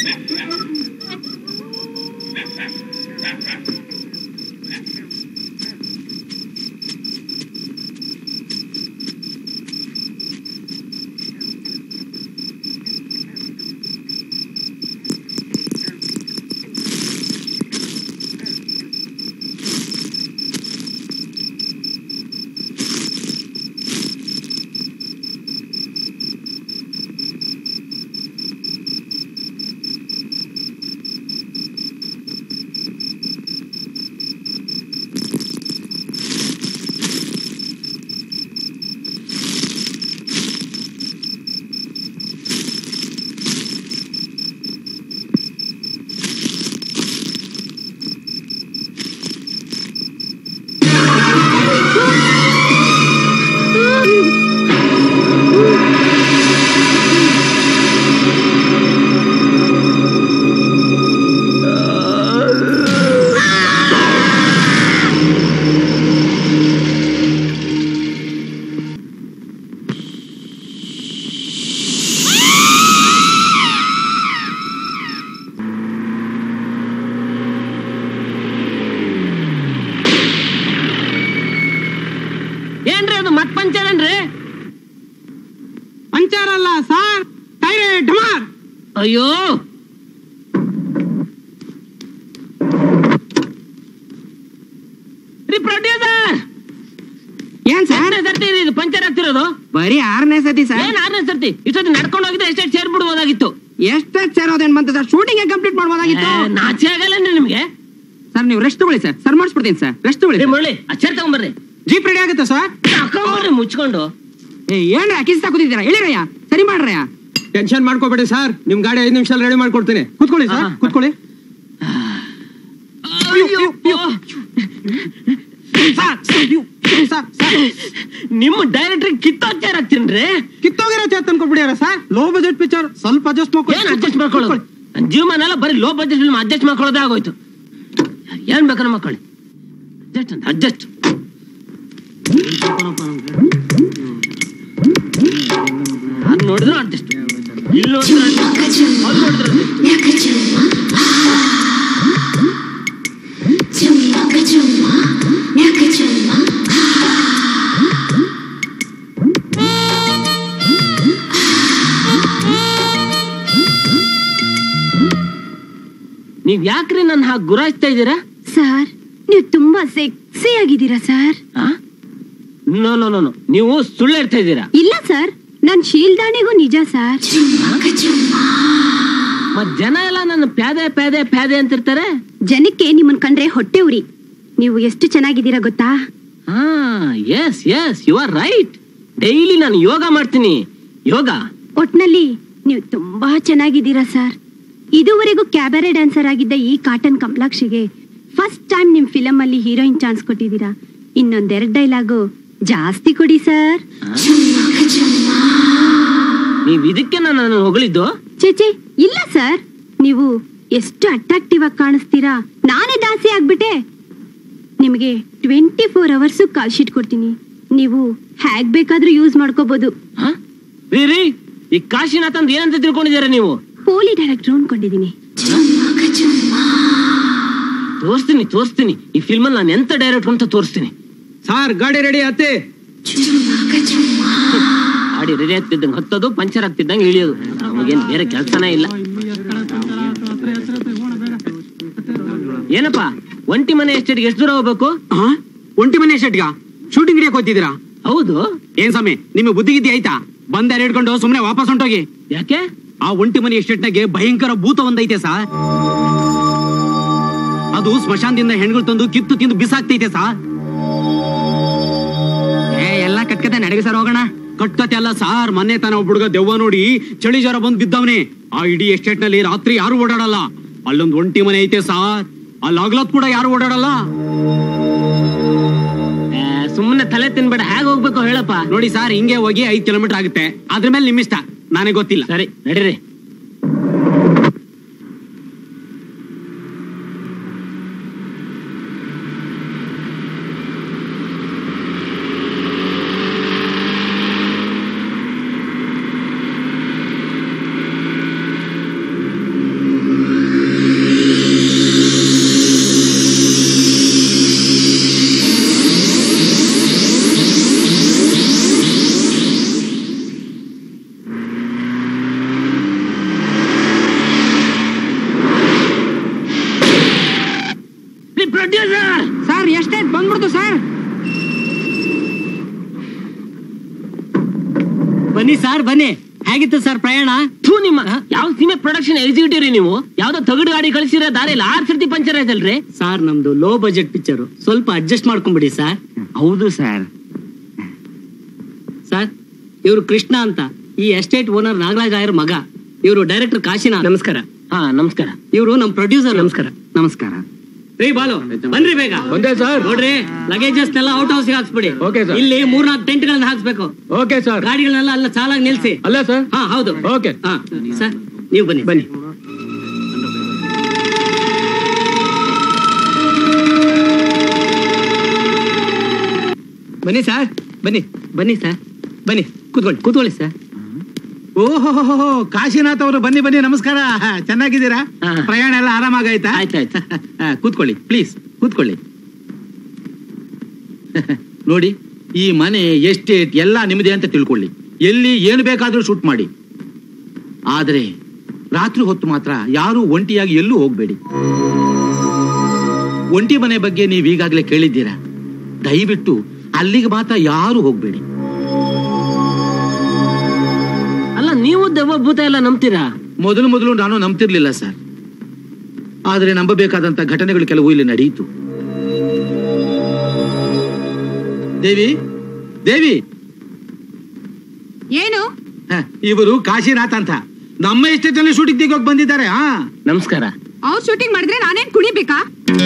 ಏನ್ರಿ ಅದು ಮತ್ ಪಂಚರ್ ಏನ್ರಿ ಪಂಚರ್ ಅಲ್ಲ ಸರ್ ಟೈರೇ ಡಮಾರ್ ಅಯ್ಯೋ ರೀ ಪ್ರೊಡ್ಯೂಸರ್ ಏನ್ ಸರ್ ಆರನೇ ಸರ್ತಿ ಇದು ಪಂಚರ್ ಆಗ್ತಿರೋದು ಬರೀ ಆರನೇ ಸತಿ ಸರ್ ಏನ್ ಆರನೇ ಸರ್ತಿ ಇಷ್ಟೊತ್ತು ನಡ್ಕೊಂಡು ಹೋಗಿದ್ರೆ ಎಷ್ಟೆಷ್ಟು ಸೇರ್ಬಿಡ್ಬೋದಾಗಿತ್ತು ಎಷ್ಟೊತ್ತು ಸೇರೋದೇನ್ ಬಂತ ಸರ್ ಶೂಟಿಂಗ್ ಶೂಟಿಂಗ್ ಮಾಡ್ಬೋದಾಗಿತ್ತು ಏ, ನಾಚೆ ಆಗಲ್ಲನ್ರಿ ನಿಮ್ಗೆ ಸರ್ ನೀವು ರೆಸ್ಟ್ ತಗೊಳ್ಳಿ ಸರ್ ಸರ್ ಮಾಡಿಸ್ಬಿಡ್ತೀನಿ ಸರ್ ರೆಸ್ಟ್ ತಗೊಳ್ಳಿ ರೀ ಮುರಳಿ ಅಚ್ಚರ್ ತಗೊಂಬರ್ರಿ ಜೀಪ್ ರೆಡಿ ಆಗುತ್ತೆ ಸರ್ ತಗೊಂಬರ್ರಿ ಮುಚ್ಕೊಂಡು ಏ ಏನ್ರ ಕಿಸ್ ಕೂತಿದ್ದೀರಾ ಹೇಳಿರಯ್ಯ ಸರಿ ಮಾಡ್ರಯ್ಯ ಟೆನ್ಷನ್ ಮಾಡ್ಕೋಬೇಡಿ ಸರ್ ನಿಮ್ ಗಾಡಿ ಐದು ನಿಮಿಷ ರೆಡಿ ಮಾಡ್ಕೊಡ್ತೀನಿ ಕೂತ್ಕೊಳ್ಳಿ ಸರ್ ಹಾ, ಹಾ. ಕೂತ್ಕೊಳ್ಳಿ ಅಯ್ಯೋ, ಸರ್ ಸರ್, ನೀವು- ಸರ್ ಸರ್ ನಿಮ್ಮ ಡೈರೆಕ್ಟರ್ ಕಿತ್ತಾಚಾರ ಆಗ್ತೀನ್ರಿ ಕಿತ್ತೋಗಿರೋ ಚೇತ್ ಅನ್ಕೊಬಿಡ್ಯಾರ ಸರ್ ಲೋ ಬಜೆಟ್ ಪಿಕ್ಚರ್ ಸ್ವಲ್ಪ ಅಡ್ಜಸ್ಟ್ ಏನ್ ಅಡ್ಜಸ್ಟ್ ಮಾಡ್ಕೊಳ್ಳೋದು ನನ್ ಜೀವನ ಎಲ್ಲ ಬರೀ ಲೋ ಬಜೆಟ್ ಫಿಲ್ಮ್ ಅಡ್ಜಸ್ಟ್ ಮಾಡ್ಕೊಳ್ಳೋದೇ ಆಗೋಯ್ತು ಏನ್ ಬೇಕಾದ್ರೆ ಮಕ್ಕಳು ಅಡ್ಜಸ್ಟ್ ಅಂತ ಅಡ್ಜಸ್ಟ್ ಅದ್ ನೋಡಿದ್ರು ಅಡ್ಜಸ್ಟ್ ಇಲ್ಲಿ ನೋಡಿದ್ರು adjust. ಅದ್ ನೋಡಿದ್ರು adjust. ನೀವ್ ಯಾಕ್ರಿ ನನ್ನ ಹಾಗೆ ಗುರಾಯಿಸ್ತಾ ಇದ್ದೀರಾ ಸರ್ ನೀವು ತುಂಬಾ ಸೆಕ್ಸಿ ಆಗಿದ್ದೀರಾ ಸರ್ ನೋ ನೋ ನೋ ನೀವು ಸುಳ್ಳು ಹೇಳ್ತಾ ಇದ್ದೀರಾ ಇಲ್ಲ ಸರ್ ನನ್ ಶೀಲ್ದಾಣಿಗೂ ನಿಜ ಸರ್ ಮತ್ ಜನ ಎಲ್ಲ ನನ್ನ ಪ್ಯಾದೆ ಪ್ಯಾದೆ ಪ್ಯಾದೆ ಅಂತಿರ್ತಾರೆ ಜನಕ್ಕೆ ನಿಮ್ಮನ್ ಕಂಡ್ರೆ ಹೊಟ್ಟೆ ಉರಿ ನೀವು ಎಷ್ಟು ಚೆನ್ನಾಗಿದ್ದೀರಾ ಗೊತ್ತಾ ಹಾ yes yes you are right daily ನಾನು ಯೋಗ ಮಾಡ್ತೀನಿ ಯೋಗ ಒಟ್ನಲ್ಲಿ ನೀವು ತುಂಬಾ ಚೆನ್ನಾಗಿದ್ದೀರಾ ಸರ್ ಇದುವರೆಗೂ ಕ್ಯಾಬರೆ ಡ್ಯಾನ್ಸರ್ ಆಗಿದ್ದ ಈ ಕಾಟನ್ ಕಮಲಾಕ್ಷಿಗೆ ಫಸ್ಟ್ ಟೈಮ್ ನಿಮ್ ಫಿಲಮ್ ಅಲ್ಲಿ ಹೀರೋಯಿನ್ ಚಾನ್ಸ್ ಕೊಟ್ಟಿದ್ದೀರಾ ಇನ್ನೊಂದೆರಡು ಡೈಲಾಗು ಜಾಸ್ತಿ ಕೊಡಿ ಸರ್ ನೀವ್ ಇದಕ್ಕೆ ನಾನು ಹೊಗಳಿದ್ದು ಚೇಚೆ ಇಲ್ಲ ಸರ್ ನೀವು ಎಷ್ಟು ಅಟ್ರಾಕ್ಟಿವ್ ಆಗಿ ಕಾಣಿಸ್ತೀರಾ ನಾನೇ ದಾಸಿ ಆಗ್ಬಿಟ್ಟೆ ನಿಮಗೆ twenty four hours call sheet ಕೊಡ್ತೀನಿ ನೀವು ಹ್ಯಾಗ್ ಬೇಕಾದ್ರೂ ಯೂಸ್ ಮಾಡ್ಕೋಬಹುದು ಹ? ರೀ ರೀ ಈ ಕಾಶಿನಾಥ್ ಅಂತ ಏನಂತ ತಿಳ್ಕೊಂಡಿದ್ದೀರಾ ನೀವು ಪೋಲಿ ಡೈರೆಕ್ಟರ್ ಅನ್ಕೊಂಡಿದೀನಿ ತೋರಿಸ್ತೀನಿ ತೋರಿಸ್ತೀನಿ ಈ ಫಿಲ್ಮ್ ಅಲ್ಲಿ ನಾನು ಎಂತ ಡೈರೆಕ್ಟ್ ಅಂತ ತೋರಿಸ್ತೀನಿ ಸರ್ ಗಾಡಿ ರೆಡಿ ಆತಿ ಗಾಡಿ ರೆಡಿ ಆಗ್ತಿದ್ದಂಗೆ ಹತ್ತೋದು ಪಂಚರ್ ಆಗ್ತಿದ್ದಂಗೆ ಇಳಿಯೋದು ನಮಗೇನ್ ಬೇರೆ ಕೆಲಸನೇ ಇಲ್ಲ ಏನಪ್ಪಾ ಒಂಟಿ ಮನೆ ಎಸ್ಟೇಟ್ಗೆ ಎಷ್ಟು ದೂರ ಹೋಗ್ಬೇಕು ಹಾ ಒಂಟಿ ಮನೆ ಶೆಟ್ಗ ಶೂಟಿಂಗ್ ಹಿಡಿಯಕ್ ಹೋಗ್ತಿದ್ದೀರಾ ಹೌದು ಏನ್ ಸ್ವಾಮಿ ನಿಮಗೆ ಬುದ್ಧಿ ಗಿದ್ದಿ ಆಯ್ತಾ ಬಂದಾರ ಹಿಡ್ಕೊಂಡು ಸುಮ್ನೆ ವಾಪಸ್ ಹೊಂಟೋಗಿ ಯಾಕೆ ಆ ಒಂಟಿ ಮನೆ ಎಸ್ಟೇಟ್ನಾಗೆ ಭಯಂಕರ ಭೂತ ಒಂದೈತೆ ಸಾ ಅದು ಸ್ಮಶಾನದಿಂದ ಹೆಣ್ಗಳು ತಂದು ಕಿತ್ತು ತಿಂದು ಬಿಸಾಕ್ತೈತೆ ಸಾ ಏ ಎಲ್ಲ ಕಟ್ಕತೆ ನಡೆಗೆ ಸರ್ ಹೋಗೋಣ ಕಟ್ಕತೆ ಅಲ್ಲ ಸಾರ್ ಮೊನ್ನೆ ತಾನ ಒಬ್ಬ ಹುಡುಗ ದೆವ್ವ ನೋಡಿ ಚಳಿ ಜ್ವರ ಬಂದ್ ಬಿದ್ದವನೆ ಆ ಇಡೀ ಎಸ್ಟೇಟ್ ನಲ್ಲಿ ರಾತ್ರಿ ಯಾರು ಓಡಾಡಲ್ಲ ಅಲ್ಲೊಂದ್ ಒಂಟಿ ಮನೆ ಐತೆ ಸಾರ್ ಅಲ್ಲಿ ಆಗ್ಲತ್ ಕೂಡ ಯಾರು ಓಡಾಡಲ್ಲ ಸುಮ್ಮನೆ ತಲೆ ತಿನ್ಬೇಡ ಹೇಗೆ ಹೋಗ್ಬೇಕು ಹೇಳಪ್ಪ ನೋಡಿ ಸಾರ್ ಹಿಂಗೆ ಹೋಗಿ ಐದ್ ಕಿಲೋಮೀಟರ್ ಆಗುತ್ತೆ ಅದ್ರ ಮೇಲೆ ನಿಮ್ಮಿಷ್ಟ ನನಗೆ ಗೊತ್ತಿಲ್ಲ ಸರಿ ನಡೀರಿ ಬಂದ್ಬಿಡ್ತು ಸರ್ ಬನ್ನಿ ಸರ್ ಬನ್ನಿ ಹೇಗಿತ್ತು ಸರ್ ಪ್ರಯಾಣ ಥೂ ನಿಮ್ಮ ಯಾವ ಸಿನಿಮಾ ಪ್ರೊಡಕ್ಷನ್ ಎಕ್ಸಿಕ್ಯೂಟಿವ್ ರೀ ನೀವು ಯಾವ್ದೋ ತಗಡು ಗಾಡಿ ಕಳಿಸಿರೋ ದಾರಿಯಲ್ಲಿ ಆರ್ ಸರ್ತಿ ಪಂಚರ್ ಆಯ್ತಲ್ರಿ ಸರ್ ನಮ್ದು ಲೋ ಬಜೆಟ್ ಪಿಕ್ಚರ್ ಸ್ವಲ್ಪ ಅಡ್ಜಸ್ಟ್ ಮಾಡ್ಕೊಂಬಿಡಿ ಸರ್ ಹೌದು ಸರ್ ಸರ್ ಇವರು ಕೃಷ್ಣ ಅಂತ ಈ ಎಸ್ಟೇಟ್ ಓನರ್ ನಾಗರಾಜ್ ಆಯರ್ ಮಗ ಇವರು ಡೈರೆಕ್ಟರ್ ಕಾಶಿನಾಥ್ ನಮಸ್ಕಾರ ಹಾ ನಮಸ್ಕಾರ ಇವರು ನಮ್ ಪ್ರೊಡ್ಯೂಸರ್ ನಮಸ್ಕಾರ ನಮಸ್ಕಾರ ರೀ ಬಾಲು ಬನ್ರಿ ಬೇಗ ಒಂದೇ ಸರ್ ನೋಡ್ರಿ ಲಗೇಜಸ್ ಎಲ್ಲ ಔಟ್ ಹೌಸ್ ಹಾಕ್ಸ್ಬಿಡಿ Okay, sir. ಇಲ್ಲಿ ಮೂರ್ನಾಲ್ಕು ಟೆಂಟ್ ಗಳನ್ನ ಹಾಕ್ಸ್ಬೇಕು ಓಕೆ ಸರ್ ಗಾಡಿಗಳನ್ನೆಲ್ಲ ಅಲ್ಲ ಸಾಲಾಗಿ ನಿಲ್ಸಿ ಅಲ್ಲ ಸರ್ ಹಾ ಹೌದು ಓಕೆ ಹಾ ಸರ್ ನೀವು ಬನ್ನಿ ಬನ್ನಿ ಬನ್ನಿ ಸರ್ ಬನ್ನಿ ಬನ್ನಿ ಸರ್ ಬನ್ನಿ ಕೂತ್ಕೊಳ್ಳಿ ಕೂತ್ಕೊಳ್ಳಿ ಸರ್ ಓಹೋ ಕಾಶಿನಾಥ್ ಅವರು ಬನ್ನಿ ಬನ್ನಿ ನಮಸ್ಕಾರ ಚೆನ್ನಾಗಿದ್ದೀರಾ ಹಾ. ಪ್ರಯಾಣ ಎಲ್ಲ ಆರಾಮಾಗಾಯ್ತಾ ಆಯ್ತಾಯ್ತು ಹಾ, ಕೂತ್ಕೊಳ್ಳಿ ಪ್ಲೀಸ್ ಕೂತ್ಕೊಳ್ಳಿ ನೋಡಿ ಈ ಮನೆ ಎಸ್ಟೇಟ್ ಎಲ್ಲ ನಿಮ್ಮದೇ ಅಂತ ತಿಳ್ಕೊಳ್ಳಿ ಎಲ್ಲಿ ಏನು ಬೇಕಾದ್ರೂ ಶೂಟ್ ಮಾಡಿ ಆದರೆ ರಾತ್ರಿ ಹೊತ್ತು ಮಾತ್ರ ಯಾರು ಒಂಟಿಯಾಗಿ ಎಲ್ಲೂ ಹೋಗ್ಬೇಡಿ ಒಂಟಿ ಮನೆ ಬಗ್ಗೆ ನೀವು ಈಗಾಗಲೇ ಕೇಳಿದ್ದೀರಾ ದಯವಿಟ್ಟು ಅಲ್ಲಿಗೆ ಮಾತ್ರ ಯಾರು ಹೋಗ್ಬೇಡಿ ಅಲ್ಲ ನೀವು ದೆವ್ವ ಭೂತ ಎಲ್ಲ ನಂಬ್ತೀರಾ ಮೊದಲು ಮೊದಲು ನಾನು ನಂಬ್ತಿರ್ಲಿಲ್ಲ ಸರ್ ಆದರೆ ನಂಬಬೇಕಾದಂತ ಘಟನೆಗಳು ಕೆಲವು ಇಲ್ಲಿ ನಡೆಯಿತು ದೇವಿ ದೇವಿ ಏನು ಹ, ಇವರು ಕಾಶಿನಾಥ್ ಅಂತ ನಮ್ಮ ಎಸ್ಟೇಟ್ ಅಲ್ಲಿ ಶೂಟಿಂಗ್ ತೆಗೋಕ್ ಬಂದಿದ್ದಾರೆ ಹಾ ನಮಸ್ಕಾರ ಅವ್ರು ಶೂಟಿಂಗ್ ಮಾಡಿದ್ರೆ ನಾನೇನ್ ಕುಣಿಬೇಕಾ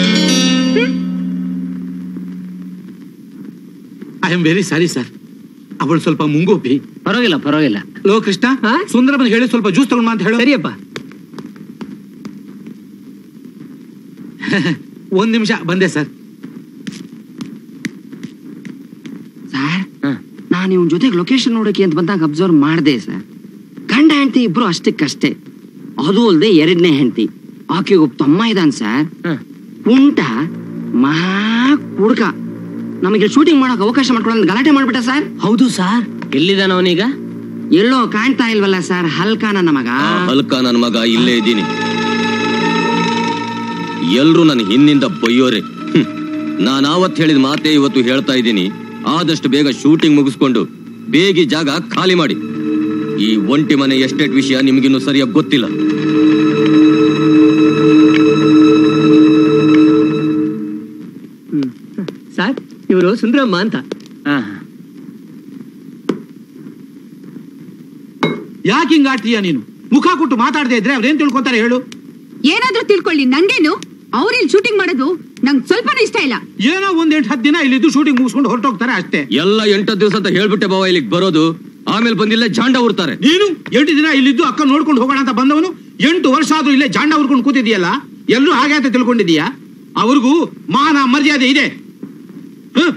I am very sorry sir ಅವಳು ಸ್ವಲ್ಪ ಮುಂಗೋಪಿ ಪರವಾಗಿಲ್ಲ ಪರವಾಗಿಲ್ಲ ಲೋ ಕೃಷ್ಣ ಹಾ? ಸುಂದರಮನ್ ಹೇಳಿ ಸ್ವಲ್ಪ ಜ್ಯೂಸ್ ತಗೊಂಡ್ ಅಂತ ಹೇಳು ಸರಿಯಪ್ಪ ಒಂದ್ ನಿಮಿಷ ಬಂದೆ ಸರ್ ಸರ್ ಹಾ. ನಾನು ಇವನ್ ಜೊತೆಗೆ ಲೊಕೇಶನ್ ನೋಡಕ್ಕೆ ಅಂತ ಬಂದಾಗ ಅಬ್ಸರ್ವ್ ಮಾಡಿದೆ ಸರ್ ಗಂಡ ಹೆಂಡತಿ ಇಬ್ರು ಅಷ್ಟಕ್ಕಷ್ಟೇ ಅದು ಅಲ್ಲದೆ ಎರಡನೇ ಹೆಂಡತಿ ಆಕೆಗೆ ಒಬ್ಬ ತಮ್ಮ ಇದ್ದಾನೆ ಸರ್ ಹಾ. ಕುಂಟ ಮಹಾ ಕುಡ್ಕ ನಮಗೆ ಶೂಟಿಂಗ್ ಮಾಡಕ್ ಅವಕಾಶ ಮಾಡ್ಕೊಳ್ಳೋ ಗಲಾಟೆ ಮಾಡ್ಬಿಟ್ಟ ಸರ್ ಹೌದು ಸರ್ ಎಲ್ಲಿದ್ದಾನ ಅವನೀಗ ಎಲ್ಲೋ ಕಾಣ್ತಾ ಇಲ್ವಲ್ಲ ಸರ್ ಹಲ್ಕ ನನ್ನ ಮಗ ಅಲ್ಕ ನನ್ನ ಮಗ ಇಲ್ಲೇ ಇದ್ದೀನಿ ಎಲ್ರು ನನ್ನ ಹಿಂದಿಂದ ಬೈಯೋರೆ ಹ್ಮ್. ನಾನ್ ಆವತ್ ಹೇಳಿದ ಮಾತೇ ಇವತ್ತು ಹೇಳ್ತಾ ಇದ್ದೀನಿ ಆದಷ್ಟು ಬೇಗ ಶೂಟಿಂಗ್ ಮುಗಿಸ್ಕೊಂಡು ಬೇಗ ಈ ಜಾಗ ಖಾಲಿ ಮಾಡಿ ಈ ಒಂಟಿ ಮನೆ ಎಸ್ಟೇಟ್ ವಿಷಯ ನಿಮಗಿನ್ನೂ ಸರಿಯಾಗಿ ಗೊತ್ತಿಲ್ಲ ಸರ್ ಇವರು ಸುಂದರಮ್ಮ ಅಂತ ಹಾ ಯಾಕೆ ಹಿಂಗ್ ಆಡ್ತೀಯ ನೀನು ಮುಖ ಕೊಟ್ಟು ಮಾತಾಡದೆ ಇದ್ರೆ ಅವ್ರೇನ್ ತಿಳ್ಕೊಂತಾರೆ ಹೇಳು ಏನಾದ್ರೂ ತಿಳ್ಕೊಳ್ಳಿ ನಂಗೇನು ಅವ್ರು ಇಲ್ಲಿ ಶೂಟಿಂಗ್ ಮಾಡೋದು ನಂಗೆ ಸ್ವಲ್ಪನೂ ಇಷ್ಟ ಇಲ್ಲ ಏನೋ ಒಂದ್ ಎಂಟು ಹತ್ತು ದಿನ ಇಲ್ಲಿದ್ದು ಶೂಟಿಂಗ್ ಮುಗಿಸ್ಕೊಂಡು ಹೊರಟೋಗ್ತಾರೆ ಅಷ್ಟೇ ಎಲ್ಲ ಎಂಟತ್ತು ದಿವಸ ಅಂತ ಹೇಳ್ಬಿಟ್ಟೆ ಬಾವ ಇಲ್ಲಿಗೆ ಬರೋದು ಆಮೇಲೆ ಬಂದಿಲ್ಲ ಜಾಂಡ ಉರ್ತಾರೆ ನೀನು ಎಂಟು ದಿನ ಇಲ್ಲಿದ್ದು ಅಕ್ಕ ನೋಡ್ಕೊಂಡು ಹೋಗೋಣ ಅಂತ ಬಂದವನು ಎಂಟು ವರ್ಷ ಆದ್ರೂ ಇಲ್ಲೇ ಜಾಂಡ ಉರ್ಕೊಂಡು ಕೂತಿದೀಯಲ್ಲ ಎಲ್ಲರೂ ಹಾಗೆ ಅಂತ ತಿಳ್ಕೊಂಡಿದೀಯಾ ಅವ್ರಿಗೂ ಮಾನ ಮರ್ಯಾದೆ ಇದೆ ಹ್ಮ್.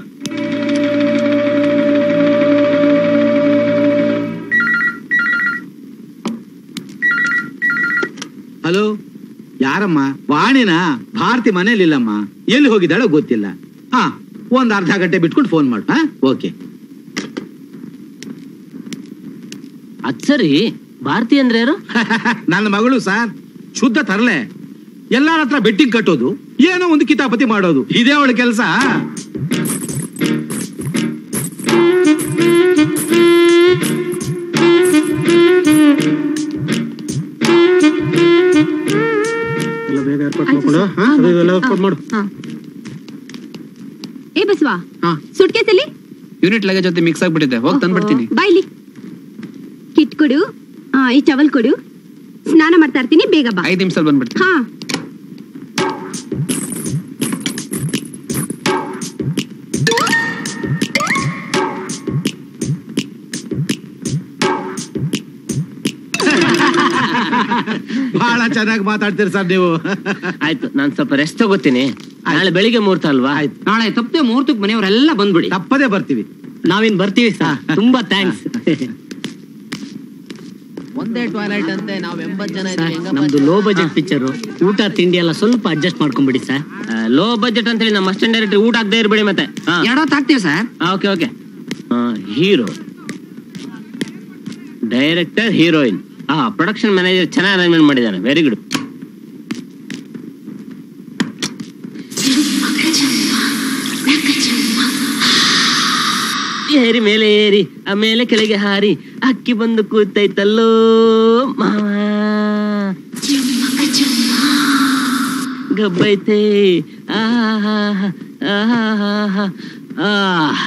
ಹಲೋ ಯಾರಮ್ಮ ವಾಣಿನ ಭಾರತಿ ಮನೇಲಿಲ್ಲಮ್ಮ ಎಲ್ಲಿ ಹೋಗಿದ್ದಾಳೋ ಗೊತ್ತಿಲ್ಲ ಹಾ ಒಂದ್ ಅರ್ಧ ಗಂಟೆ ಬಿಟ್ಕೊಂಡು ಫೋನ್ ಮಾಡು ಹಾ ಓಕೆ ಅದ್ ಸರಿ ಭಾರತಿ ಅಂದ್ರೆ ಯಾರು ನನ್ನ ಮಗಳು ಸರ್ ಶುದ್ಧ ತರಲೆ ಎಲ್ಲಾರ ಹತ್ರ ಬೆಟ್ಟಿಂಗ್ ಕಟ್ಟೋದು ಏನೋ ಒಂದು ಕಿತಾಪತಿ ಮಾಡೋದು ಇದೇ ಅವಳ ಕೆಲಸ ಏ ಬಸವಾ ಹಾ. ಸುಟ್ಕೇಸ್ ಅಲ್ಲಿ ಯೂನಿಟ್ ಲಗೇಜ್ ಜೊತೆ ಮಿಕ್ಸ್ ಆಗ್ಬಿಟ್ಟಿದೆ ಹೋಗಿ ತಂದ್ಬಿಡ್ತೀನಿ ಬಾಯ್ಲಿ ಕಿಟ್ ಕೊಡು ಆ, ಈ ಚವಲ್ ಕೊಡು ಸ್ನಾನ ಮಾಡ್ತಾ ಇರ್ತೀನಿ ಬೇಗ ಬಾ ಐದು ನಿಮಿಷದಲ್ಲಿ ಬಂದ್ಬಿಡ್ತೀನಿ ಹಾ ಬಹಳ ಚೆನ್ನಾಗಿ ಮಾತಾಡ್ತೀರಿ ಸರ್ ನೀವು ಆಯ್ತು ನಾನ್ ಸ್ವಲ್ಪ ರೆಸ್ಟ್ ತಗೋತೀನಿ ನಾಳೆ ಬೆಳಿಗ್ಗೆ ಮುಹೂರ್ತ ಅಲ್ವಾ ಆಯ್ತು ನಾಳೆ ತಪ್ಪದೆ ಮುಹೂರ್ತಕ್ಕೆ ಮನೆಯವರೆಲ್ಲ ಬಂದ್ಬಿಡಿ ತಪ್ಪದೇ ಬರ್ತೀವಿ ನಾವಿನ್ ಬರ್ತೀವಿ ಸರ್ ತುಂಬಾ ಥ್ಯಾಂಕ್ಸ್ ಒಂದೇ ಟಾಯ್ಲೆಟ್ ಅಂತೆ ನಾವ್ ಎಂಬತ್ ಜನ ಸರ್ ಇದ್ದೀವಿ ನಮ್ದು ಲೋ ಬಜೆಟ್ ಪಿಕ್ಚರ್ ಊಟ ತಿಂಡಿ ಎಲ್ಲ ಸ್ವಲ್ಪ ಅಡ್ಜಸ್ಟ್ ಮಾಡ್ಕೊಂಡ್ಬಿಡಿ ಸರ್ ಲೋ ಬಜೆಟ್ ಅಂತೇಳಿ ನಮ್ಮ ಅಸ್ಟೆಂಟ್ ಡೈರೆಕ್ಟರ್ ಊಟ ಆಗದೆ ಇರ್ಬೇಡಿ ಮತ್ತೆ ಎರಡೊತ್ತು ಹಾಕ್ತೀವಿ sir okay okay hero director heroine ಆ ಪ್ರೊಡಕ್ಷನ್ ಮ್ಯಾನೇಜರ್ ಚೆನ್ನಾಗಿ ಅರೇಂಜ್ಮೆಂಟ್ ಮಾಡಿದ್ದಾರೆ ವೆರಿ ಗುಡ್ ನಖಜ ಏರಿ ಮೇಲೆ ಏರಿ ಆಮೇಲೆ ಕೆಳಗೆ ಹಾರಿ ಅಕ್ಕಿ ಬಂದು ಕೂತೈತಲ್ಲೋ ಮಾವ ಗಬ್ಬೈತೆ ಆಹಾ ಆಹಾ ಆಹ್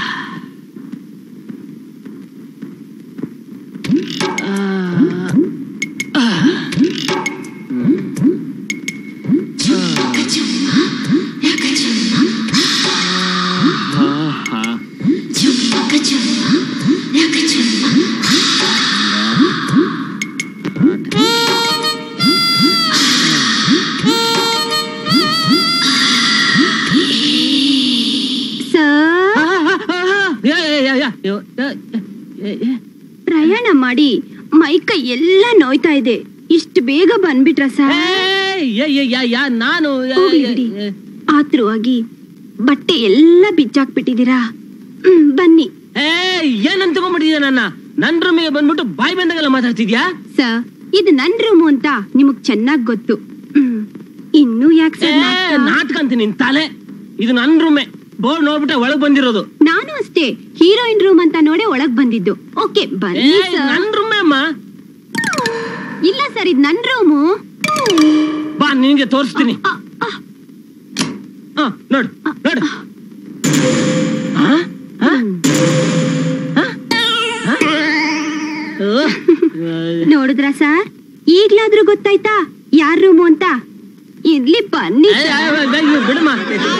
ಸರ್ ಯಾ, ಯಾ, ಯಾ, ಯಾ, ಯೋ, ಯಾ, ಯಾ, ಯಾ. ಪ್ರಯಾಣ ಮಾಡಿ ಮೈಕೈ ಎಲ್ಲ ನೋಯ್ತಾ ಇದೆ ಇಷ್ಟು ಬೇಗ ಬಂದ್ಬಿಟ್ರ ಸರ್ ಏಯ್, ಯಾ, ಯಾ, ಯಾ, ಯಾ, ನಾನು ಯಾ, ಹೋಗ್ಲಿ ಯಾ, ಬಿಡಿ. ಯಾ. ಆತುರವಾಗಿ ಬಟ್ಟೆ ಎಲ್ಲ ಬಿಚ್ಚಾಕ್ಬಿಟ್ಟಿದ್ದೀರಾ ಹ್ಮ್, ಬನ್ನಿ ಏಯ್ ಏನಂತ ತಗೊಂಡ್ಬಿಟ್ಟಿದ್ಯಾ ನನ್ನ ನನ್ ರೂಮಿಗೆ ಬಂದ್ಬಿಟ್ಟು ಬಾಯ್ ಬಂದಾಗೆಲ್ಲ ಮಾತಾಡ್ತಿದ್ಯಾ ಸರ್ ಇದು ನನ್ ರೂಮು ಅಂತ ನಿಮಗ್ ಚೆನ್ನಾಗ್ ಗೊತ್ತು ಹ್ಮ್. ಇನ್ನೂ ಯಾಕೆ ಏ, ಸರ್ ನಾಟಕ? ನಾಟಕ ಅಂತ ನಿನ್ ತಲೆ ಇದು ನನ್ ರೂಮೆ ಬೋರ್ಡ್ ನೋಡ್ಬಿಟ್ಟೆ ಒಳಗ್ ಬಂದಿರೋದು ನಾನು ಅಷ್ಟೇ ಹೀರೋಯಿನ್ ರೂಮ್ ಅಂತ ನೋಡೇ ಒಳಗ್ ಬಂದಿದ್ದು ಓಕೆ ಬನ್ನಿ ಏಯ್, ಸರ್ ನನ್ ರೂಮೆ ಅಮ್ಮ ಇಲ್ಲ ಸರ್ ಇದು ನನ್ ರೂಮು ಬಾ ನಿನ್ಗೆ ತೋರಿಸ್ತೀನಿ ಅ, ಅ, ಹ, ನೋಡು ನೋಡು ಹ? ಹ? ಹ? ಹ? ಓ, ನೋಡಿದ್ರ ಸರ್ ಈಗ್ಲಾದ್ರೂ ಗೊತ್ತಾಯ್ತಾ ಯಾರ್ ರೂಮು ಅಂತ ಇರ್ಲಿ ಬನ್ನಿ ಏಯ್, ಸರ್. ಏಯ್, ಏಯ್, ಏಯ್, ಬಿಡಮ್ಮ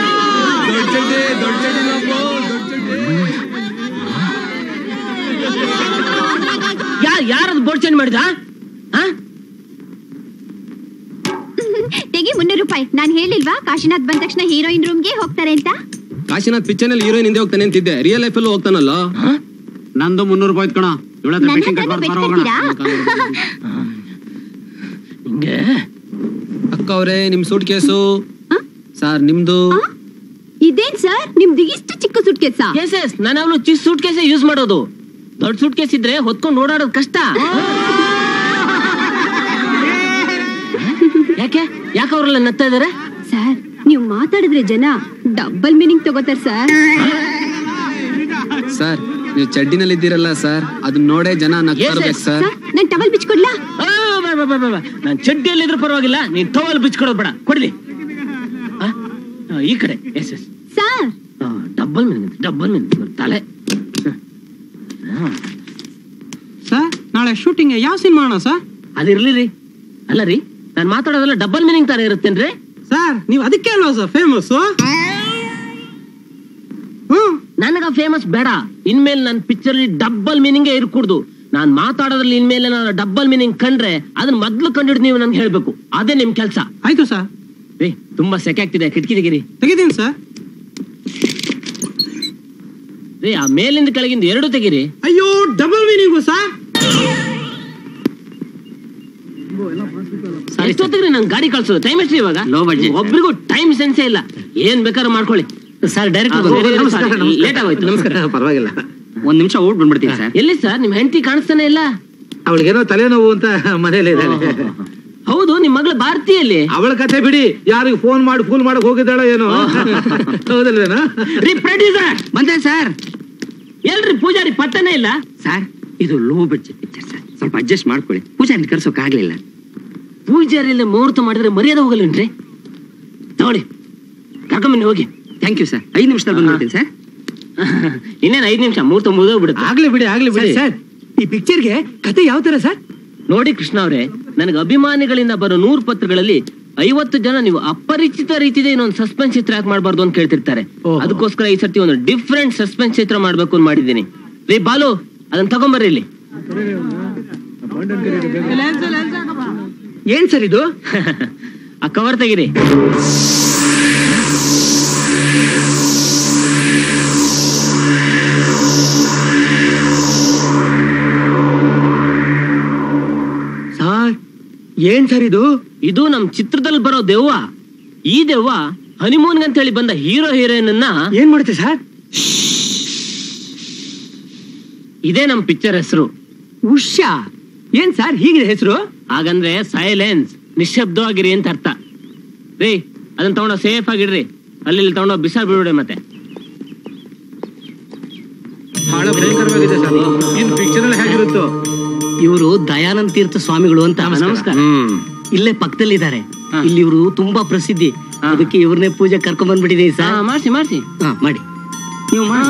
ಯಾ ಯಾರದು ಬೋರ್ಡ್ ಚೇಂಜ್ ಮಾಡಿದ ತೆಗಿ ಮುನ್ನೂರು ರೂಪಾಯಿ ನಾನ್ ಹೇಳಿಲ್ವಾ ಕಾಶಿನಾಥ್ ಬಂದ ತಕ್ಷಣ ಹೀರೋಯಿನ್ ರೂಮ್ಗೆ ಹೋಗ್ತಾರೆ ಅಂತ ಕಾಶಿನಾಥ್ ಪಿಕ್ಚರ್ ನಲ್ಲಿ ಹೀರೋಯಿನ್ ಹಿಂದೆ ಹೋಗ್ತಾನೆ ಅಂತಿದ್ದೆ ರಿಯಲ್ ಲೈಫ್ ಅಲ್ಲೂ ಹೋಗ್ತಾನಲ್ಲ ನಂದು ಮುನ್ನೂರು ರೂಪಾಯಿ ಕಣ ಇವಳ ನನ್ನ ಬೆಟ್ಟಿಂಗ್ ಕಟ್ ಹತ್ರನೂ ಮಾಡ್ಕೊಂಡು ಬೆಟ್ ಹೋಗೋಣ ಹಿಂಗೆ ಅಕ್ಕ ಅವರೇ ನಿಮ್ ಸೂಟ್ ಕೇಸು ಹ? ಸರ್ ನಿಮ್ದು ಆ? ಇದೇನ್ ಸರ್ ನಿಮ್ದು ಇಷ್ಟು ಚಿಕ್ಕ ಸುಟ್ಕೆಸ ಎಸ್ ಎಸ್ ನಾನು ಅವಳು ಚಿಕ್ಕ ಸೂಟ್ ಕೇಸೇ ಯೂಸ್ ಮಾಡೋದು ದೊಡ್ಡ ಸೂಟ್ ಕೇಸ್ ಇದ್ರೆ ಹೊತ್ಕೊಂಡು ಓಡಾಡೋದು ಕಷ್ಟ ಯಾಕೆ ಯಾಕೆ ಅವರೆಲ್ಲ ನಗ್ತಾ ಇದಾರೆ ಸರ್ ನೀವು ಮಾತಾಡಿದ್ರೆ ಜನ ಡಬಲ್ ಮೀನಿಂಗ್ ತಗೋತಾರ ಸರ್ ಸರ್ ನೀವು ಚಡ್ಡಿನಲ್ಲಿ ಇದ್ದೀರಲ್ಲ ಸರ್ ಅದನ್ನ ನೋಡೇ ಜನ ನಗ್ತಾ Yes, ಇರ್ಬೇಕು yes. ಸರ್ ಸರ್ ನಾನ್ ಟವಲ್ ಬಿಚ್ಕೊಡ್ಲಾ ನಾನು ಚಡ್ಡಿಯಲ್ಲಿ ಇದ್ರೂ ಪರವಾಗಿಲ್ಲ ನೀನ್ ಟವಲ್ ಬಿಚ್ಕೊಡೋದು ಬೇಡ ಕೊಡ್ಲಿ ಆ? ಆ, ಈ ಕಡೆ yes yes sir double mean double mean ತಲೆ ಸರ್ ನಾಳೆ ಶೂಟಿಂಗ್ ಯಾವ ಸಿನಿಮಾ ಅಣ್ಣ ಸರ್ ಅದಿರ್ಲಿ ರೀ ಅಲ್ಲ ರೀ ನಾನು ಮಾತಾಡೋದೆಲ್ಲ ಡಬ್ಬಲ್ ಮೀನಿಂಗ್ ತರ ಇರುತ್ತೇನ್ರಿ ಸರ್ ನೀವು ಅದಕ್ಕೆ ಅಲ್ವಾ ಸರ್ ಫೇಮಸ್ ಹ್ಮ್ ನನಗ ಫೇಮಸ್ ಬೇಡ ಇನ್ಮೇಲೆ ನನ್ನ ಪಿಕ್ಚರ್ ಡಬ್ಬಲ್ ಮೀನಿಂಗ್ ಇರ್ಕೂಡ್ದು ನಾನ್ ಮಾತಾಡೋದ್ರಲ್ಲಿ ಇನ್ಮೇಲೆ ನಾನು ಡಬ್ಬಲ್ ಮೀನಿಂಗ್ ಕಂಡ್ರೆ ಅದನ್ನ ಮೊದ್ಲು ಕಂಡಿಡ್ ನೀವು ನನ್ಗೆ ಹೇಳ್ಬೇಕು ಅದೇ ನಿಮ್ ಕೆಲ್ಸ ಆಯ್ತು ಸರ್ ರೀ ತುಂಬಾ ಸೆಕೆ ಆಗ್ತಿದೆ ಕಿಟಕಿ ತೆಗೀರಿ ತೆಗಿತೀನಿ ಸರ್ ರೀ ಆ ಮೇಲಿಂದ ಕೆಳಗಿಂದ ಎರಡು ತೆಗೀರಿ ಅಯ್ಯೋ ಡಬಲ್ ಮೀನಿಂಗು ಸರ್ ಎಷ್ಟೊತ್ತಿಗೆ ನಂಗೆ ಗಾಡಿ ಕಳ್ಸೋದು ಟೈಮ್ ಎಷ್ಟು ಇವಾಗ Low budget, sir. ಒಬ್ರಿಗೂ ಟೈಮ್ ಸೆನ್ಸೇ ಇಲ್ಲ ಏನ್ ಬೇಕಾದ್ರೂ ಮಾಡ್ಕೊಳ್ಳಿ ಸರ್ ಡೈರೆಕ್ಟ್ ಲೇಟ್ ಆಗೋಯ್ತು ನಮಸ್ಕಾರ ಪರವಾಗಿಲ್ಲ ಒಂದ್ ನಿಮಿಷ ಓಡ್ ಬಂದ್ಬಿಡ್ತೀನಿ ಸರ್ ಎಲ್ಲಿ ಸರ್ ನಿಮ್ ಹೆಂಡತಿ ಕಾಣಿಸ್ತಾನೆ ಇಲ್ಲ ಅವಳಿಗೇನೋ ತಲೆನೋವು ಅಂತ ಮನೇಲಿ ಇದ್ದಾಳೆ ಹೌದು ನಿಮ್ ಮಗಳು ಭಾರತೀಯಲ್ಲಿ ಅವಳ ಕಥೆ ಬಿಡಿ ಯಾರಿಗೆ ಫೋನ್ ಮಾಡಿ ಫೂಲ್ ಮಾಡಕ್ ಹೋಗಿದ್ದಾಳೋ ಏನೋ ಹೌದಲ್ವೇನೋ ರೀ ಪ್ರೊಡ್ಯೂಸರ್ ಬಂದೆ ಸರ್ ಎಲ್ರಿ ಪೂಜಾರಿ ಪತ್ತನೇ ಇಲ್ಲ ಸರ್ ಇದು ಲೋ ಬಡ್ಜೆಟ್ ಪಿಕ್ಚರ್ ಸರ್ ಸ್ವಲ್ಪ ಅಡ್ಜಸ್ಟ್ ಮಾಡ್ಕೊಳ್ಳಿ ಪೂಜಾರಿ ಕರ್ಸೋಕ್ ಆಗ್ಲಿಲ್ಲ ಪೂಜಾರಿಯಲ್ಲಿ ಮುಹೂರ್ತ ಮಾಡಿದ್ರೆ ಮರ್ಯಾದೆ ಹೋಗಲ್ವೇನ್ರಿ ತಗೊಳ್ಳಿ ಕರ್ಕೊಂಬನ್ನಿ ಹೋಗಿ ಥ್ಯಾಂಕ್ ಯು ಸರ್ ಐದು ನಿಮಿಷದಲ್ಲಿ ಬಂದ್ಬಿಡ್ತೀನಿ ಸರ್ ಇನ್ನೇನ್ ಐದ್ ನಿಮಿಷ ಮುಹೂರ್ತ ಮುಗಿದೋಗ್ಬಿಡುತ್ತೆ ಆಗ್ಲಿ ಬಿಡಿ ಆಗ್ಲಿ ಬಿಡಿ ಈ ಪಿಕ್ಚರ್ಗೆ ಕತೆ ಯಾವ ತರ ಸರ್ ನೋಡಿ ಕೃಷ್ಣ ಅವರೇ ನನಗೆ ಅಭಿಮಾನಿಗಳಿಂದ ಬರೋ ನೂರು ಪತ್ರಗಳಲ್ಲಿ ಐವತ್ತು ಜನ ನೀವು ಅಪರಿಚಿತ ರೀತಿದೆ ಇನ್ನೊಂದು ಸಸ್ಪೆನ್ಸ್ ಚಿತ್ರ ಯಾಕೆ ಮಾಡಬಾರ್ದು ಅಂತ ಕೇಳ್ತಿರ್ತಾರೆ ಅದಕ್ಕೋಸ್ಕರ ಈ ಸರ್ತಿ ಒಂದು ಡಿಫ್ರೆಂಟ್ ಸಸ್ಪೆನ್ಸ್ ಚಿತ್ರ ಮಾಡ್ಬೇಕು ಅಂತ ಮಾಡಿದ್ದೀನಿ ರೀ ಬಾಲು ಅದನ್ನ ತಗೊಂಬರ್ರಿ ಇಲ್ಲಿ ಏನ್ ಸರ್ ಇದು ಆ ಕವರ್ ತೆಗಿರಿ ಸರ್ ಏನ್ ಸರ್ ಇದು ಇದು ನಮ್ ಚಿತ್ರದಲ್ಲಿ ಬರೋ ದೆವ್ವ ಈ ದೆವ್ವ ಹನಿಮೂನ್ ಅಂತ ಹೇಳಿ ಬಂದ ಹೀರೋ ಹೀರೋಯಿನ್ ಅನ್ನ ಏನ್ ಮಾಡುತ್ತೆ ಸರ್ ಇದೇ ನಮ್ ಪಿಕ್ಚರ್ ಹೆಸರು ಉಷಾ ಏನ್ ಸರ್ ಹೀಗಿದೆ ಹೆಸರು ಹಾಗಂದ್ರೆ ಸೈಲೆನ್ಸ್ ನಿಶ್ಶಬ್ದವಾಗಿರಿ ಅಂತ ಅರ್ಥ ರೀ ಅದನ್ನ ತಗೊಂಡೋಗ್ ಸೇಫ್ ಆಗಿಡ್ರಿ ಅಲ್ಲಿ ಇಲ್ಲಿ ತಗೊಂಡೋಗ್ ಬಿಸಾಡ್ ಬಿಡ್ಬಿಡಿ ಮತ್ತೆ ಬಹಳ ಭಯಂಕರವಾಗಿದೆ ಸರ್ ಇನ್ ಪಿಕ್ಚರ್ ಅಲ್ಲಿ ಹೇಗಿರುತ್ತೋ ಇವರು ದಯಾನಂದ ತೀರ್ಥ ಸ್ವಾಮಿಗಳು ಅಂತ ನಮಸ್ಕಾರ ಇಲ್ಲೇ ಪಕ್ಕದಲ್ಲಿದ್ದಾರೆ ಇಲ್ಲಿ ಇವರು ತುಂಬಾ ಪ್ರಸಿದ್ಧಿ ಅದಕ್ಕೆ ಇವ್ರನ್ನೇ ಪೂಜೆ ಕರ್ಕೊಂಡ್ ಬಂದ್ಬಿಟ್ಟಿದೀನಿ ಸರ್ ಮಾಡಿಸಿ ಮಾಡಿಸಿ ಹಾ ಮಾಡಿ ನೀವು ಮಾಡಿ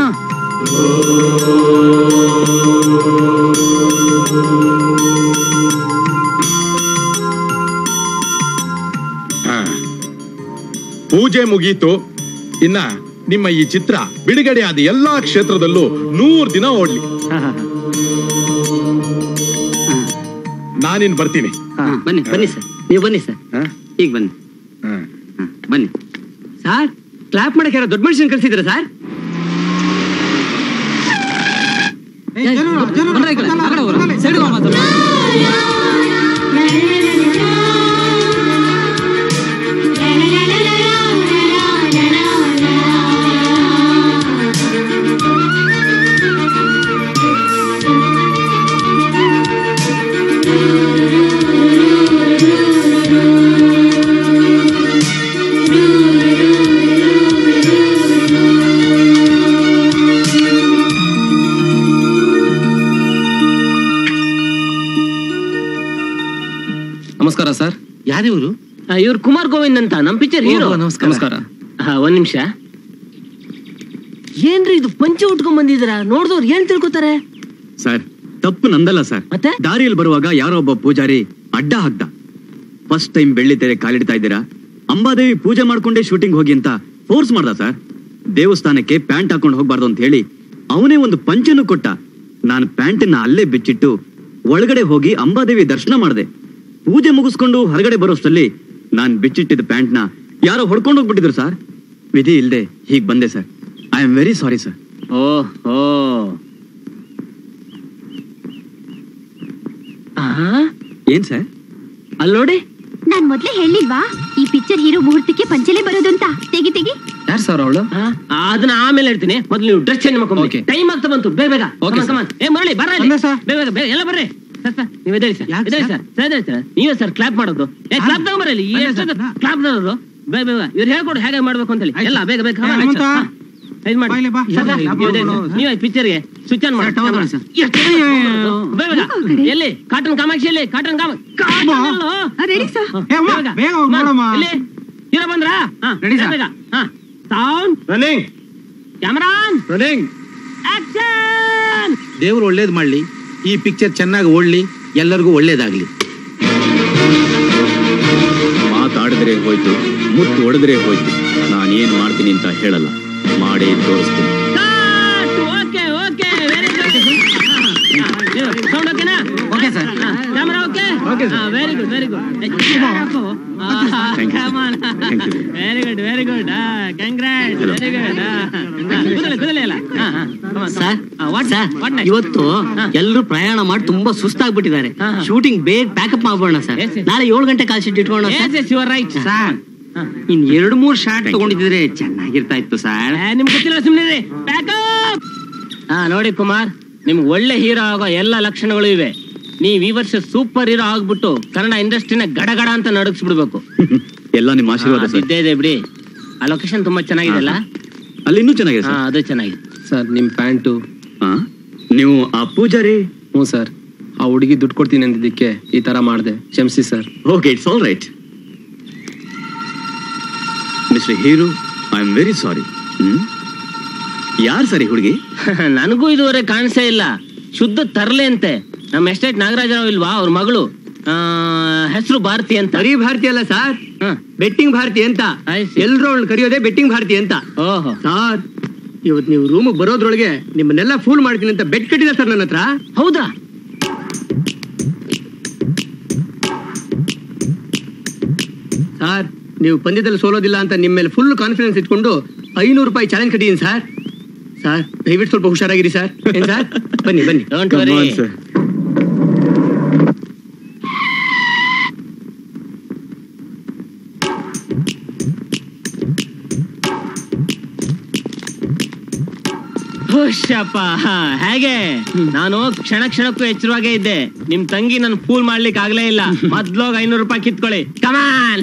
ಹಾ. ಪೂಜೆ ಮುಗೀತು ಇನ್ನ ನಿಮ್ಮ ಈ ಚಿತ್ರ ಬಿಡುಗಡೆ ಆದ ಎಲ್ಲಾ ಕ್ಷೇತ್ರದಲ್ಲೂ ನೂರ್ ದಿನ ಓಡ್ಲಿ ನಾನಿನ್ ಬರ್ತೀನಿ ಹಾ, ಬನ್ನಿ ಬನ್ನಿ ಸರ್ ನೀವು ಬನ್ನಿ ಸರ್ ಈಗ ಬನ್ನಿ ಹಾ, ಬನ್ನಿ ಸರ್ ಕ್ಲಾಪ್ ಮಾಡಕ್ಕೆ ಯಾರೋ ದೊಡ್ಡ ಮನುಷ್ಯನ್ ಕಳ್ಸಿದ್ರ ಸರ್ ನಮಸ್ಕಾರ ಸರ್ ಯಾರಿವರು ಇವ್ರು ಕುಮಾರ್ ಗೋವಿಂದ್ ಅಂತ ನಮ್ ಪಿಕ್ಚರ್ ಹೀರೋ ನಮಸ್ಕಾರ ನಮಸ್ಕಾರ ಒಂದ್ ನಿಮಿಷ ಏನ್ರಿ ಇದು ಪಂಚೆ ಉಟ್ಕೊಂಡ್ ಬಂದಿದ್ರ ನೋಡ್ದವ್ರು ಏನ್ ತಿಳ್ಕೊತಾರೆ ಸರ್ ತಪ್ಪು ನಂದಲ್ಲ ಸರ್ ಮತ್ತೆ ದಾರಿಯಲ್ಲಿ ಬರುವಾಗ ಯಾರೋ ಒಬ್ಬ ಪೂಜಾರಿ ಅಡ್ಡ ಹಾಕ್ದ ಫಸ್ಟ್ ಟೈಮ್ ಬೆಳ್ಳಿ ತೆರೆ ಕಾಲಿಡ್ತಾ ಇದ್ದೀರಾ ಅಂಬಾದೇವಿ ಪೂಜೆ ಮಾಡ್ಕೊಂಡೇ ಶೂಟಿಂಗ್ ಹೋಗಿ ಅಂತ ಫೋರ್ಸ್ ಮಾಡ್ದ ಸರ್ ದೇವಸ್ಥಾನಕ್ಕೆ ಪ್ಯಾಂಟ್ ಹಾಕೊಂಡು ಹೋಗ್ಬಾರ್ದು ಅಂತ ಹೇಳಿ ಅವನೇ ಒಂದು ಪಂಚನ್ನು ಕೊಟ್ಟ ನಾನು ಪ್ಯಾಂಟನ್ನ ಅಲ್ಲೇ ಬಿಚ್ಚಿಟ್ಟು ಒಳಗಡೆ ಹೋಗಿ ಅಂಬಾದೇವಿ ದರ್ಶನ ಮಾಡಿದೆ ಪೂಜೆ ಮುಗಿಸ್ಕೊಂಡು ಹೊರಗಡೆ ಬರೋಷ್ಟರಲ್ಲಿ ನಾನು ಬಿಚ್ಚಿಟ್ಟಿದ್ದ ಪ್ಯಾಂಟ್ನ ಯಾರೋ ಹೊಡ್ಕೊಂಡು ಹೋಗ್ಬಿಟ್ಟಿದ್ರು ಸರ್ ವಿಧಿ ಇಲ್ಲದೆ ಹೀಗೆ ಬಂದೆ sir I am very sorry sir ಓಹೋ ಏನ್ ಸರ್ ಅಲ್ಲಿ ನೋಡಿ ನಾನ್ ಮೊದ್ಲೇ ಹೇಳಿಲ್ವಾ ಈ ಪಿಕ್ಚರ್ ಹೀರೋ ಮುಹೂರ್ತಕ್ಕೆ ಪಂಚಲೆ ಬರೋದು ಅಂತ ತೆಗಿ ತೆಗಿ ಯಾರು ಸರ್ ಅವಳು ಅದನ್ನ ಆಮೇಲೆ ಹೇಳ್ತೀನಿ ಮೊದ್ಲು ನೀವು ಡ್ರೆಸ್ ಚೇಂಜ್ ಮಾಡ್ಕೊಂಡು ಟೈಮ್ ಆಗ್ತಾ ಬಂತು ಬೇಗ ಬೇಗ Okay, Come on, come on. ಏ ಮರಳಿ ಬರ್ರ ಇಲ್ಲಿ. ಬೇಗ ಬೇಗ ಬೇಗ ಎಲ್ಲ ಬರ್ರಿ ಸರ್ ಸರ್ ನೀವು ಎದ್ದೇಳಿ ಸರ್ ಎದ್ದೇಳಿ ಸರ್ ಸರ್ ಎದ್ದೇಳಿ ಸರ್ ನೀವೇ ಸರ್ ಕ್ಲಾಪ್ ಮಾಡೋದು ಏ ಕ್ಲಾಪ್ ತಗೊಂಬರಲಿ ಕ್ಲಾಪ್ ತಗೋರು ಬೇಗ ಬೇಗ ಇವ್ರು ಹೇಳ್ಕೊಡು ಹೇಗೆ ಮಾಡ್ಬೇಕು ಅಂತ ಹೇಳಿ ಎಲ್ಲ ಬೇಗ ಬೇಗ come on, ಹನುಮಂತ. ಹಾ. ಇದು ಮಾಡಿ ಬಾಯ್ಲೆ ಬಾ. ಸರ್, ಸರ್, clap ನೀವು ಎದ್ದೇಳಿ ಮಾಡೋದು. ಸರ್. ನೀವೇ ಪಿಕ್ಚರ್ಗೆ ಸ್ವಿಚ್ ಆನ್ ಮಾಡಿ ಸರ್, ತಗೊಂಡು ಸರ್. ಎಷ್ಟು ಬೇಗ ಬೇಗ ಎಲ್ಲಿ ಕಾಟನ್ ಕಾಮಾಕ್ಷಿ ಎಲ್ಲಿ ಕಾಟನ್ ಕಾಮ ರೆಡಿ ಸರ್ ಏ, ಅಮ್ಮ, ಬೇಗ ಹೋಗ್ ನೋಡಮ್ಮ. ಎಲ್ಲಿ ಹೀರೋ ಬಂದ್ರಾ ಹಾ Ready, sir. ಬೇಗ ಹಾ ಸೌಂಡ್ ರನ್ನಿಂಗ್ ಕ್ಯಾಮರಾನ್ ರನ್ನಿಂಗ್ ಆಕ್ಷನ್ ದೇವ್ರು ಒಳ್ಳೇದ್ ಮಾಡ್ಲಿ ಈ ಪಿಕ್ಚರ್ ಚೆನ್ನಾಗಿ ಓಡ್ಲಿ ಎಲ್ಲರಿಗೂ ಒಳ್ಳೇದಾಗ್ಲಿ ಮಾತಾಡಿದ್ರೆ ಹೋಯ್ತು ಮುತ್ತು ಹೊಡೆದ್ರೆ ಹೋಯ್ತು ನಾನೇನ್ ಮಾಡ್ತೀನಿ ಅಂತ ಹೇಳಲ್ಲ ಮಾಡೇ ತೋರಿಸ್ತೀನಿ okay okay very good sound ಓಕೆನಾ okay sir camera okay very good very good Thank you, sir. Thank you. Very good very good congrat very good ಕುದಲೆ ಕುದಲೆ ಅಲ್ಲ sir what sir what next ಇವತ್ತು ಎಲ್ಲರೂ ಪ್ರಯಾಣ ಮಾಡಿ ತುಂಬಾ ಸುಸ್ತಾಗ್ಬಿಟ್ಟಿದ್ದಾರೆ ಹಾ, ಹಾ. ಶೂಟಿಂಗ್ ಬೇಗ ಪ್ಯಾಕಪ್ ಮಾಡ್ಬೋಣ ಸರ್ Yes, yes. ನಾಳೆ ಏಳು ಗಂಟೆ ಕಾಲ್ ಶೀಟ್ ಇಟ್ಕೊಳ್ಳೋಣ yes sir yes you are right sir ಇನ್ ಎರಡು ಮೂರ್ ಶಾರ್ಟ್ ತಗೊಂಡಿದ್ರೆ ಚೆನ್ನಾಗಿರ್ತಾ ಇತ್ತು ಸರ್ ನಿಮ್ಗೆ ಗೊತ್ತಿಲ್ಲ ಸುಮ್ಮನೆ ಪ್ಯಾಕಪ್ ಹಾ ನೋಡಿ ಕುಮಾರ್ ನಿಮ್ಗೆ ಒಳ್ಳೆ ಹೀರೋ ಆಗೋ ಎಲ್ಲ ಲಕ್ಷಣಗಳು ಇವೆ ನೀವ್ ಈ ವರ್ಷ ಸೂಪರ್ ಹೀರೋ ಆಗ್ಬಿಟ್ಟು ಕನ್ನಡ ಇಂಡಸ್ಟ್ರಿನ ಗಡಗಡ ಅಂತ ನಡಗಿಸ್ಬಿಡ್ಬೇಕು ಎಲ್ಲ ನಿಮ್ಮ ಆಶೀರ್ವಾದ ಹಾ, ಸರ್ ಇದ್ದೇ ಇದೆ ಬಿಡಿ ಆ ಲೊಕೇಶನ್ ತುಂಬಾ ಚೆನ್ನಾಗಿದೆ ಅಲ್ಲ ಅಲ್ಲಿ ಇನ್ನೂ ಚೆನ್ನಾಗಿದೆ ಹಾ ಸರ್ ಅದು ಚೆನ್ನಾಗಿದೆ ಸರ್ ನಿಮ್ ಪ್ಯಾಂಟು ಆ? ನೀವು ಆ ಪೂಜಾರಿ ಹ್ಞೂ ಸರ್ ಆ ಹುಡುಗಿ ದುಡ್ಡು ಕೊಡ್ತೀನಿ ಅಂದಿದ್ದಕ್ಕೆ ಈ ತರ ಮಾಡಿದೆ ಕ್ಷಮಿಸಿ sir okay it's all right mister hero I am very sorry ಯಾರು ಸರಿ ಹುಡುಗಿ ನನಗೂ ಇದುವರೆ ಕಾಣಿಸೇ ಇಲ್ಲ ಶುದ್ಧ ತರ್ಲೆ ಅಂತೆ ನಮ್ಮ ಎಸ್ಟೇಟ್ ನಾಗರಾಜರಾವ್ ಇಲ್ವಾ ಅವ್ರ ಮಗಳು ಹೆಸರು ಭಾರತಿ ಅಂತ ಬರೀ ಭಾರತಿ ಅಲ್ಲ ಸರ್ ಹಾ. ಬೆಟ್ಟಿಂಗ್ ಭಾರತಿ ಅಂತ I see. ಎಲ್ರು ಅವಳು ಕರೆಯೋದೇ ಬೆಟ್ಟಿಂಗ್ ಭಾರತಿ ಅಂತ ಓಹೋ ಸರ್ ಇವತ್ತು ನೀವು ರೂಮ್ ಬರೋದ್ರೊಳಗೆ ನಿಮ್ಮನ್ನೆಲ್ಲ ಫೂಲ್ ಮಾಡ್ತೀನಿ ಅಂತ ಬೆಟ್ ಕಟ್ಟಿದ ಸರ್ ನನ್ನ ಹತ್ರ ಹೌದಾ ಸರ್ ನೀವು ಪಂದ್ಯದಲ್ಲಿ ಸೋಲೋದಿಲ್ಲ ಅಂತ ನಿಮ್ಮ ಮೇಲೆ ಫುಲ್ ಕಾನ್ಫಿಡೆನ್ಸ್ ಇಟ್ಕೊಂಡು ಐನೂರು ರೂಪಾಯಿ ಚಾಲೆಂಜ್ ಕಟ್ಟಿದ್ದೀನಿ ಸರ್ ಸರ್ ದಯವಿಟ್ಟು ಸ್ವಲ್ಪ ಹುಷಾರಾಗಿರಿ ಸರ್ ಏನ್ ಸರ್ ಬನ್ನಿ ಬನ್ನಿ don't Come worry on, sir. ಹುಷಪ್ಪ ಹೇಗೆ ನಾನು ಕ್ಷಣ ಕ್ಷಣಕ್ಕೂ ಎಚ್ಚರವಾಗೇ ಇದ್ದೆ ನಿಮ್ ತಂಗಿ ನನ್ ಫೂಲ್ ಮಾಡ್ಲಿಕ್ಕೆ ಆಗ್ಲೇ ಇಲ್ಲ ಮೊದ್ಲೋಗ್ ಐನೂರು ರೂಪಾಯಿ ಕಿತ್ಕೊಳ್ಳಿ ಕಮಾನ್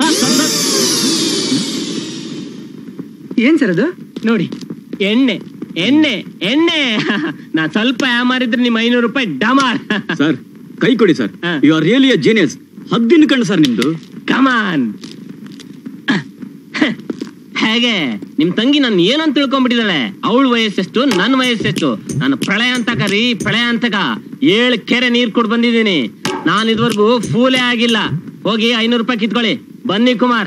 ಏನ್ ಸರ್ ಅದು ನೋಡಿ ಎಣ್ಣೆ ಎಣ್ಣೆ ಎಣ್ಣೆ ನಾನ್ ಸ್ವಲ್ಪ ಯಾಮಾರಿದ್ರೆ ನಿಮ್ ಐನೂರು ರೂಪಾಯಿ ಡಮಾರ್ ಸರ್ ಕೈ ಕೊಡಿ sir you are really a genius ಹದ್ದಿನ ಕಣ್ಣು ಸರ್ ನಿಮ್ದು ಕಮಾನ್ ಹೇಗೆ ನಿಮ್ ತಂಗಿ ನಾನು ಏನಂತ ತಿಳ್ಕೊಂಡ್ಬಿಟ್ಟಿದ್ದಾಳೆ ಅವಳ ವಯಸ್ಸೆಷ್ಟು ನನ್ನ ವಯಸ್ಸೆಷ್ಟು ನಾನು ಪ್ರಳಯ ಅಂತಕ ರೀ ಪ್ರಳಯ ಅಂತಕ ಏಳು ಕೆರೆ ನೀರ್ ಕೊಡ್ ಬಂದಿದ್ದೀನಿ ನಾನು ಇದುವರೆಗೂ ಫೂಲೇ ಆಗಿಲ್ಲ ಹೋಗಿ ಐನೂರು ರೂಪಾಯಿ ಕಿತ್ಕೊಳ್ಳಿ ಬನ್ನಿ ಕುಮಾರ್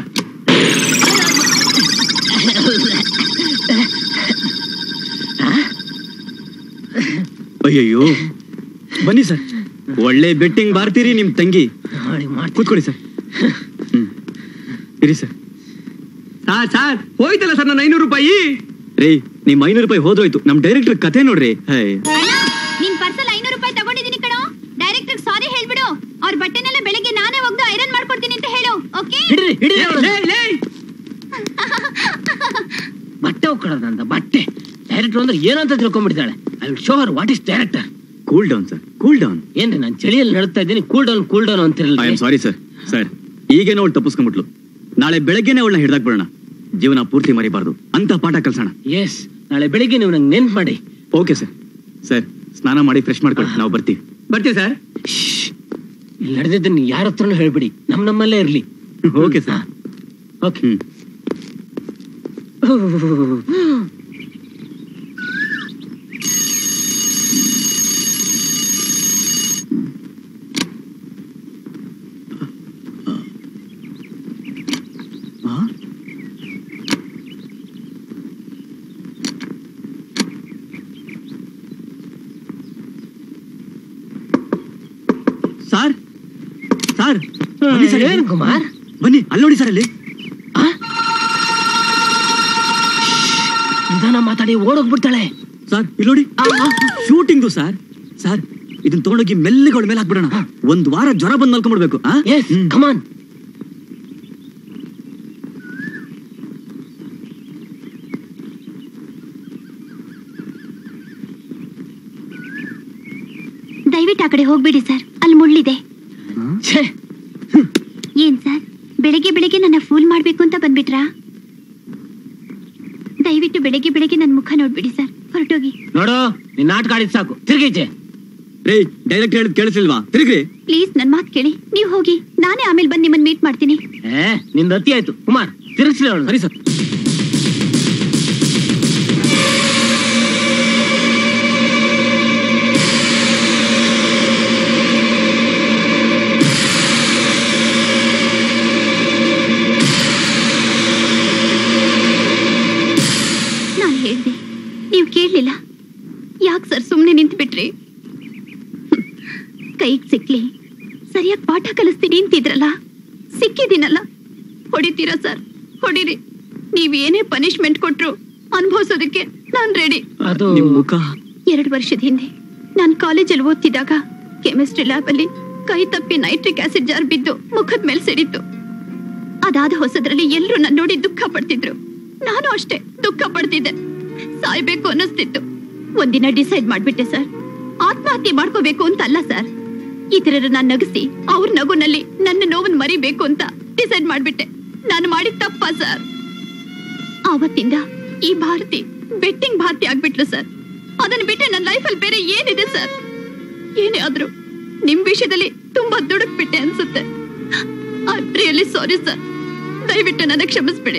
ಅಯ್ಯಯ್ಯೋ ಬನ್ನಿ ಸರ್ ಒಳ್ಳೆ ಬೆಟ್ಟಿಂಗ್ ಬಾರ್ತೀರಿ ನಿಮ್ ತಂಗಿ ಕೂತ್ಕೊಳ್ಳಿ ಸರ್ ಹ್ಮ್. ಇರಿ ಸರ್ ಸರ್ ಸರ್ ಹೋಯ್ತಲ್ಲ ಸರ್ ನನ್ನ ಐನೂರು ರೂಪಾಯಿ ರೀ ನಿಮ್ ಐನೂರು ರೂಪಾಯಿ ಹೋದೋಯ್ತು ನಮ್ ಡೈರೆಕ್ಟರ್ ಕತೆ ನೋಡ್ರಿ ಹೇ ನಿನ್ ಪರ್ಸಲ್ ಐನೂರು ರೂಪಾಯಿ ತಗೊಂಡಿದ್ದೀನಿ ಕಣೋ ಡೈರೆಕ್ಟರ್ ಸಾರಿ ಹೇಳ್ಬಿಡು ಅವ್ರ ಬಟ್ಟೆನೆಲ್ಲ ಬೆಳಿಗ್ಗೆ ನಾನೇ ಒಗ್ದು ಐರನ್ ಮಾಡ್ಕೊಡ್ತೀನಿ ಅಂತ ಹೇಳು ಓಕೆ ಹಿಡ್ರಿ ಹಿಡ್ರಿ ಅವ್ರನ್ನ. ಬಟ್ಟೆ ಹೋಗ್ಕೊಳ್ಳೋದಂತ ಬಟ್ಟೆ ಡೈರೆಕ್ಟರ್ ಅಂದ್ರೆ ಏನಂತ ತಿಳ್ಕೊಂಡ್ಬಿಟ್ಟಿದ್ದಾಳೆ I will show her what is director cool down sir cool down ಏನ್ರಿ ನಾನು ಚಳಿಯಲ್ಲಿ ನಡ್ತಾ ಇದ್ದೀನಿ cool down cool down I ಅಂತಿರಲ್ಲ ಆಮ್ ಸಾರಿ ಸರ್ ಸರ್ ಈಗೇನೋ ಅವಳು ತಪ್ಪಿಸ್ಕೊಂಡ್ಬಿಟ್ಲು ನಾಳೆ ಬೆಳಗ್ಗೆನೆ ಅವಳನ್ನ ಹಿಡ್ದಾಕ್ ಬಿಡೋಣ ಜೀವನ ಪೂರ್ತಿ ಮರಿಬಾರ್ದು ಅಂತ ಪಾಠ ಕಲ್ಸೋಣ ಎಸ್ ನಾಳೆ ಬೆಳಿಗ್ಗೆ ನೀವು ನಂಗೆ ನೆನ್ಪು ಮಾಡಿ ಓಕೆ ಸರ್ ಸರ್ ಸ್ನಾನ ಮಾಡಿ ಫ್ರೆಶ್ ಮಾಡ್ಕೊಳ್ಳಿ ನಾವು ಬರ್ತೀವಿ ಬರ್ತೀವಿ ಸರ್ ಇಲ್ಲಿ ನಡೆದಿದ್ದನ್ನು ಯಾರ ಹತ್ರನೂ ಹೇಳ್ಬಿಡಿ ನಮ್ ನಮ್ಮಲ್ಲೇ ಇರ್ಲಿ okay sir okay sir sir ಬನ್ನಿ ಸರ್ ಏನ್ ಕುಮಾರ್ ಬನ್ನಿ ಅಲ್ಲಿ ನೋಡಿ ಸರ್ ಅಲ್ಲಿ ನಿಧಾನ ಮಾತಾಡಿ ಓಡೋಗ್ಬಿಡ್ತಾಳೆ ಸರ್ ಇಲ್ಲಿ ನೋಡಿ ಶೂಟಿಂಗು ಸರ್ ಸರ್ ಇದನ್ನ ತಗೊಂಡೋಗಿ ಮೆಲ್ಲಿಗೆ ಅವಳ ಮೇಲೆ ಹಾಕ್ಬಿಡೋಣ ಒಂದ್ ವಾರ ಜ್ವರ ಬಂದ್ ಮಲ್ಕೊಂಡ್ಬಿಡ್ಬೇಕು ಎಸ್ ಕಮಾನ್ ದಯವಿಟ್ಟು ಆ ಕಡೆ ಹೋಗ್ಬಿಡಿ ಸರ್ ಅಲ್ಲಿ ಮುಳ್ಳಿದೆ ಏನ್ ಸರ್ ಬೆಳಗ್ಗೆ ಬೆಳಗ್ಗೆ ನನ್ನ ಫೂಲ್ ಮಾಡ್ಬೇಕು ಅಂತ ಬಂದ್ಬಿಟ್ರಾ ದಯವಿಟ್ಟು ಬೆಳಗ್ಗೆ ಬೆಳಗ್ಗೆ ನನ್ನ ಮುಖ ನೋಡ್ಬಿಡಿ ಸರ್ ಹೊರಟೋಗಿ ನೋಡು ನಿನ್ ನಾಟಕ ಆಡಿದ್ ಸಾಕು ತಿರ್ಗೀಚೆ ರೇ ಡೈರೆಕ್ಟ್ ಹೇಳಿದ್ ಕೇಳಿಸಿಲ್ವಾ ತಿರುಗ್ರಿ ಪ್ಲೀಸ್ ನನ್ ಮಾತು ಕೇಳಿ ನೀವು ಹೋಗಿ ನಾನೇ ಆಮೇಲೆ ಬಂದು ನಿಮ್ಮನ್ನ ಮೀಟ್ ಮಾಡ್ತೀನಿ ಏ ನಿಂದ ಅತಿ ಆಯ್ತು ಕುಮಾರ್ ತಿರ್ಗಿಸ್ಲಿ ಅವಳು ಸರಿ ಸರ್ ನಾನು ಹೇಳ್ದೆ ನೀವು ಕೇಳಲಿಲ್ಲ ಯಾಕೆ ಸರ್ ಸುಮ್ಮನೆ ನಿಂತು ಬಿಟ್ರಿ ಕೈಗೆ ಸಿಕ್ಲಿ ಸರಿಯಾಗಿ ಪಾಠ ಕಲಿಸ್ತೀನಿ ಅಂತಿದ್ರಲ್ಲ ಸಿಕ್ಕಿದ್ದೀನಲ್ಲ ಹೊಡಿತೀರಾ ಸರ್ ಹೊಡಿರಿ ನೀವ್ ಏನೇ ಪನಿಷ್ಮೆಂಟ್ ಕೊಟ್ರು ಅನುಭವಿಸೋದಕ್ಕೆ ನಾನ್ ರೆಡಿ ಅದು ನಿಮ್ ಮುಖ ಎರಡು ವರ್ಷದ ಹಿಂದೆ ನಾನು ಕಾಲೇಜಲ್ಲಿ ಓದ್ತಿದ್ದಾಗ ಕೆಮಿಸ್ಟ್ರಿ ಲ್ಯಾಬ್ ಅಲ್ಲಿ ಕೈ ತಪ್ಪಿ ನೈಟ್ರಿಕ್ ಆಸಿಡ್ ಜಾರ್ ಬಿದ್ದು ಮುಖದ ಮೇಲೆ ಸಿಡಿತು ಅದಾದ ಹೊಸದ್ರಲ್ಲಿ ಎಲ್ಲರೂ ನನ್ನ ನೋಡಿ ದುಃಖ ಪಡ್ತಿದ್ರು ನಾನು ಅಷ್ಟೇ ದುಃಖ ಪಡ್ತಿದ್ದೆ ಸಾಯ್ಬೇಕು ಅನ್ನಿಸ್ತಿತ್ತು ಒಂದಿನ ಡಿಸೈಡ್ ಮಾಡ್ಬಿಟ್ಟೆ ಸರ್ ಆತ್ಮಹತ್ಯೆ ಮಾಡ್ಕೋಬೇಕು ಅಂತ ಅಲ್ಲ ಸರ್ ಇತರರನ್ನ ನಗಿಸಿ ಅವ್ರ ನಗುನಲ್ಲಿ ನನ್ನ ನೋವನ್ನ ಮರಿಬೇಕು ಅಂತ ಡಿಸೈಡ್ ಮಾಡ್ಬಿಟ್ಟೆ ನಾನು ಮಾಡಿದ ತಪ್ಪ ಸರ್ ಆವತ್ತಿಂದ ಈ ಭಾರತಿ ಬೆಟ್ಟಿಂಗ್ ಭಾರತಿ ಆಗ್ಬಿಟ್ಲು ಸರ್ ಅದನ್ನ ಬಿಟ್ಟರೆ ನನ್ನ ಲೈಫಲ್ಲಿ ಬೇರೆ ಏನಿದೆ ಸರ್ ಏನೇ ಆದ್ರೂ ನಿಮ್ ವಿಷಯದಲ್ಲಿ ತುಂಬಾ ದುಡುಕ್ಬಿಟ್ಟೆ ಅನ್ಸುತ್ತೆ ಐ ರಿಯಲಿ ಸಾರಿ ಸರ್ ದಯವಿಟ್ಟು ನನಗೆ ಕ್ಷಮಿಸ್ಬಿಡಿ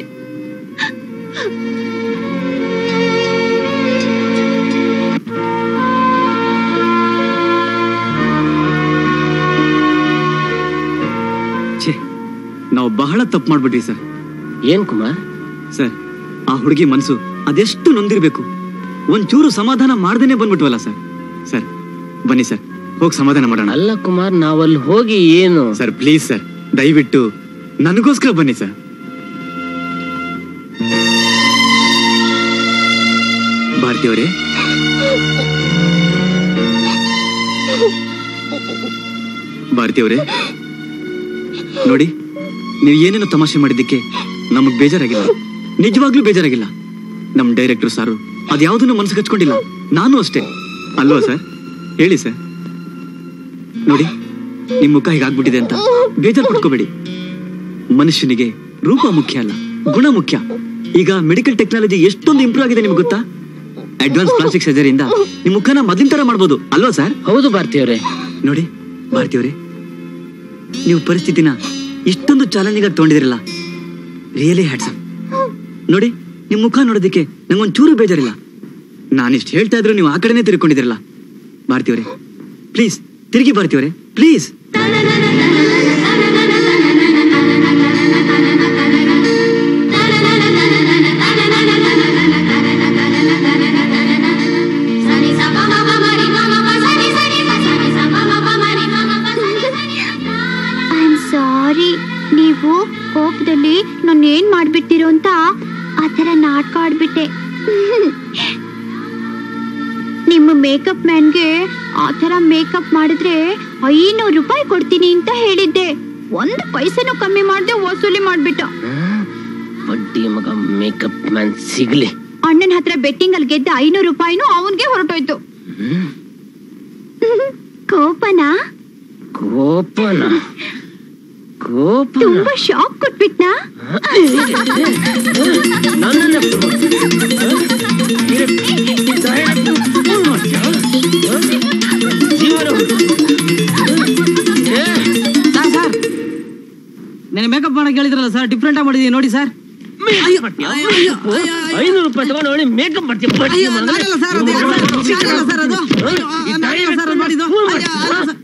ಛೇ ನಾವು ಬಹಳ ತಪ್ಪು ಮಾಡ್ಬಿಟ್ವಿ ಸರ್ ಏನ್ ಕುಮಾರ್ ಸರ್ ಆ ಹುಡುಗಿ ಮನಸ್ಸು ಅದೆಷ್ಟು ನೊಂದಿರ್ಬೇಕು ಒಂಚೂರು ಸಮಾಧಾನ ಮಾಡ್ದೇನೆ ಬಂದ್ಬಿಟ್ವಲ್ಲ ಸರ್ ಸರ್ ಬನ್ನಿ ಸರ್ ಹೋಗಿ ಸಮಾಧಾನ ಮಾಡೋಣ ಅಲ್ಲ ಕುಮಾರ್ ನಾವಲ್ಲಿ ಹೋಗಿ ಏನು ಸರ್ ಪ್ಲೀಸ್ ಸರ್ ದಯವಿಟ್ಟು ನನಗೋಸ್ಕರ ಬನ್ನಿ ಸರ್ ಭಾರತಿ ಅವರೇ ಭಾರತಿ ಅವರೇ ನೋಡಿ ನೀವು ಏನೇನೋ ತಮಾಷೆ ಮಾಡಿದ್ದಕ್ಕೆ ನಮಗ್ ಬೇಜಾರಾಗಿಲ್ಲ ನಿಜವಾಗ್ಲೂ ಬೇಜಾರಾಗಿಲ್ಲ ನಮ್ ಡೈರೆಕ್ಟರ್ ಸಾರು ಅದ್ಯಾವುದನ್ನು ಮನಸ್ಸಿಗೆ ಹಚ್ಕೊಂಡಿಲ್ಲ ನಾನು ಅಷ್ಟೇ ಅಲ್ವಾ ಸರ್ ಹೇಳಿ ಸರ್ ನೋಡಿ ನಿಮ್ ಮುಖ ಹೀಗಾಗ್ಬಿಟ್ಟಿದೆ ಅಂತ ಬೇಜಾರು ಪಡ್ಕೋಬೇಡಿ ಮನುಷ್ಯನಿಗೆ ರೂಪ ಮುಖ್ಯ ಅಲ್ಲ ಗುಣ ಮುಖ್ಯ ಈಗ ಮೆಡಿಕಲ್ ಟೆಕ್ನಾಲಜಿ ಎಷ್ಟೊಂದು ಇಂಪ್ರೂವ್ ಆಗಿದೆ ನಿಮ್ಗೆ ಗೊತ್ತಾ ಅಡ್ವಾನ್ಸ್ ಪ್ಲಾಸ್ಟಿಕ್ ಸರ್ಜರಿಯಿಂದ ನಿಮ್ ಮುಖನ ಮೊದಲಿನ ತರ ಮಾಡ್ಬೋದು ಅಲ್ವಾ ಸರ್ ಹೌದು ಭಾರತೀಯವ್ರೆ ನೋಡಿ ಭಾರತೀಯವ್ರೆ ನೀವು ಪರಿಸ್ಥಿತಿನ ಇಷ್ಟೊಂದು ಚಾಲೆಂಜಿಂಗ್ ಆಗಿ ತಗೊಂಡಿದಿರಲ್ಲ ರಿಯಲಿ ಹ್ಯಾಟ್ಸಪ್ ನೋಡಿ ನಿಮ್ ಮುಖ ನೋಡೋದಕ್ಕೆ ನಂಗೊಂದ್ ಚೂರು ಬೇಜಾರಿಲ್ಲ ನಾನಿಷ್ಟು ಹೇಳ್ತಾ ಇದ್ರು ನೀವು ಆ ಕಡೆನೇ ತಿರ್ಕೊಂಡಿದಿರಲ್ಲ ಭಾರತೀಯವ್ರೆ ಪ್ಲೀಸ್ ತಿರುಗಿ ಭಾರತೀಯವ್ರೆ ಪ್ಲೀಸ್ ಐ ಆಮ್ ಸಾರಿ ನೀವು ಕೋಪದಲ್ಲಿ ನಾನು ಏನ್ ಮಾಡ್ಬಿಟ್ಟಿರೋ ಅಂತ ಆ ಥರ ನಾಟಕ ಆಡ್ಬಿಟ್ಟೆ ನಿಮ್ಮ ಮೇಕಪ್ ಮ್ಯಾನ್ಗೆ ಆ ಥರ ಮೇಕಪ್ ಮಾಡಿದ್ರೆ ಐನೂರು ರೂಪಾಯಿ ಕೊಡ್ತೀನಿ ಅಂತ ಹೇಳಿದ್ದೆ ಒಂದು ಪೈಸೆನೂ ಕಮ್ಮಿ ಮಾಡದೆ ವಸೂಲಿ ಮಾಡ್ಬಿಟ್ಟ ಬಡ್ಡಿ ಮಗ ಮೇಕಪ್ ಮ್ಯಾನ್ ಸಿಗ್ಲಿ ಅಣ್ಣನ ಹತ್ರ ಬೆಟ್ಟಿಂಗ್ ಅಲ್ಲಿ ಗೆದ್ದ ಐನೂರು ರೂಪಾಯಿನೂ ಅವನ್ಗೆ ಹೊರಟೋಯ್ತು ಕೋಪನಾ ಕೋಪನ ಕೋಪ ತುಂಬಾ ಶಾಕ್ ಕೊಟ್ಬಿಟ್ನಾ ಸರ್ ಸರ್ ನೆನೆ ಮೇಕಪ್ ಮಾಡಕ್ ಹೇಳಿದ್ರಲ್ಲ ಸರ್ ಡಿಫ್ರೆಂಟ್ ಆಗಿ ಮಾಡಿದೀನಿ ನೋಡಿ ಸರ್ ಐನೂರು ರೂಪಾಯಿ ತಗೊಂಡು ನೋಡಿ ಮೇಕಪ್ ಮಾಡ್ತೀವಿ ಬಡ್ಡಿ ಅಯ್ಯೋ, ಮಗನೇ. ನಾನಲ್ಲ ಸರ್ ಅದು, ನಾನಲ್ಲ ಸರ್ ಅದು. ಅಯ್ಯೋ, ನಾನಲ್ಲ ಸರ್ ಅದು ಮಾಡಿದ್ದು. ಅಯ್ಯೋ, ಅಲ್ಲ ಸರ್.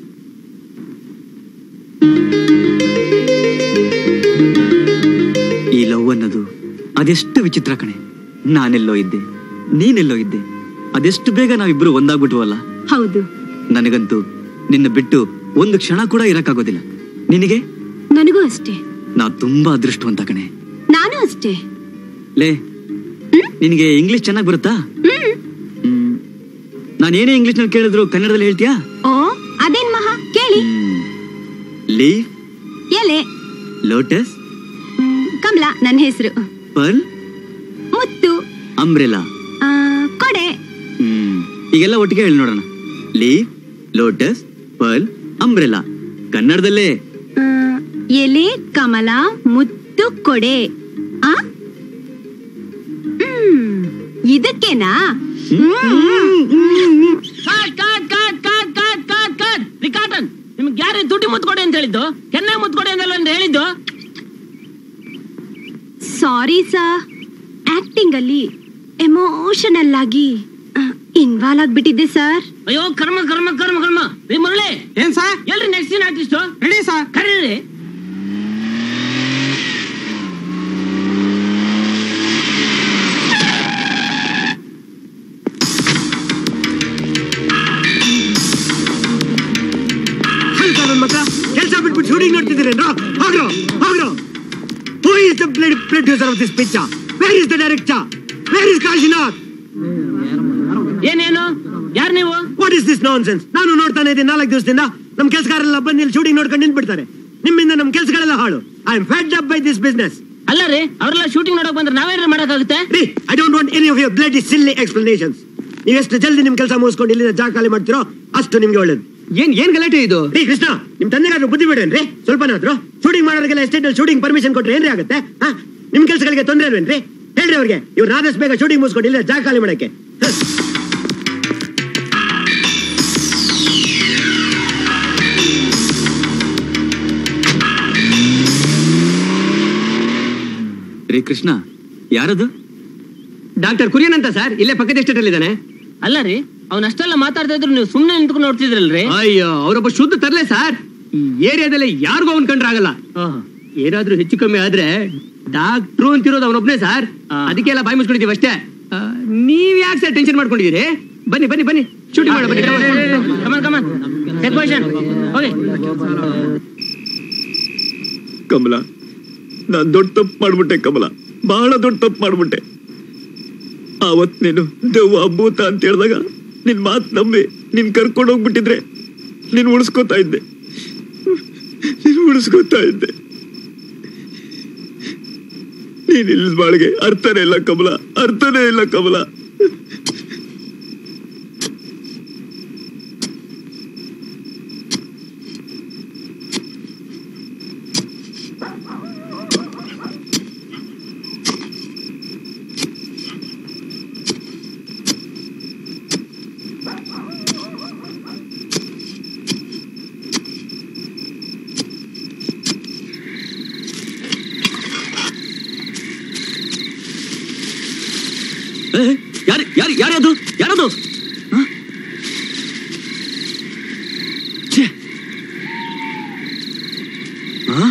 ಈ ಲವ್ ಅನ್ನೋದು ಅದೆಷ್ಟು ವಿಚಿತ್ರ ಕಣೆ ನಾನೆಲ್ಲೋ ಇದ್ದೆ ನೀನೆಲ್ಲೋ ಇದ್ದೆ ಅದೆಷ್ಟು ಬೇಗ ನಾವಿಬ್ರು ಒಂದಾಗ್ಬಿಟ್ವಲ್ಲ ಹೌದು ನನಗಂತೂ ನಿನ್ನ ಬಿಟ್ಟು ಒಂದು ಕ್ಷಣ ಕೂಡ ಇರಕ್ಕಾಗೋದಿಲ್ಲ ನಿನಗೆ ನನಗೂ ಅಷ್ಟೇ ನಾ ತುಂಬಾ ಅದೃಷ್ಟವಂತ ಕಣೆ ನಾನು ಅಷ್ಟೇ ಲೇ ನಿನಗೆ ಇಂಗ್ಲಿಷ್ ಚೆನ್ನಾಗಿ ಬರುತ್ತಾ ಹ್ಮ್. ನಾನೇನೇ ಇಂಗ್ಲಿಷ್ ನಲ್ಲಿ ಕೇಳಿದ್ರು ಕನ್ನಡದಲ್ಲಿ ಹೇಳ್ತೀಯಾ ಓ ಅದೇನ್ ಮಹಾ ಕೇಳಿ ಲೀವ್ ಎಲೆ ಲೋಟಸ್ ಮ್, ಕಮಲ ನನ್ನ ಹೆಸರು ಪರ್ಲ್ ಮುತ್ತು ಅಂಬ್ರೆಲಾ ಆ, ಕೊಡೆ ಹ್ಮ್ ಈಗೆಲ್ಲ ಒಟ್ಟಿಗೆ ಹೇಳಿ ನೋಡೋಣ ಲೀವ್ ಲೋಟಸ್ ಪರ್ಲ್ ಅಂಬ್ರೆಲಾ ಕನ್ನಡದಲ್ಲೇ ಆ, ಎಲೆ ಕಮಲ ಮುತ್ತು ಕೊಡೆ ಆ ಹ್ಮ್, ಇದಕ್ಕೇನಾ ಕಾಟ್ ಕಾಟ್ ಕಾಟ್ ಕಾಟ್ ಕಾಟ್ ಕಾಟ್ ಕಾಟ್ ರಿಕಾರ್ಟನ್ ನಿಮ್ಗೆ ಯಾರೇ ದುಡ್ಡು ಮುತ್ಕೊಡಿ ಅಂತ ಹೇಳಿದ್ದು ಕೆನ್ನ ಮುತ್ಕೊಡಿ ಅಂತಲ್ಲ ಅಂತ ಹೇಳಿದ್ದು ಸಾರಿ ಸರ್ ಆಕ್ಟಿಂಗ್ ಅಲ್ಲಿ ಎಮೋಷನಲ್ ಆಗಿ ಇನ್ವಾಲ್ವ್ ಆಗ್ಬಿಟ್ಟಿದ್ದೆ ಸರ್ ಅಯ್ಯೋ ಕರ್ಮ ಕರ್ಮ ಕರ್ಮ ಕರ್ಮ ರೀ ಮುರಳಿ ಏನ್ ಸರ್ ಎಲ್ರಿ next scene artist ready sir ಕರೀರಿ ನನ್ನ ಮಕ್ಕ ಕೆಲಸ ಬಿಟ್ಬಿಟ್ಟು ಶೂಟಿಂಗ್ ನೋಡ್ತಿದ್ದೀರೇನ್ರೋ ಹೋಗ್ರೋ ಹೋಗ್ರೋ who is the producer of this picture where is the director where is Kashinath ಏನೇನು ಯಾರು ನೀವು what is this nonsense ನಾನು ನೋಡ್ತಾನೆ ಇದ್ದೀನಿ ನಾಲ್ಕು ದಿವಸದಿಂದ ನಮ್ ಕೆಲಸಗಾರೆಲ್ಲ ಬಂದು ಇಲ್ಲಿ ಶೂಟಿಂಗ್ ನೋಡ್ಕೊಂಡು ನಿಂತ್ಬಿಡ್ತಾರೆ ನಿಮ್ಮಿಂದ ನಮ್ ಕೆಲಸಗಳೆಲ್ಲ ಹಾಳು I am fed up by this business ಅಲ್ಲ ರೀ ಅವರೆಲ್ಲ ಶೂಟಿಂಗ್ ನೋಡಕ್ ಬಂದ್ರೆ ನಾವೇನ್ರಿ ಮಾಡಕ್ಕಾಗುತ್ತೆ ರೀ I don't want any of your blood is silly explanations ನೀವು ಎಷ್ಟು ಜಲ್ದಿ ನಿಮ್ ಕೆಲಸ ಮುಗಿಸ್ಕೊಂಡು ಇಲ್ಲಿಂದ ಜಾಗ ಖಾಲಿ ಮಾಡ್ತಿರೋ ಅಷ್ಟು ನಿಮ್ಗೆ ಒಳ್ಳೇದು ಏನ್ ಏನ್ ಗಲಾಟೆ ಇದು ರೀ ಕೃಷ್ಣ ನಿಮ್ ತಂದೆಗಾದ್ರು ಬುದ್ಧಿ ಬಿಡೇನ್ರಿ ಸ್ವಲ್ಪನಾದ್ರು ಶೂಟಿಂಗ್ ಮಾಡೋರಿಗೆಲ್ಲ ಎಸ್ಟೇಟ್ ಅಲ್ಲಿ ಶೂಟಿಂಗ್ ಪರ್ಮಿಷನ್ ಕೊಟ್ರೆ ಏನ್ರಿ ಆಗುತ್ತೆ ಹಾ ನಿಮ್ ಕೆಲಸಗಳಿಗೆ ತೊಂದರೆ ಇಲ್ವೇನ್ರಿ ಹೇಳ್ರಿ ಅವ್ರಿಗೆ ಇವ್ರು ಆದಷ್ಟು ಬೇಗ ಶೂಟಿಂಗ್ ಮುಗಿಸ್ಕೊಂಡು ಇಲ್ಲ ಜಾಗ ಖಾಲಿ ಮಾಡಕ್ಕೆ ಹ. ರೇ ಕೃಷ್ಣ ಯಾರದು ಡಾಕ್ಟರ್ ಕುರಿಯನ್ ಅಂತ ಸರ್ ಇಲ್ಲೇ ಪಕ್ಕದ ಎಸ್ಟೇಟ್ ಅಲ್ಲಿ ಇದ್ದಾನೆ ಅಲ್ಲ ರೀ ಅವ್ನ ಅಷ್ಟೆಲ್ಲ ಮಾತಾಡ್ತಾ ಇದ್ರು ನೀವು ಸುಮ್ನೆ ನಿಂತ್ಕೊಂಡು ನೋಡ್ತಿದ್ರಲ್ರಿ ಅಯ್ಯೋ ಅವರೊಬ್ಬ ಶುದ್ಧ ತರ್ಲೆ ಸರ್ ಈ ಏರಿಯಾದಲ್ಲಿ ಯಾರಿಗೂ ಅವನ್ ಕಂಡ್ರೆ ಆಗಲ್ಲ ಏನಾದ್ರೂ ಹೆಚ್ಚು ಕಮ್ಮಿ ಆದ್ರೆ ಡಾಕ್ಟ್ರು ಅಂತಿರೋದು ಅವನೊಬ್ನೇ ಸರ್ ಅದಕ್ಕೆಲ್ಲ ಬಾಯಿ ಮುಚ್ಕೊಂಡಿದೀವಿ ಅಷ್ಟೇ ಆ, ನೀವ್ ಯಾಕೆ ಸರ್ ಟೆನ್ಷನ್ ಮಾಡ್ಕೊಂಡಿದ್ದೀರಿ ಬನ್ನಿ ಬನ್ನಿ ಬನ್ನಿ ಶೂಟಿಂಗ್ ಮಾಡ ಬನ್ನಿ ಕಮನ್ ಕಮನ್ ಟೇಕ್ ಪೊಸಿಷನ್ ಹೋಗಿ ಕಮಲ ನಾನ್ ದೊಡ್ಡ ತಪ್ಪು ಮಾಡ್ಬಿಟ್ಟೆ ಕಮಲ ಬಹಳ ದೊಡ್ಡ ತಪ್ಪು ಮಾಡ್ಬಿಟ್ಟೆ ಆವತ್ ನೀನು ದೆವ್ವ ಭೂತ ಅಂತ ಹೇಳಿದಾಗ ನಿನ್ ಮಾತ್ ನಂಬಿ ನಿನ್ ಕರ್ಕೊಂಡು ಹೋಗ್ಬಿಟ್ಟಿದ್ರೆ ನೀನ್ ಉಳಿಸ್ಕೋತಾ ಇದ್ದೆ ನೀನ್ ಉಳಿಸ್ಕೋತಾ ಇದ್ದೆ ನೀನ್ ಇಲ್ಲದ ಬಾಳಿಗೆ ಅರ್ಥನೇ ಇಲ್ಲ ಕಮಲ ಅರ್ಥನೇ ಇಲ್ಲ ಕಮಲ ಯಾರು ಯಾರು ಯಾರದು ಯಾರದು ಹ? ಛೆ. ಆ?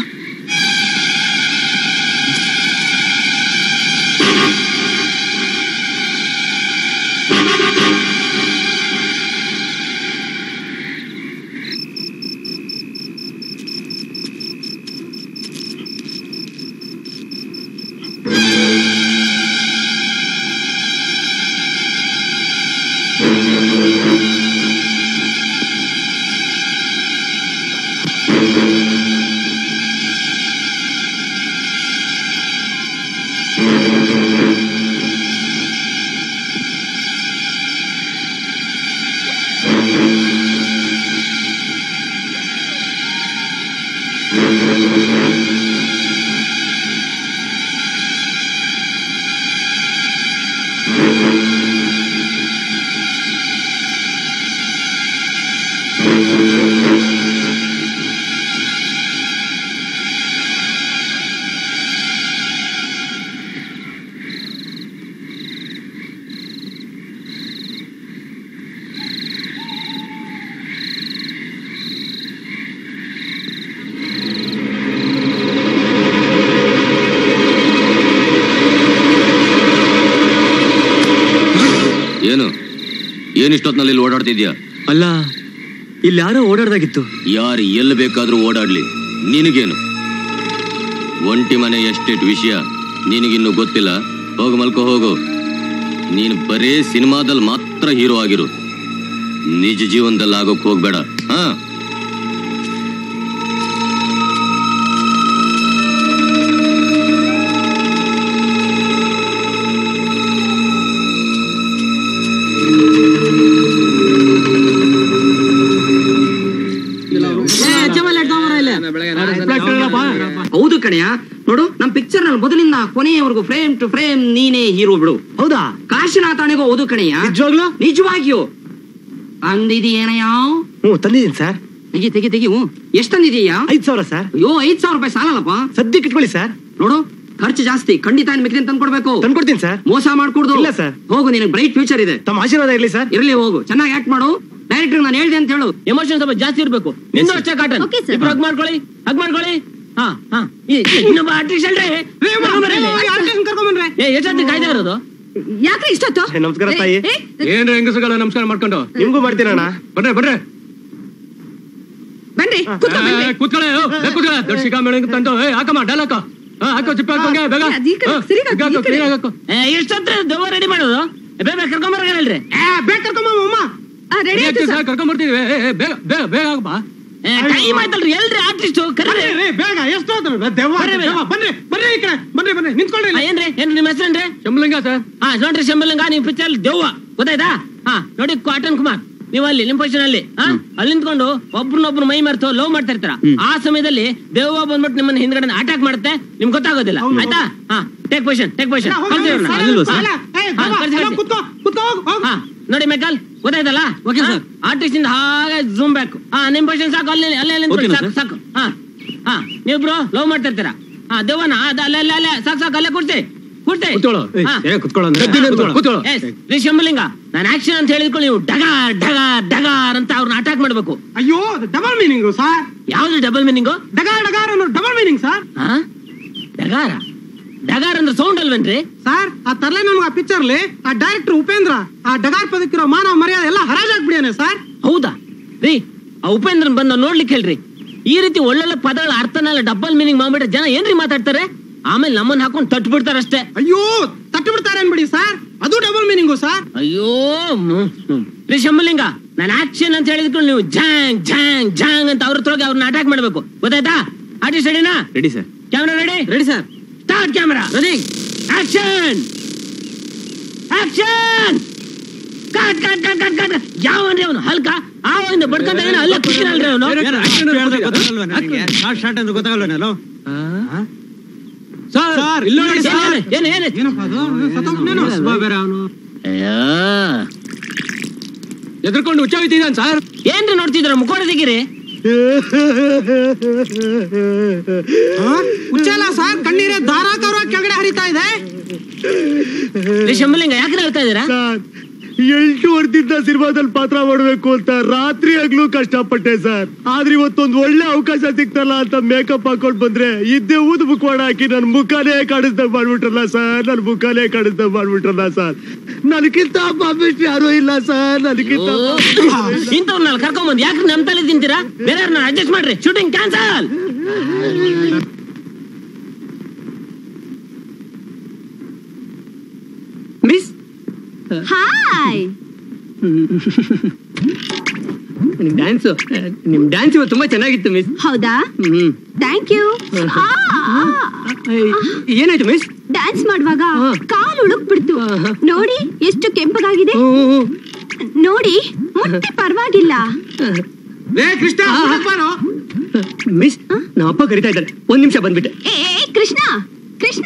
ಏನು ಏನಿಷ್ಟೊತ್ನಲ್ಲಿ ಇಲ್ಲಿ ಓಡಾಡ್ತಿದ್ಯಾ ಅಲ್ಲ ಇಲ್ಲಿ ಯಾರೋ ಓಡಾಡ್ದಾಗಿತ್ತು ಯಾರು ಎಲ್ಲಿ ಬೇಕಾದ್ರೂ ಓಡಾಡ್ಲಿ ನಿನಗೇನು ಒಂಟಿ ಮನೆ ಎಸ್ಟೇಟ್ ವಿಷಯ ನಿನಗಿನ್ನು ಗೊತ್ತಿಲ್ಲ ಹೋಗು ಮಲ್ಕೋ ಹೋಗು ನೀನು ಬರೇ ಸಿನಿಮಾದಲ್ಲಿ ಮಾತ್ರ ಹೀರೋ ಆಗಿರು ನಿಜ ಜೀವನದಲ್ಲಿ ಆಗೋಕ್ ಹೋಗ್ಬೇಡ ಹಾ ಹೌದು ಕಣಯ್ಯ ನೋಡು ನಮ್ ಪಿಕ್ಚರ್ ನಲ್ಲಿ ಮೊದಲಿಂದ ಕೊನೆಯವರೆಗೂ ಫ್ರೇಮ್ ಟು ಫ್ರೇಮ್ ನೀನೇ ಹೀರೋ ಬಿಡು ಹೌದಾ ಕಾಶಿನಾಥಾಣಿಗೂ ಹೌದು ಕಣಯ್ಯ ನಿಜವಾಗ್ಲೂ ನಿಜವಾಗಿಯೂ ಅಂದಿದೀಯನಯ್ಯ ಹ್ಞೂ ತಂದಿದ್ದೀನಿ ಸರ್ ತೆಗಿ ತೆಗಿ ತೆಗಿ ಹ್ಞೂ ಎಷ್ಟು ತಂದಿದೀಯಾ ಐದು ಸಾವಿರ ಸರ್ ಅಯ್ಯೋ ಐದ್ ಸಾವಿರ ರೂಪಾಯಿ ಸಾಲಲ್ಲಪ್ಪ ಸದ್ಯಕ್ಕೆ ಇಟ್ಕೊಳ್ಳಿ ಸರ್ ನೋಡು ಖರ್ಚು ಜಾಸ್ತಿ ಖಂಡಿತ ಏನ್ ಮಿಕ್ಕಿನ ತಂದ್ಕೊಡ್ಬೇಕು ತಂದ್ಕೊಡ್ತೀನಿ ಸರ್ ಮೋಸ ಮಾಡ್ಕೊಡ್ದು ಇಲ್ಲ ಸರ್. ಹೋಗು ನಿನಗೆ ಬ್ರೈಟ್ ಫ್ಯೂಚರ್ ಇದೆ ತಮ್ಮ ಆಶೀರ್ವಾದ ಇರಲಿ ಸರ್ ಇರ್ಲಿ ಹೋಗು ಚೆನ್ನಾಗಿ ಆಕ್ಟ್ ಮಾಡು ಡೈರೆಕ್ಟರ್ ನಾನು ಹೇಳ್ದೆ ಅಂತ ಹೇಳು ಎಮೋಷನ್ ಸ್ವಲ್ಪ ಜಾಸ್ತಿ ಇರ್ಬೇಕು ನಿಂದು ಅಷ್ಟೇ ಕಾಟನ್ Okay, sir. ಇಬ್ರು ಹಗ್ ಮಾಡ್ಕೊಳ್ಳಿ ಹಗ್ ಮಾಡ್ಕೊಳ್ಳಿ ಹಾ ಹಾ ಈ- ಈ ಇನ್ನೊಬ್ಬ ಆರ್ಟಿಸ್ಟ್ ಅಲ್ರಿ ಕರ್ಕೊಂಬನ್ರಿ ಏ ಎಷ್ಟೊತ್ತಿ ಕಾಯ್ದೆ ಇರೋದು ಯಾಕ್ರೆ ಇಷ್ಟೊತ್ತು ಏ, ನಮಸ್ಕಾರ ತಾಯಿ. ಏ, ಏ, ಏನ್ರಿ ಹೆಂಗಸಗಳ ನಮಸ್ಕಾರ ಮಾಡ್ಕೊಂಡು ನಿಮ್ಗೂ ಮಾಡ್ತೀರಣ್ಣ ಬರ್ರಿ ಬರ್ರಿ ಬನ್ರಿ ಕೂತ್ಕೊ ಬನ್ರಿ ಕೂತ್ಕೊಳ್ಳೆ ಕೂತ್ಕೊಳ್ಳೆ ದೊಡ್ಡ ಶಿಖಾ ಮೇಳಂಗ್ ತಂದು ಏ ಹಾಕಮ್ಮ ಡಾಲ್ ಹಾಕೋ ಹಾ, ಹಾಕೋ ಚಿಪ್ಪ ಹಾಕೋಂಗೆ ಬೇಗ ಅದ್ ಈ ಕಡೆ, ಹಾ, ಸರಿ ಹಾಕು, ಈಗ ಹಾಕೋ, ಈ ಕಡೆ. clean ಆಗ್ ಹಾಕೋ. ಏ ಎಷ್ಟೊತ್ತ ದೆವ್ವ ರೆಡಿ ಮಾಡೋದು ಏ, ಬೇಗ ಕರ್ಕೊಂಬರ್ಗಲ್ರಿ ಬೇಗ ಕರ್ಕೊಂಬಮ್ಮ ಆ, ರೆಡಿ ಆಯ್ತು ಯಾಕೆ ಸರ್ ಸರ್ ಕರ್ಕೊಂಡ್ ಬರ್ತೀವಿ ಏ, ಏ, ಬೇಗ ಬೇಗ ಬೇಗ ಆಗಪ್ಪ ಟೈಮ್ ಆಯ್ತಲ್ರಿ ಎಲ್ರಿ ಆರ್ಟಿಸ್ಟ್ ಕರೀರಿ ಬೇಗ ಎಷ್ಟು ದೆವ್ವ ಬರ್ರಿ, ಬೇಗ. ದೆವ್ವ, ಬನ್ರಿ ಬನ್ರಿ ಈ ಕಡೆ ಬನ್ರಿ ಬನ್ರಿ ನಿಂತ್ಕೊಳ್ರಿ ಆ, ಏನ್ರಿ ಏನ್ ನಿಮ್ಮ ಹೆಸರೇನ್ರಿ ಶಂಭಲಿಂಗ ಸರ್ ಹಾ ನೋಡ್ರಿ ಶಂಬಲಿಂಗ ನೀವು ಪಿಕ್ಚರ್ ದೆವ್ವ ಗೊತ್ತಾಯ್ತಾ ಹಾ ನೋಡಿ ಕಾಟನ್ ಕುಮಾರ್ ನೀವು ಅಲ್ಲಿ ನಿಮ್ ಪೊಸಿಷನ್ ಅಲ್ಲಿ ಹಾ ಅಲ್ಲಿ ನಿಂತ್ಕೊಂಡು ಒಬ್ರನ್ನೊಬ್ರು ಮೈ ಮರೆತು ಲವ್ ಮಾಡ್ತಾ ಇರ್ತಾರ ಆ ಸಮಯದಲ್ಲಿ ದೆವ್ವ ಬಂದ್ಬಿಟ್ಟು ನಿಮ್ಮನ್ನ ಹಿಂದ್ಗಡೆ ಅಟ್ಯಾಕ್ ಮಾಡುತ್ತೆ ನಿಮ್ಗೆ ಗೊತ್ತಾಗೋದಿಲ್ಲ ಆಯ್ತಾ ಹಾ ಟೇಕ್ ಪೊಸಿಷನ್ ಟೇಕ್ ಪೊಸಿಷನ್ ನೋಡಿ ಮೆಕಲ್ ಗೊತ್ತಾಯ್ತಲ್ಲ Okay, sir. ಆರ್ಟಿಸ್ಟ್ ಇಂದ ಹಾಗೆ ಜೂಮ್ ಬ್ಯಾಕ್ ಹಾ ನಿಮ್ ಪೊಸಿಷನ್ ಸಾಕು ಅಲ್ಲಿ ಅಲ್ಲೇ ಅಲ್ಲಿ ನಿಂತ್ಕೊಳ್ಳಿ, Okay, ಸಾಕು ಸಾಕು ಹಾ ಹಾ ನೀವಿಬ್ರು ಲವ್ ಮಾಡ್ತಾ ಇರ್ತೀರಾ ಹಾ ದೆವ್ವನ ಅದ ಅಲ್ಲೇ ಅಲ್ಲೇ ಅಲ್ಲೇ ಸಾಕು ಸಾಕು ಅಲ್ಲೇ ಕೊಡ್ತಿ ಕೊಡ್ತಿ ಕೂತ್ಕೊಳ್ಳೋ ಹಾ. ಏ ಕೂತ್ಕೊಳ್ಳೋ ಅಂದ್ರೆ. ಕೂತ್ಕೊಳ್ಳೋ, ಕೂತ್ಕೊಳ್ಳೋ ಎಸ್ ರೀ ಶಂಭಲಿಂಗ ನಾನು ಆಕ್ಷನ್ ಅಂತ ಹೇಳಿದ್ಕೊಂಡು ನೀವು ಡಗಾರ್ ಡಗಾರ್ ಡಗಾರ್ ಅಂತ ಅವ್ರನ್ನ ಅಟ್ಯಾಕ್ ಮಾಡ್ಬೇಕು ಅಯ್ಯೋ ಡಬಲ್ ಮೀನಿಂಗು ಸರ್ ಯಾವ್ದು ಡಬಲ್ ಮೀನಿಂಗು ಡಗಾರ್ ಡಗಾರ್ ಅನ್ನೋ ಡಬಲ್ ಮೀನಿಂಗ್ ಸರ್ ಹಾ ಡಗಾರ ಡಗಾರ್ ಅಂದ್ರೆ ಸೌಂಡ್ ಅಲ್ವೇನ್ರಿ ಸರ್ ಆ ತರ್ಲೆ ನಮ್ಗೆ ಆ ಪಿಕ್ಚರ್ಲಿ ಆ ಡೈರೆಕ್ಟರ್ ಉಪೇಂದ್ರ ಆ ಡಗಾರ್ ಪದಕ್ಕಿರೋ ಮಾನವ ಮರ್ಯಾದೆ ಎಲ್ಲ ಹರಾಜಾಗ್ಬಿಡ್ಯಾನೆ ಸರ್ ಹೌದಾ ರೀ ಆ ಉಪೇಂದ್ರನ್ ಬಂದ ನೋಡ್ಲಿಕ್ಕೆ ಹೇಳ್ರಿ ಈ ರೀತಿ ಒಳ್ಳೊಳ್ಳೆ ಪದಗಳ ಅರ್ಥನೆಲ್ಲ ಡಬಲ್ ಮೀನಿಂಗ್ ಮಾಡ್ಬಿಟ್ರೆ ಜನ ಏನ್ರಿ ಮಾತಾಡ್ತಾರೆ ಆಮೇಲೆ ನಮ್ಮನ್ನ ಹಾಕೊಂಡು ತಟ್ಟು ಬಿಡ್ತಾರ ಅಷ್ಟೇ ಅಯ್ಯೋ ತಟ್ಟು ಬಿಡ್ತಾರೆ ಅನ್ಬಿಡಿ ಸರ್ ಅದು ಡಬಲ್ ಮೀನಿಂಗು ಸರ್ ಅಯ್ಯೋ ಹ್ಮ್, ಹ್ಮ್. ರೀ ಶಂಭಲಿಂಗ ನಾನು ಆಕ್ಷನ್ ಅಂತ ಹೇಳಿದ್ಕೊಂಡು ನೀವು ಜಾಂಗ್ ಜಾಂಗ್ ಜಾಂಗ್ ಅಂತ ಅವ್ರ ಹತ್ರ ಹೋಗಿ ಅವ್ರನ್ನ ಅಟ್ಯಾಕ್ ಮಾಡ್ಬೇಕು ಗೊತ್ತಾಯ್ತಾ ಆರ್ಟಿಸ್ಟ್ ರೆಡಿನಾ ready sir camera ready ready sir start camera ready action action cut cut cut cut cut ಯಾವನ್ರಿ ಅವನು ಹಲ್ಕ ಆವಿಂದ ಬಡ್ಕೊಂತ ಏನೋ ಅಲ್ಲೇ ಕೂತಿರಲ್ರಿ ಅವನು ಸರ್ ಇಲ್ಲ ನೋಡಿ ಸರ್ ಏನು ಏನು ಏನಪ್ಪ ಅದು ಸತ್ತೋಗ್ಬಿಟ್ನೇನೋ? ಅಯ್ಯೋ ಎದ್ರಕೊಂಡು ಹುಚ್ಚಾಗಿದ್ದಾನೆ ಸರ್ ಏನ್ರಿ ನೋಡ್ತಿದ್ರ ಮುಖೋಡ ತೆಗೀರಿ ಉಚ್ಚಲ ಸರ್ ಕಣ್ಣೀರೇ ಧಾರಾಕಾರ ಕೆಳಗಡೆ ಹರಿತಾ ಇದೆ ಶಂಬಲಿಂಗ ಯಾಕೆ ಹೇಳ್ತಾ ಇದ್ದೀರಾ ಎಂಟು ವರ್ಷದಿಂದ ಸಿನಿಮಾದಲ್ಲಿ ಪಾತ್ರ ಮಾಡಬೇಕು ಅಂತ ರಾತ್ರಿ ಆಗ್ಲೂ ಕಷ್ಟಪಟ್ಟೆ ಸರ್ ಆದ್ರೆ ಇವತ್ತೊಂದು ಒಳ್ಳೆ ಅವಕಾಶ ಸಿಕ್ತಲ್ಲ ಅಂತ ಮೇಕಪ್ ಹಾಕೊಂಡ್ ಬಂದ್ರೆ ಇದ್ದೇ ಊದ್ ಮುಖವಾಡ ಹಾಕಿ ನನ್ ಮುಖನೇ ಕಾಣಿಸ್ದಂಗ್ ಮಾಡ್ಬಿಟ್ರಲ್ಲ ಸರ್ ನನ್ ಮುಖನೇ ಕಾಣಿಸ್ದಂಗ್ ಮಾಡ್ಬಿಟ್ರಲ್ಲ ಸರ್ ನನಗಿಂತ ಪಾಪಿಸ್ಟ್ ಯಾರು ಇಲ್ಲ ಸರ್ ನನಗಿಂತ ಇಂಥವ್ರನ್ನ ಕರ್ಕೊಂಬಂದ್ ಯಾಕೆ ನಮ್ ತಲೆ ತಿಂತೀರಾ ಬೇರೆ ಅಡ್ಜಸ್ಟ್ ಮಾಡ್ರಿ ಶೂಟಿಂಗ್ ಕ್ಯಾನ್ಸಲ್ ಮಿಸ್ ಹಾಯ್ ನಿಮ್ ಡ್ಯಾನ್ಸ್ ನಿಮ್ ಡ್ಯಾನ್ಸ್ ಇವತ್ತು ತುಂಬಾ ಚೆನ್ನಾಗಿತ್ತು ಮಿಸ್ ಹೌದಾ ಹ್ಮ್ ಥ್ಯಾಂಕ್ ಯು ಏನಾಯ್ತು ಮಿಸ್ ಡ್ಯಾನ್ಸ್ ಮಾಡುವಾಗ ಕಾಲು ಉಳುಕ್ ಬಿಡ್ತು ನೋಡಿ ಎಷ್ಟು ಕೆಂಪಗಾಗಿದೆ ನೋಡಿ ಮುಟ್ಟಿ ಪರವಾಗಿಲ್ಲ ಕೃಷ್ಣ ಮಿಸ್ ನಮ್ಮ ಅಪ್ಪ ಕರಿತಾ ಇದ್ದಾರೆ ಒಂದ್ ನಿಮಿಷ ಬಂದ್ಬಿಟ್ಟೆ ಏ ಏ, ಕೃಷ್ಣ ಕೃಷ್ಣ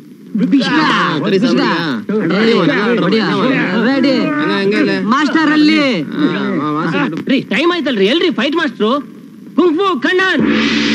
ಮಾಸ್ಟರ್ ಅಲ್ಲಿ ರೀ ಟೈಮ್ ಆಯ್ತಲ್ರಿ ಎಲ್ರಿ ಫೈಟ್ ಮಾಸ್ಟ್ರು ಕುಂಫು ಕಣ್ಣನ್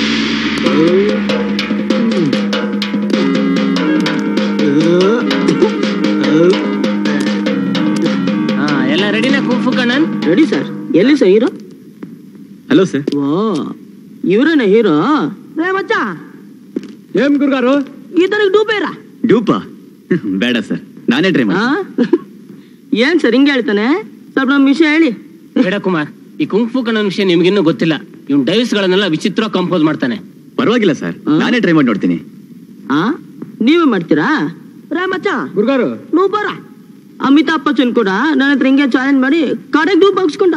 ಹಾ ಎಲ್ಲ ರೆಡಿನಾ ಕುಂಫು ಕಣ್ಣನ್ ರೆಡಿ ಸರ್ ಎಲ್ಲಿ ಸರ್ ಹೀರೋ ಹಲೋ ಸರ್ ಓ ಇವರೇನ ಹೀರೋ ರೇ ಮಚ್ಚ ಏನ್ ಗುರುಗಾರು ಈ ತರ ಡೂಬೇರ ಡೂಪ ಬೇಡ ಸರ್ ನಾನೇ ಟ್ರೈ ಆ? ಏನ್ ಸರ್ ಹಿಂಗೆ ಹೇಳ್ತಾನೆ ಸ್ವಲ್ಪ ನಮ್ ವಿಷಯ ಹೇಳಿ ಬೇಡ ಕುಮಾರ್ ಈ ಕುಂಫು ಕಣ್ಣನ್ ವಿಷಯ ನಿಮ್ಗಿನ್ನೂ ಗೊತ್ತಿಲ್ಲ ಇವ್ನ್ ಡೈವ್ಸ್ ಗಳನ್ನೆಲ್ಲ ವಿಚಿತ್ರ ಕಂಪೋಸ್ ಮಾಡ್ತಾನೆ ಪರವಾಗಿಲ್ಲ ಸರ್ ನಾನೇ ಟ್ರೈ ಮಾಡಿ ನೋಡ್ತೀನಿ ಆ ನೀವೇ ಮಾಡ್ತೀರಾ ರೇ ಮಚ್ಚ ಗುರುಗಾರು ನೀವು ಬರ ಅಮಿತಾಬ್ ಬಚ್ಚನ್ ಕೂಡ ನನ್ನ ಹತ್ರ ಹಿಂಗೆ ಚಾಲೆಂಜ್ ಮಾಡಿ ಕಡೆಗೆ ಡೂಪ್ ಹಾಕ್ಸ್ಕೊಂಡ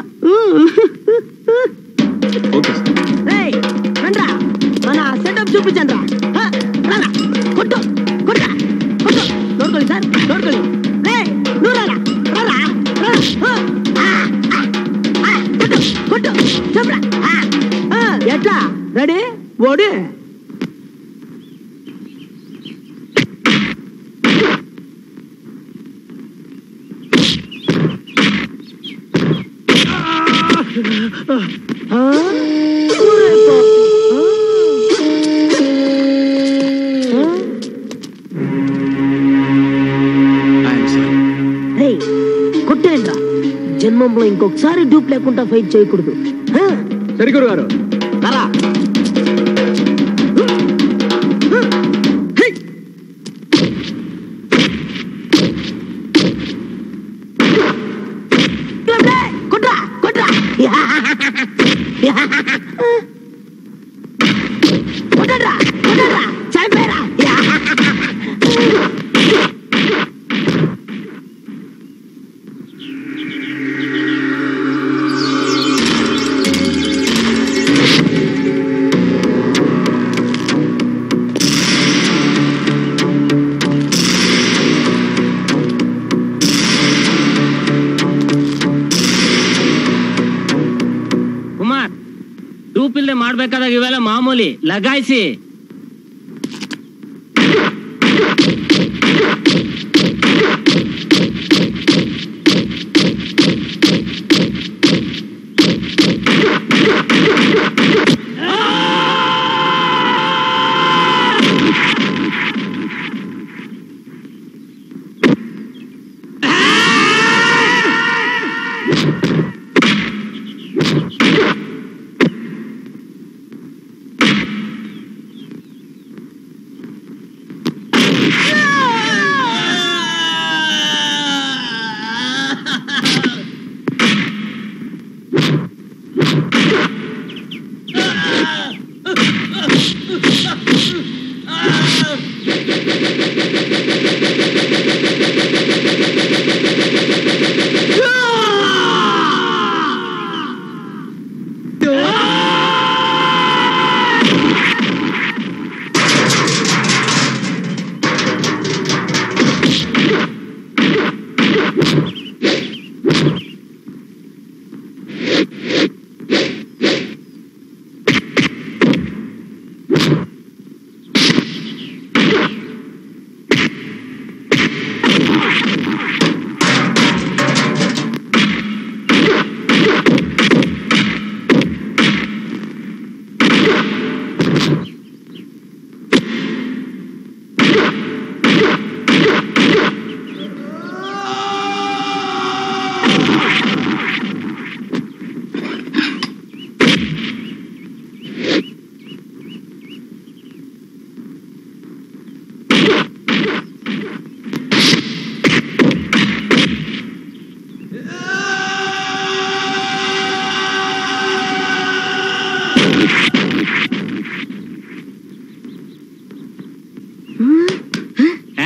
ಓಕೆ ಏಯ್ ಕಂಡ್ರ మన సెటప్ చూపించండి రా కొట్టు కొట్టు కొట్టు ನೋಡ್ಕೊಳ್ಳಿ ಸರ್ ನೋಡ್ಕೊಳ್ಳಿ ರೇ ನೂರಲ್ಲ ರಾರಾ కొట్టు కొట్టు చెప్పరా ఎట్లా రెడీ ఓడి రే కొట్టేయండి జన్మంలో ఇంకొకసారి డూప్ లేకుండా ఫైట్ చేయకూడదు ಸರಿ ಗುರುಗಾರು రా కొట్రా కొట్రా కొట్టరా కొట్టరా చంపేరా ಕುಮಾರ್ ಡೂಪ್ ಇಲ್ದೆ ಮಾಡ್ಬೇಕಾದಾಗ ಇವೆಲ್ಲ ಮಾಮೂಲಿ ಲಗಾಯಿಸಿ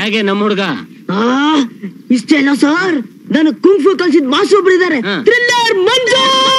ಹೇಗೆ ನಮ್ಮ ಹುಡುಗ ಆ, ಇಷ್ಟೇ ಅಲ್ಲ ಸರ್ ನಾನು ಕುಂಫು ಕಲ್ಸಿದ್ ಮಾಸು ಒಬ್ರು ಇದಾರೆ thriller Manju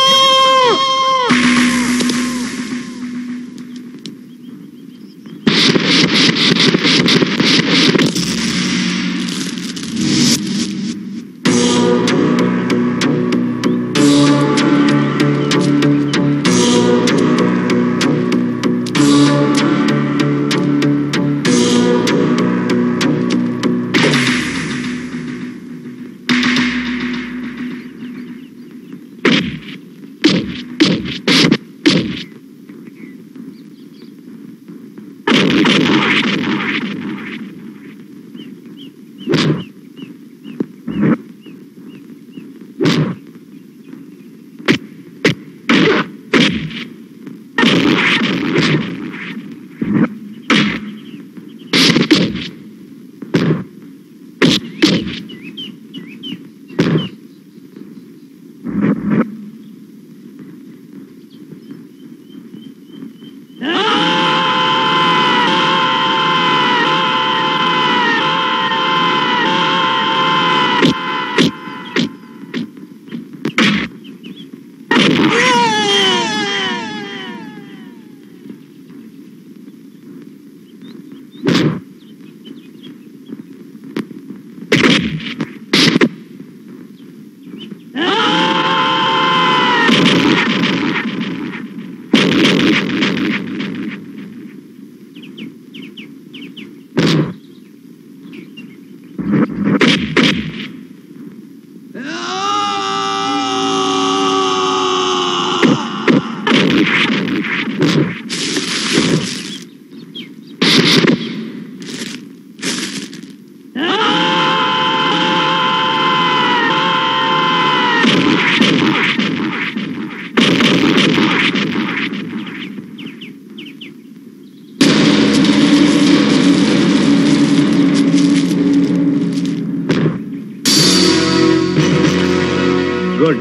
good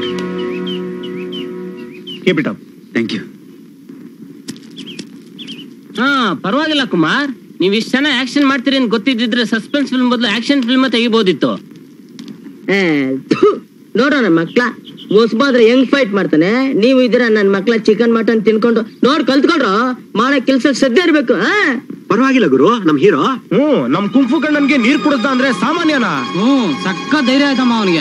keep it up thank you ಹಾ ಪರವಾಗಿಲ್ಲ ಕುಮಾರ್ ನೀವ್ ಇಷ್ಟ ಚೆನ್ನಾಗಿ ಆಕ್ಷನ್ ಮಾಡ್ತೀರಿ ಅಂತ ಗೊತ್ತಿದ್ದಿದ್ರೆ ಸಸ್ಪೆನ್ಸ್ ಫಿಲ್ಮ್ ಬದಲು ಆಕ್ಷನ್ ಫಿಲ್ಮ್ ತೆಗಿಬೋದಿತ್ತು ಏ, ಥು, ನೋಡೋ ನನ್ನ ಮಕ್ಳ ಹೊಸ್ಬಾದ್ರೆ ಹೆಂಗ್ ಫೈಟ್ ಮಾಡ್ತಾನೆ ನೀವು ಇದೀರ ನನ್ನ ಮಕ್ಳ ಚಿಕನ್ ಮಟನ್ ತಿನ್ಕೊಂಡು ನೋಡ್ ಕಲ್ತ್ಕೊಂಡ್ರು ಮಾಡೋ ಕೆಲ್ಸ ಶ್ರದ್ಧೆ ಇರ್ಬೇಕು ಆ ಪರವಾಗಿಲ್ಲ ಗುರು ನಮ್ ಹೀರೋ ಹ್ಮ್ ನಮ್ ಕುಂಫು ಕಣ್ಣನ್ಗೆ ನೀರ್ ಕುಡಿಸ್ದ ಅಂದ್ರೆ ಸಾಮಾನ್ಯನಾ ಹ್ಮ್ ಸಕ್ಕ ಧೈರ್ಯ ಆಯ್ತಮ್ಮ ಅವನಿಗೆ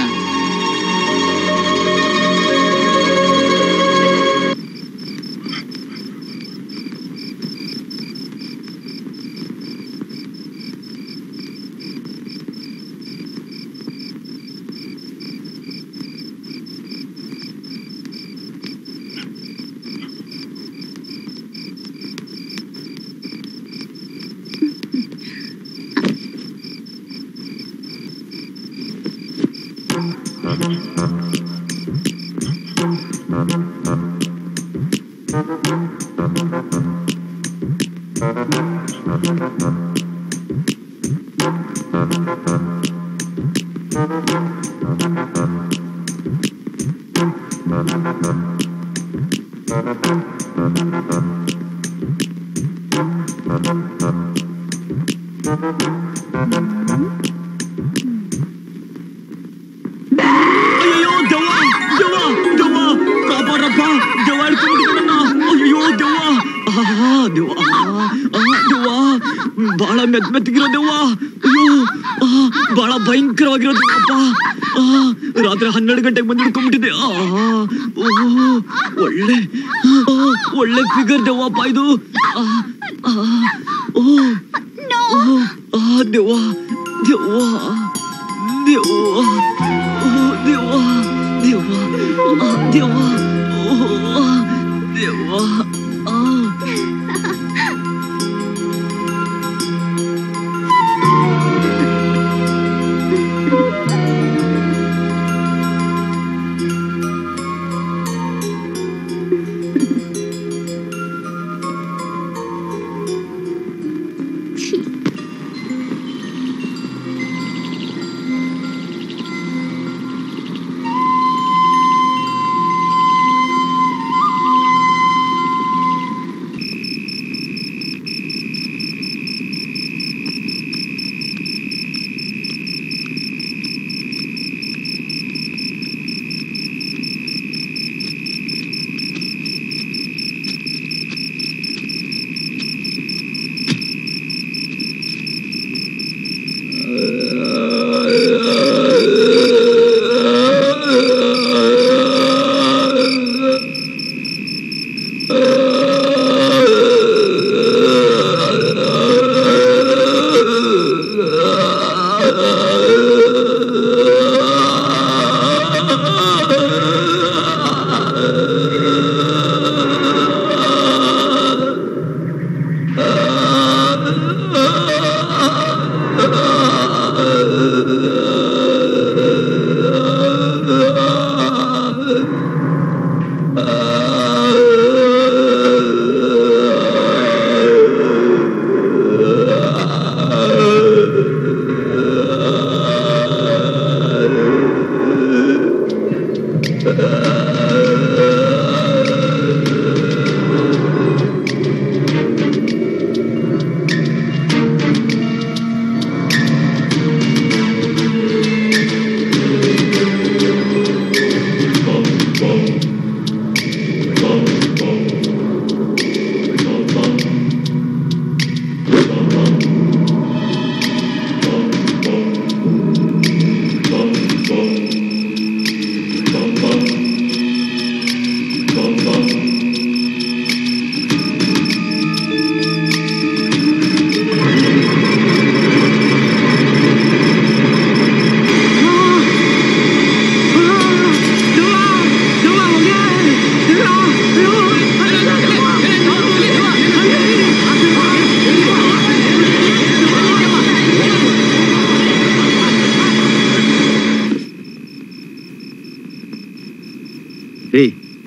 ಅಯ್ಯೋ ದೆವ್ವ ದೆವ್ವ ದೆವ್ವ ಕಾಪಾಡ್ರಪ್ಪ ದೆವ್ವ ಹಿಡ್ಕೊಂಡ್ಬಿಟ್ಟಿದೆ ನನ್ನ ಅಯ್ಯೋ ದೆವ್ವ ಆಹಾ, ದೆವ್ವ ಆಹಾ, ದೆವ್ವ ಬಹಳ ಮೆತ್ ಮೆತ್ತಗಿರೋ ದೆವ್ವ ಅಯ್ಯೋ ಆಹಾ, ಬಹಳ ಭಯಂಕರವಾಗಿರೋ ದೆವ್ವಪ್ಪ ಆಹಾ, ರಾತ್ರಿ ಹನ್ನೆರಡು ಗಂಟೆಗೆ ಬಂದು ಹಿಡ್ಕೊಂಡ್ಬಿಟ್ಟಿದೆ ಆಹಾ, ಓಹೋ, ಒಳ್ಳೆ ಆಹಾ, ಒಳ್ಳೆ ಫಿಗರ್ ದೆವ್ವಪ್ಪ ಇದು ಆಹಾ, ಆಹಾ, ಓಹೋ, ಓಹೋ, ಆಹಾ, ದೆವ್ವ ದೆವ್ವ ದೆವ್ವ ಓ ದೇವ ದೇವ ಆ, ದೇವ ಓ ಆ, ದೇವ ಆ.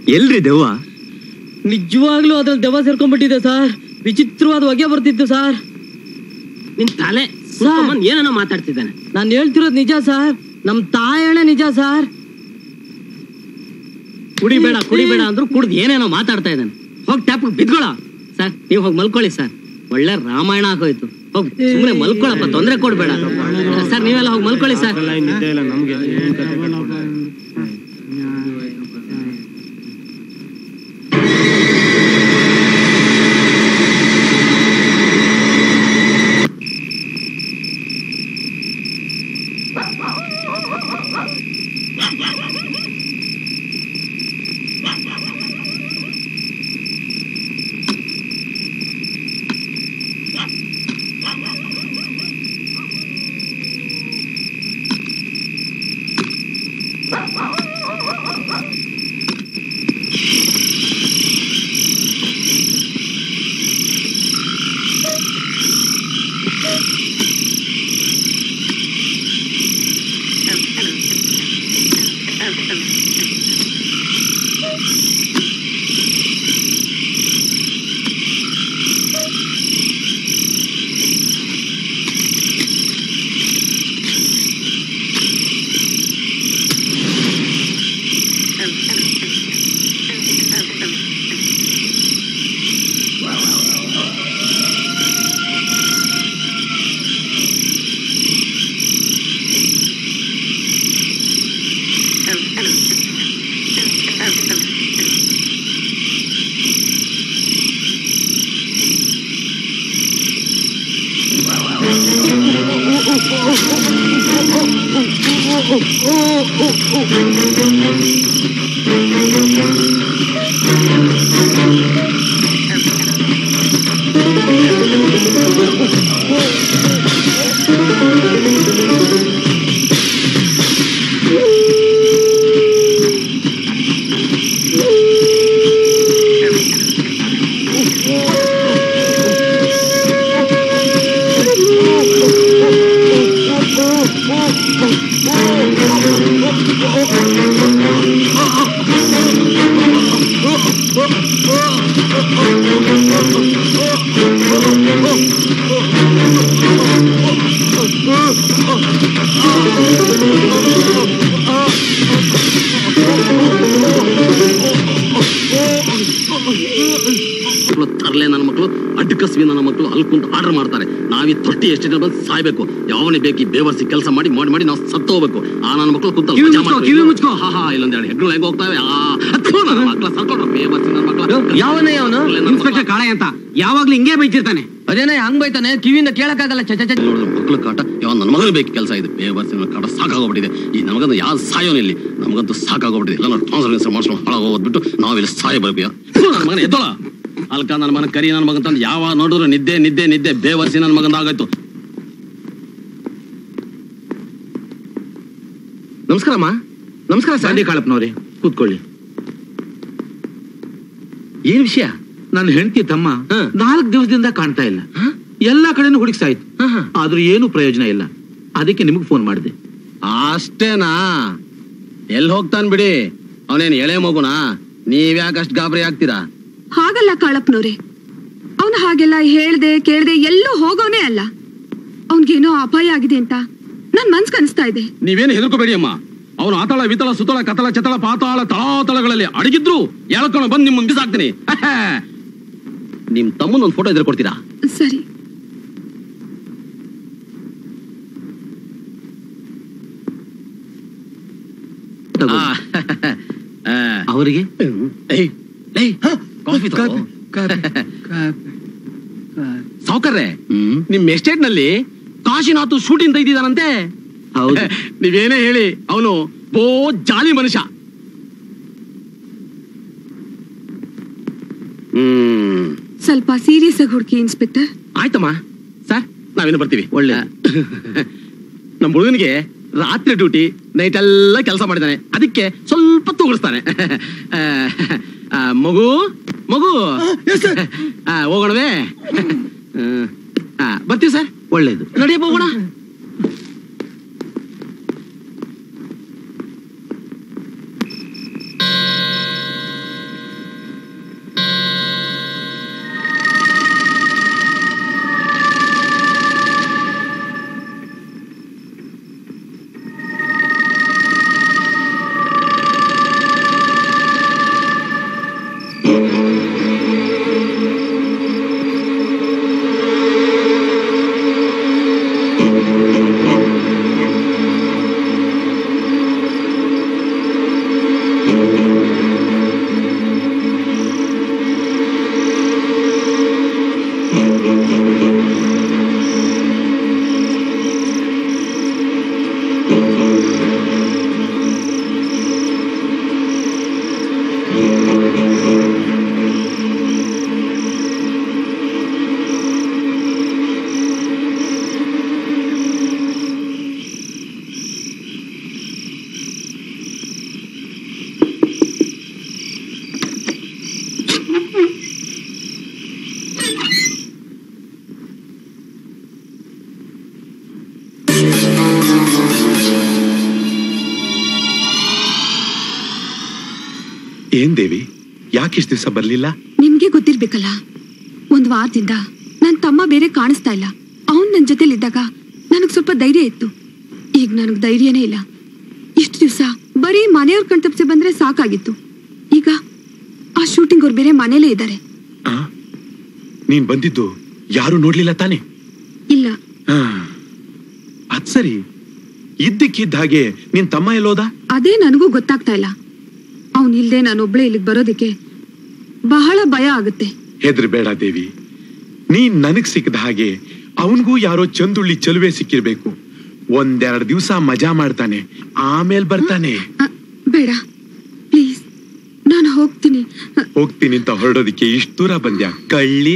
ಎಲ್ರಿ ದೆವ್ವ ನಿಜವಾಗ್ಲೂ ಅದ್ರಲ್ಲಿ ದೆವ್ವ ಸೇರ್ಕೊಂಡ್ಬಿಟ್ಟಿದೆ ಸರ್ ವಿಚಿತ್ರವಾದ ಹೊಗೆ ಬರ್ತಿತ್ತು ಸರ್ ನಿನ್ ತಲೆ ಏನೋ ಮಾತಾಡ್ತಿದ್ದಾನೆ ನಾನು ಹೇಳ್ತಿರೋದು ನಿಜ ಸರ್ ನಮ್ ತಾಯಣ್ಣ ನಿಜ ಸರ್ ಕುಡಿಬೇಡ ಕುಡಿಬೇಡ ಅಂದ್ರು ಕುಡ್ದು ಏನೇನೋ ಮಾತಾಡ್ತಾ ಇದ್ದಾನೆ ಹೋಗಿ ಟ್ಯಾಪ್ ಬಿದ್ಕೊಳ ಸರ್ ನೀವು ಹೋಗಿ ಮಲ್ಕೊಳ್ಳಿ ಸರ್ ಒಳ್ಳೆ ರಾಮಾಯಣ ಆಗೋಯ್ತು ಹೋಗಿ ಸುಮ್ಮನೆ ಮಲ್ಕೊಳಪ್ಪ ತೊಂದರೆ ಕೊಡ್ಬೇಡ ಸರ್ ನೀವೆಲ್ಲ ಹೋಗಿ ಮಲ್ಕೊಳ್ಳಿ ಸರ್ ಮಕ್ಕಳು ತರ್ಲೆ ನನ್ನ ಮಕ್ಕಳು ಅಡ್ಕಸ್ವಿ ನನ್ನ ಮಕ್ಕಳು ಅಲ್ಕುಂತ ಆರ್ಡರ್ ಮಾಡ್ತಾರೆ ನಾವೀ ತೊಟ್ಟಿ ಎಷ್ಟು ಜನ ಬಂದು ಸಾಯ್ಬೇಕು ಯಾವನೇ ಬೇಕು ಈ ಬೇವರ್ಸಿ ಕೆಲಸ ಮಾಡಿ ಮಾಡಿ ಮಾಡಿ ನಾವು ಸತ್ತು ಹೋಗ್ಬೇಕು ಆ ನನ್ನ ಮಕ್ಕಳು ಕುಂತ ಕಿವಿ ಮುಚ್ಕೋ, ಕಿವಿ ಮುಚ್ಕೋ. ಹಾ ಹಾ ಇಲ್ಲೊಂದ್ ಎರಡು ಹೆಗ್ಗಳು ಹೆಂಗ್ ಹೋಗ್ತಾವೆ ಆ ಅಥು, ನನ್ನ ಮಕ್ಕಳ ಸರ್ಕೊಂಡ್ರು ಬೇವರ್ಸಿ ನನ್ನ ಮಕ್ಕಳ ಯಾವನೇ ಅವನು ಇನ್ಸ್ಪೆಕ್ಟರ್ ಕಾಳೆ ಅಂತ ಯಾವಾಗ್ಲೂ ಹಿಂಗೆ ಬೈತಿರ್ತಾನೆ ಅದೇನ ಹಂಗ್ ಬೈತಾನೆ ಕಿವಿಯಿಂದ ಕೇಳಕ್ಕಾಗಲ್ಲ ಚ ಚ ಚ ನೋಡಿದ್ರೆ ಮಕ್ಕಳು ಕಾಟ ಯಾವ ನನ್ನ ಮಗನ ಬೇಕು ಕೆಲಸ ಇದೆ ಬೇವರ್ಸಿ ನನ್ನ ಕಾಟ ಸಾಕಾಗೋಗ್ಬಿಟ್ಟಿದೆ ಈ ನಮಗಂತೂ ಯಾವ ಸಾಯೋನು ಇಲ್ಲಿ ನಮಗಂತೂ ಸಾಕಾಗೋಗ್ಬಿಟ್ಟಿದೆ ಎಲ್ಲ ಟ್ರಾನ್ಸ್ಫರ್ ಮಾಡ್ಸ್ಕೊಂಡು ಹಾಳಾಗೋಗ್ಬಿಟ್ಟು ನಾವಿಲ್ಲಿ ಸಾಯ ಬರ್ಬೇಕು ನನ್ನ ಮಗನ ಎದ್ದೋಳ ಅಲ್ಕ ನನ್ನ ಮಗನ ಕರಿ ನನ್ನ ಮಗನ್ ತಂದು ಯಾವ ನೋಡಿದ್ರು ನಿದ್ದೆ ನಿದ್ದೆ ನಿದ್ದೆ ಬೇವರ್ಸಿ ನನ್ನ ಮಗಂದ ಆಗೋಯ್ತು ನಮಸ್ಕಾರಮ್ಮ ನಮಸ್ಕಾರ ಸಂಡಿ ಕಾಳಪ್ಪನವ್ರೆ ಕೂತ್ಕೊಳ್ಳಿ ಏನ್ ವಿಷಯ ನನ್ನ ಹೆಂಡತಿ ತಮ್ಮ ನಾಲ್ಕು ದಿವಸದಿಂದ ಕಾಣ್ತಾ ಇಲ್ಲ ಎಲ್ಲಾ ಕಡೆನೂ ಹುಡುಕ್ಸಾಯ್ತು ಆದ್ರೂ ಏನು ಪ್ರಯೋಜನ ಇಲ್ಲ ಅದಕ್ಕೆ ನಿಮಗ್ ಫೋನ್ ಮಾಡಿದೆ ಅಷ್ಟೇನಾ ಎಲ್ಲಿ ಹೋಗ್ತಾನ್ ಬಿಡಿ ಅವನೇನ್ ಎಳೆ ಮಗುನಾ ನೀವ್ಯಾಕೆ ಅಷ್ಟು ಗಾಬರಿ ಆಗ್ತೀರಾ ಹಾಗಲ್ಲ ಕಾಳಪ್ಪನವ್ರೆ ಅವನು ಹಾಗೆಲ್ಲ ಹೇಳ್ದೆ ಕೇಳ್ದೆ ಎಲ್ಲೂ ಹೋಗೋನೇ ಅಲ್ಲ ಅವನ್ಗೇನೋ ಅಪಾಯ ಆಗಿದೆ ಅಂತ ನನ್ ಮನ್ಸ್ ಕನಿಸ್ತಾ ಇದೆ ನೀವೇನು ಹೆದರ್ಕೋಬೇಡಿ ಅಮ್ಮ ಅವನು ಆತಳ ವಿತಳ ಸುತಳ ಕತಳ ಚತಳ ಪಾತಾಳ ತಳಾತಳಗಳಲ್ಲಿ ಅಡಗಿದ್ರು ಎಳ್ಕೊಂಡು ಬಂದು ನಿಮ್ಮ ಬಿಸಾಕ್ತೀನಿ ನಿಮ್ ತಮ್ಮನ ಒಂದು ಫೋಟೋ ಇದ್ರೆ ಕೊಡ್ತೀರಾ ಸರಿ ಅವರಿಗೆ ಕಾಫಿ ಸಾವುಕರ್ರೆ ನಿಮ್ ಎಸ್ಟೇಟ್ ನಲ್ಲಿ ಕಾಶಿನಾಥ್ ಶೂಟಿಂಗ್ ತೆಗ್ದಿದಾನಂತೆ ಹೌದು ನೀವೇನೇ ಹೇಳಿ ಅವನು ಬೋ ಜಾಲಿ ಮನುಷ್ಯ ಹ್ಮ್ ಸ್ವಲ್ಪ ಸೀರಿಯಸ್ ಆಗಿ ಹುಡುಕಿ ಇನ್ಸ್ಪೆಕ್ಟರ್ ಆಯ್ತಮ್ಮ ಸರ್ ನಾವೇನು ಬರ್ತೀವಿ ಒಳ್ಳೆ ನಮ್ಮ ಹುಡುಗನಿಗೆ ರಾತ್ರಿ ಡ್ಯೂಟಿ ನೈಟ್ ಎಲ್ಲ ಕೆಲಸ ಮಾಡಿದಾನೆ ಅದಕ್ಕೆ ಸ್ವಲ್ಪ ತೂಗಿಸ್ತಾನೆ ಆ, ಮಗು ಮಗು ಆ, ಹೋಗೋಣವೇ ಹ್ಮ್. ಆ, ಬರ್ತೀವಿ ಸರ್ ಒಳ್ಳೇದು ನಡಿಯಪ್ಪ ಹೋಗೋಣ ಏನ್ ದೇವಿ ಯಾಕಿಷ್ಟು ದಿವಸ ಬರ್ಲಿಲ್ಲ ನಿಮ್ಗೆ ಗೊತ್ತಿರ್ಬೇಕಲ್ಲ ಒಂದ್ ವಾರದಿಂದ ನನ್ ತಮ್ಮ ಬೇರೆ ಕಾಣಿಸ್ತಾ ಇಲ್ಲ ಅವನ್ ನನ್ ಜೊತೆಲಿದ್ದಾಗ ನನಗ್ ಸ್ವಲ್ಪ ಧೈರ್ಯ ಇತ್ತು ಈಗ ನನಗ್ ಧೈರ್ಯನೇ ಇಲ್ಲ ಇಷ್ಟು ದಿವಸ ಬರೀ ಮನೆಯವ್ರ ಕಣ್ತಪ್ಸಿ ಬಂದ್ರೆ ಸಾಕಾಗಿತ್ತು ಈಗ ಆ ಶೂಟಿಂಗ್ ಅವ್ರು ಬೇರೆ ಮನೇಲೇ ಇದ್ದಾರೆ ನೀನ್ ಬಂದಿದ್ದು ಯಾರು ನೋಡ್ಲಿಲ್ಲ ತಾನೆ ಇಲ್ಲ ಅದ್ ಸರಿ ಇದ್ದಕ್ಕಿದ್ದ ಹಾಗೆ ನಿನ್ ತಮ್ಮ ಎಲ್ಲೋದ ಅದೇ ನನಗೂ ಗೊತ್ತಾಗ್ತಾ ಇಲ್ಲ ಅವನ್ ಇಲ್ದೆ ನಾನೊಬ್ಳೆ ಇಲ್ಲಿಗೆ ಬರೋದಕ್ಕೆ ಬಹಳ ಭಯ ಆಗುತ್ತೆ ಹೆದ್ರಬೇಡ ದೇವಿ ನೀನ್ ನನಗ್ ಸಿಕ್ಕದ ಹಾಗೆ ಅವನ್ಗೂ ಯಾರೋ ಚಂದುಳ್ಳಿ ಚಲುವೆ ಸಿಕ್ಕಿರ್ಬೇಕು ಒಂದೆರಡು ದಿವಸ ಮಜಾ ಮಾಡ್ತಾನೆ ಆಮೇಲ್ ಬರ್ತಾನೆ ಬೇಡ ಪ್ಲೀಸ್ ನಾನು ಹೋಗ್ತೀನಿ ಹೋಗ್ತೀನಿ ಅಂತ ಹೊರಡೋದಿಕ್ಕೆ ಇಷ್ಟು ದೂರ ಬಂದ್ಯಾ ಕಳ್ಳಿ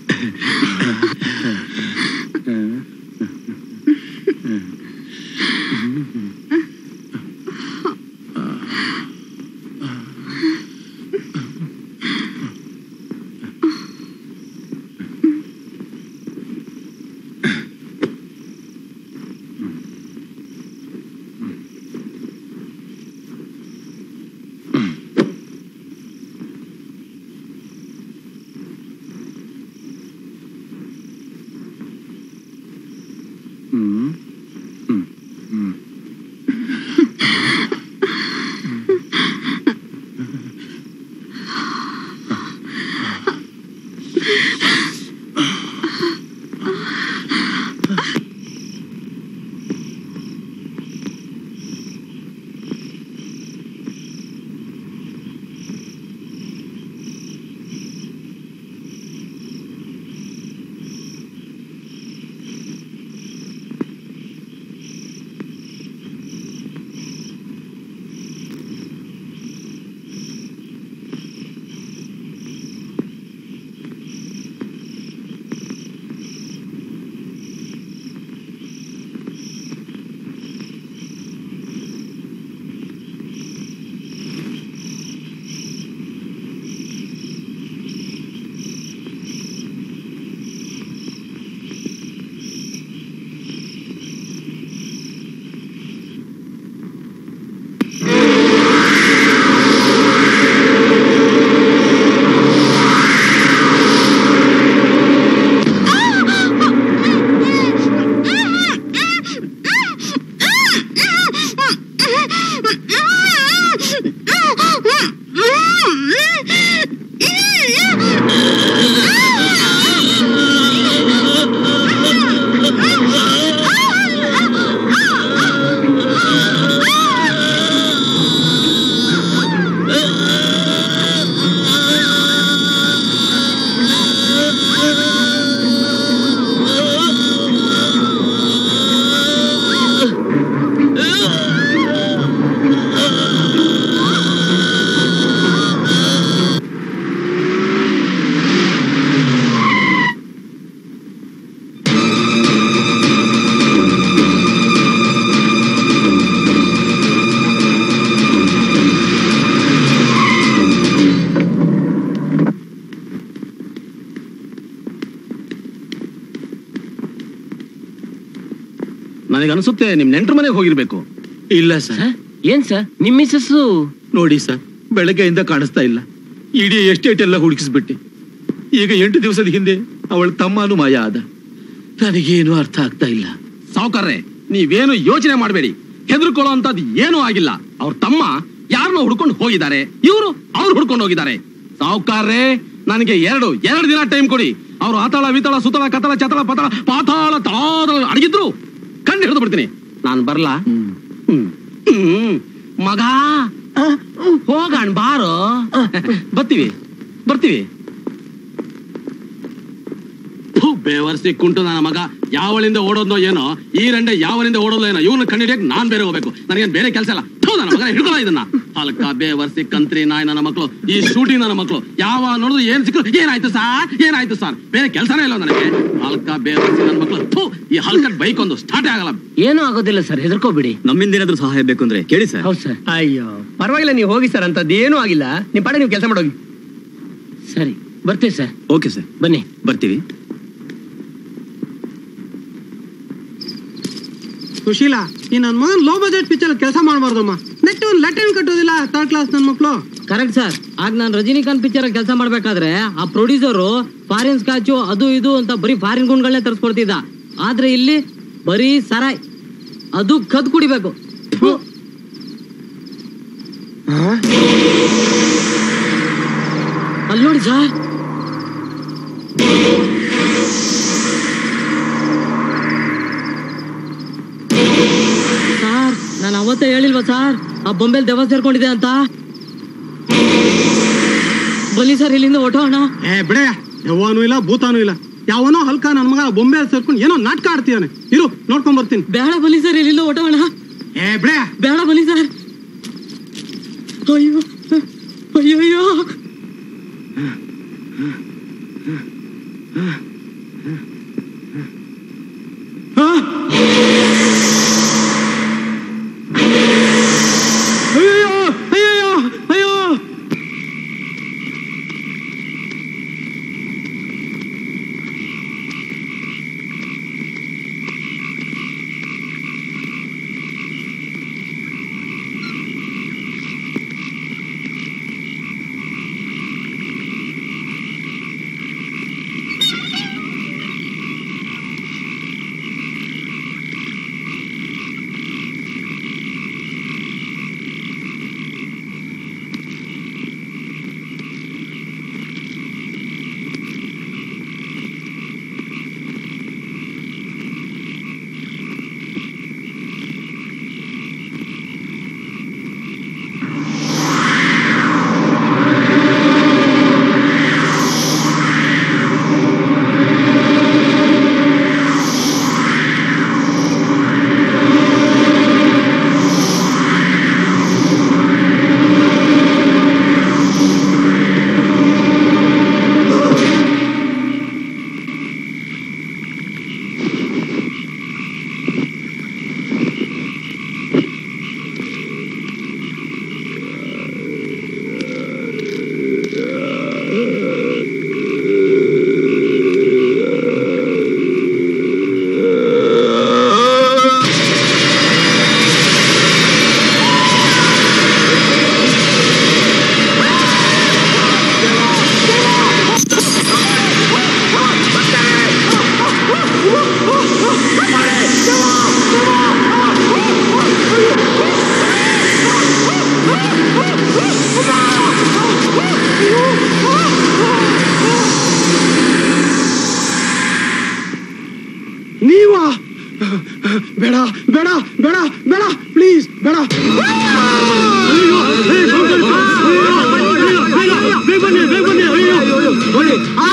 ನನಗನ್ಸುತ್ತೆ ನಿಮ್ ನೆಂಟ್ರ ಮನೆಗೆ ಹೋಗಿರ್ಬೇಕು ಇಲ್ಲ ಸರ್ ಏನ್ ಸರ್ ನಿಮ್ ಮಿಸ್ಸಸ್ಸು ನೋಡಿ ಸರ್ ಬೆಳಗ್ಗೆಯಿಂದ ಕಾಣಿಸ್ತಾ ಇಲ್ಲ ಇಡೀ ಎಸ್ಟೇಟ್ ಎಲ್ಲ ಹುಡುಕಿಸ್ಬಿಟ್ಟೆ ಈಗ ಎಂಟು ದಿವಸದ ಹಿಂದೆ ಅವಳ ತಮ್ಮನು ಮಾಯ ಆದ ನನಗೇನು ಅರ್ಥ ಆಗ್ತಾ ಇಲ್ಲ ಸಾವುಕಾರ್ರೆ ನೀವೇನು ಯೋಚನೆ ಮಾಡಬೇಡಿ ಹೆದರ್ಕೊಳ್ಳೋ ಅಂತದ್ ಏನೂ ಆಗಿಲ್ಲ ಅವ್ರ ತಮ್ಮ ಯಾರನ್ನ ಹುಡ್ಕೊಂಡು ಹೋಗಿದ್ದಾರೆ ಇವರು ಅವ್ರು ಹುಡ್ಕೊಂಡು ಹೋಗಿದ್ದಾರೆ ಸಾವುಕಾರ್ರೆ ನನಗೆ ಎರಡು ಎರಡು ದಿನ ಟೈಮ್ ಕೊಡಿ ಅವ್ರು ಆತಾಳ ವಿತಾಳ ಸುತಳ ಕತಳ ಚತಳ ಪತಳ ಪಾತಾಳ ತಾಳ ಅಡಗಿದ್ರು ಕಂಡು ಹಿಡಿದು ಬಿಡ್ತೀನಿ ನಾನು ಬರ್ಲಾ ಹ್ಮ್. ಹ್ಮ್. ಮಗ ಹೋಗಣ ಬಾರೋ ಬರ್ತೀವಿ ಬರ್ತೀವಿ ಥು, ಬೇವರ್ಸಿ ಕುಂಟು ನನ್ನ ಮಗ ಯಾವಳಿಂದ ಓಡೋದ್ನೋ ಏನೋ ಈ ರಂಡೆ ಯಾವನಿಂದ ಓಡೋದೋ ಏನೋ ಇವನು ಕಂಡಿಡಿಯಕ್ ನಾನ್ ಬೇರೆ ಹೋಗ್ಬೇಕು ನನಗೇನ್ ಬೇರೆ ಕೆಲಸ ಇಲ್ಲ ಥು, ನನ್ನ ಮಗನ ಹಿಡ್ಕೊಳ್ಳೋ ಇದನ್ನ ಹಲ್ಕ ಬೇವರ್ಸಿ ಕಂತ್ರಿ ನಾಯಿ ನನ್ನ ಮಕ್ಕಳು ಈ ಶೂಟಿಂಗ್ ನನ್ನ ಮಕ್ಕಳು ಯಾವ ನೋಡಿದ್ರು ಏನ್ ಸಿಕ್ಕರು ಏನಾಯ್ತು ಸಾರ್ ಏನಾಯ್ತು ಸಾರ್ ಬೇರೆ ಕೆಲಸನೇ ಇಲ್ಲ ನನಗೆ ಹಲ್ಕ ಬೇವರ್ಸಿ ನನ್ನ ಮಕ್ಕಳು ಥು, ಈ ಹಲ್ಕಟ್ ಬೈಕ್ ಒಂದು ಸ್ಟಾರ್ಟೇ ಆಗಲ್ಲ ಏನೂ ಆಗೋದಿಲ್ಲ ಸರ್ ಹೆದರ್ಕೋಬಿಡಿ ನಮ್ಮಿಂದ ಏನಾದ್ರೂ ಸಹಾಯ ಬೇಕು ಅಂದ್ರೆ ಕೇಳಿ ಸರ್ ಹೌದು ಸರ್ ಅಯ್ಯೋ ಪರವಾಗಿಲ್ಲ ನೀವು ಹೋಗಿ ಸರ್ ಅಂತದ್ದು ಏನೂ ಆಗಿಲ್ಲ ನಿಮ್ ಪಾಡ ನೀವು ಕೆಲಸ ಮಾಡೋಗಿ ಸರಿ ಬರ್ತೀವಿ ಸರ್ ಓಕೆ ಸರ್ ಬನ್ನಿ ಬರ್ತೀವಿ ಸುಶೀಲಾ ಈ ನನ್ ಮಗನ್ ಲೋ ಬಜೆಟ್ ಪಿಕ್ಚರ್ ಕೆಲಸ ಮಾಡಬಾರ್ದಮ್ಮ ನೆಟ್ಟು ಒಂದು ಲೆಟರ್ ಕಟ್ಟೋದಿಲ್ಲ ಥರ್ಡ್ ಕ್ಲಾಸ್ ನನ್ ಮಕ್ಳು ಕರೆಕ್ಟ್ ಸರ್ ಆಗ ನಾನು ರಜನಿಕಾಂತ್ ಪಿಕ್ಚರ್ ಕೆಲಸ ಮಾಡ್ಬೇಕಾದ್ರೆ ಆ ಪ್ರೊಡ್ಯೂಸರು ಫಾರಿನ್ ಸ್ಕಾಚು ಅದು ಇದು ಅಂತ ಬರೀ ಫಾರಿನ್ ಗುಂಡ್ಗಳನ್ನೇ ತರಿಸ್ಕೊಡ್ತಿದ್ದ ಆದ್ರೆ ಇಲ್ಲಿ ಬರೀ ಸರಾಯ್ ಅದು ಕದ್ ಕುಡಿಬೇಕು ಥು. ಅಲ್ಲಿ ನೋಡಿ ಸರ್ ಸರ್ ನಾನು ಅವತ್ತೇ ಹೇಳಿಲ್ವಾ ಸರ್ ಆ ಬೊಂಬೆಲ್ ದೆವ್ವ ಸೇರ್ಕೊಂಡಿದೆ ಅಂತ ಬನ್ನಿ ಸರ್ ಇಲ್ಲಿಂದ ಹೊಟ್ಟೋಣ ಏ ಬಿಡೆ ಯಾವನೂ ಇಲ್ಲ ಭೂತಾನೂ ಇಲ್ಲ ಯಾವನೋ ಹಲ್ಕ ನನ್ ಮಗ ಬೊಂಬೆ ಸೇರ್ಕೊಂಡು ಏನೋ ನಾಟಕ ಆಡ್ತೀಯಾನೆ ಇರು ನೋಡ್ಕೊಂಡ್ ಬರ್ತೀನಿ ಬೇಡ ಬನ್ನಿ ಸರ್ ಇಲ್ಲಿಂದ ಹೊಟ್ಟೋಣ ಏ ಬಿಡೆ ಬೇಡ ಬನ್ನಿ ಸರ್ ಅಯ್ಯೋ ಅಯ್ಯೋ ಅಯ್ಯೋ ಅಯ್ಯೋ ಅಯ್ಯೋ ಅಯ್ಯೋ ನೀವಾ ಬೇಡ ಬೇಡ ಬೇಡ ಬೇಡ ಪ್ಲೀಸ್ ಬೇಡ ಅಯ್ಯೋ, ಏ, ಬೇಗ ಬನ್ನಿ, ಅಯ್ಯೋ, ಬೇಗ, ಬೇಗ ಬನ್ನಿ, ಬೇಗ ಬನ್ನಿ, ಅಯ್ಯೋ, ನೋಡಿ. ಆ!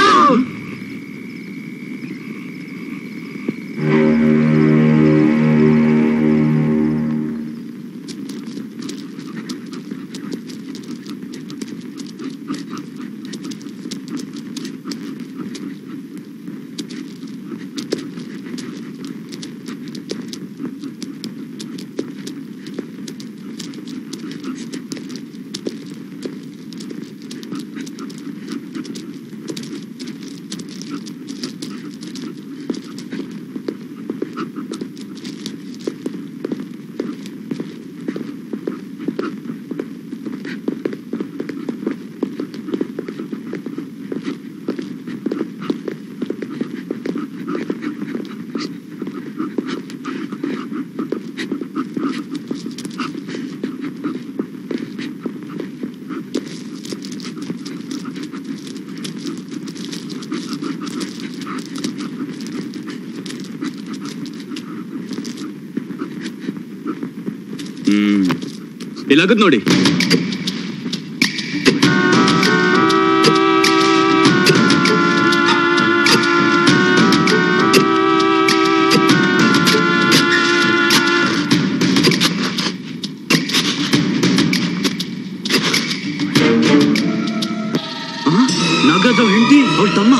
ಹ್ಮ್ ಇಲ್ಲಾಗದ್ ನೋಡಿ ನಾಗರಾಜ್ ಹೆಂಡತಿ ಅವಳ ತಮ್ಮ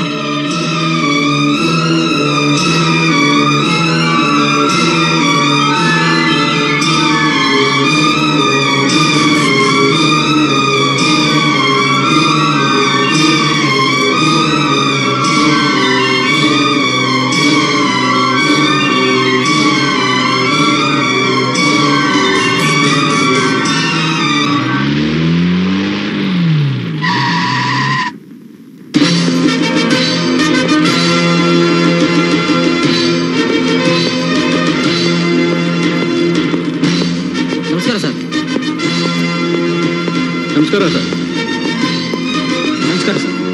ನಮಸ್ಕಾರ ಸರ್ ನಮಸ್ಕಾರ sir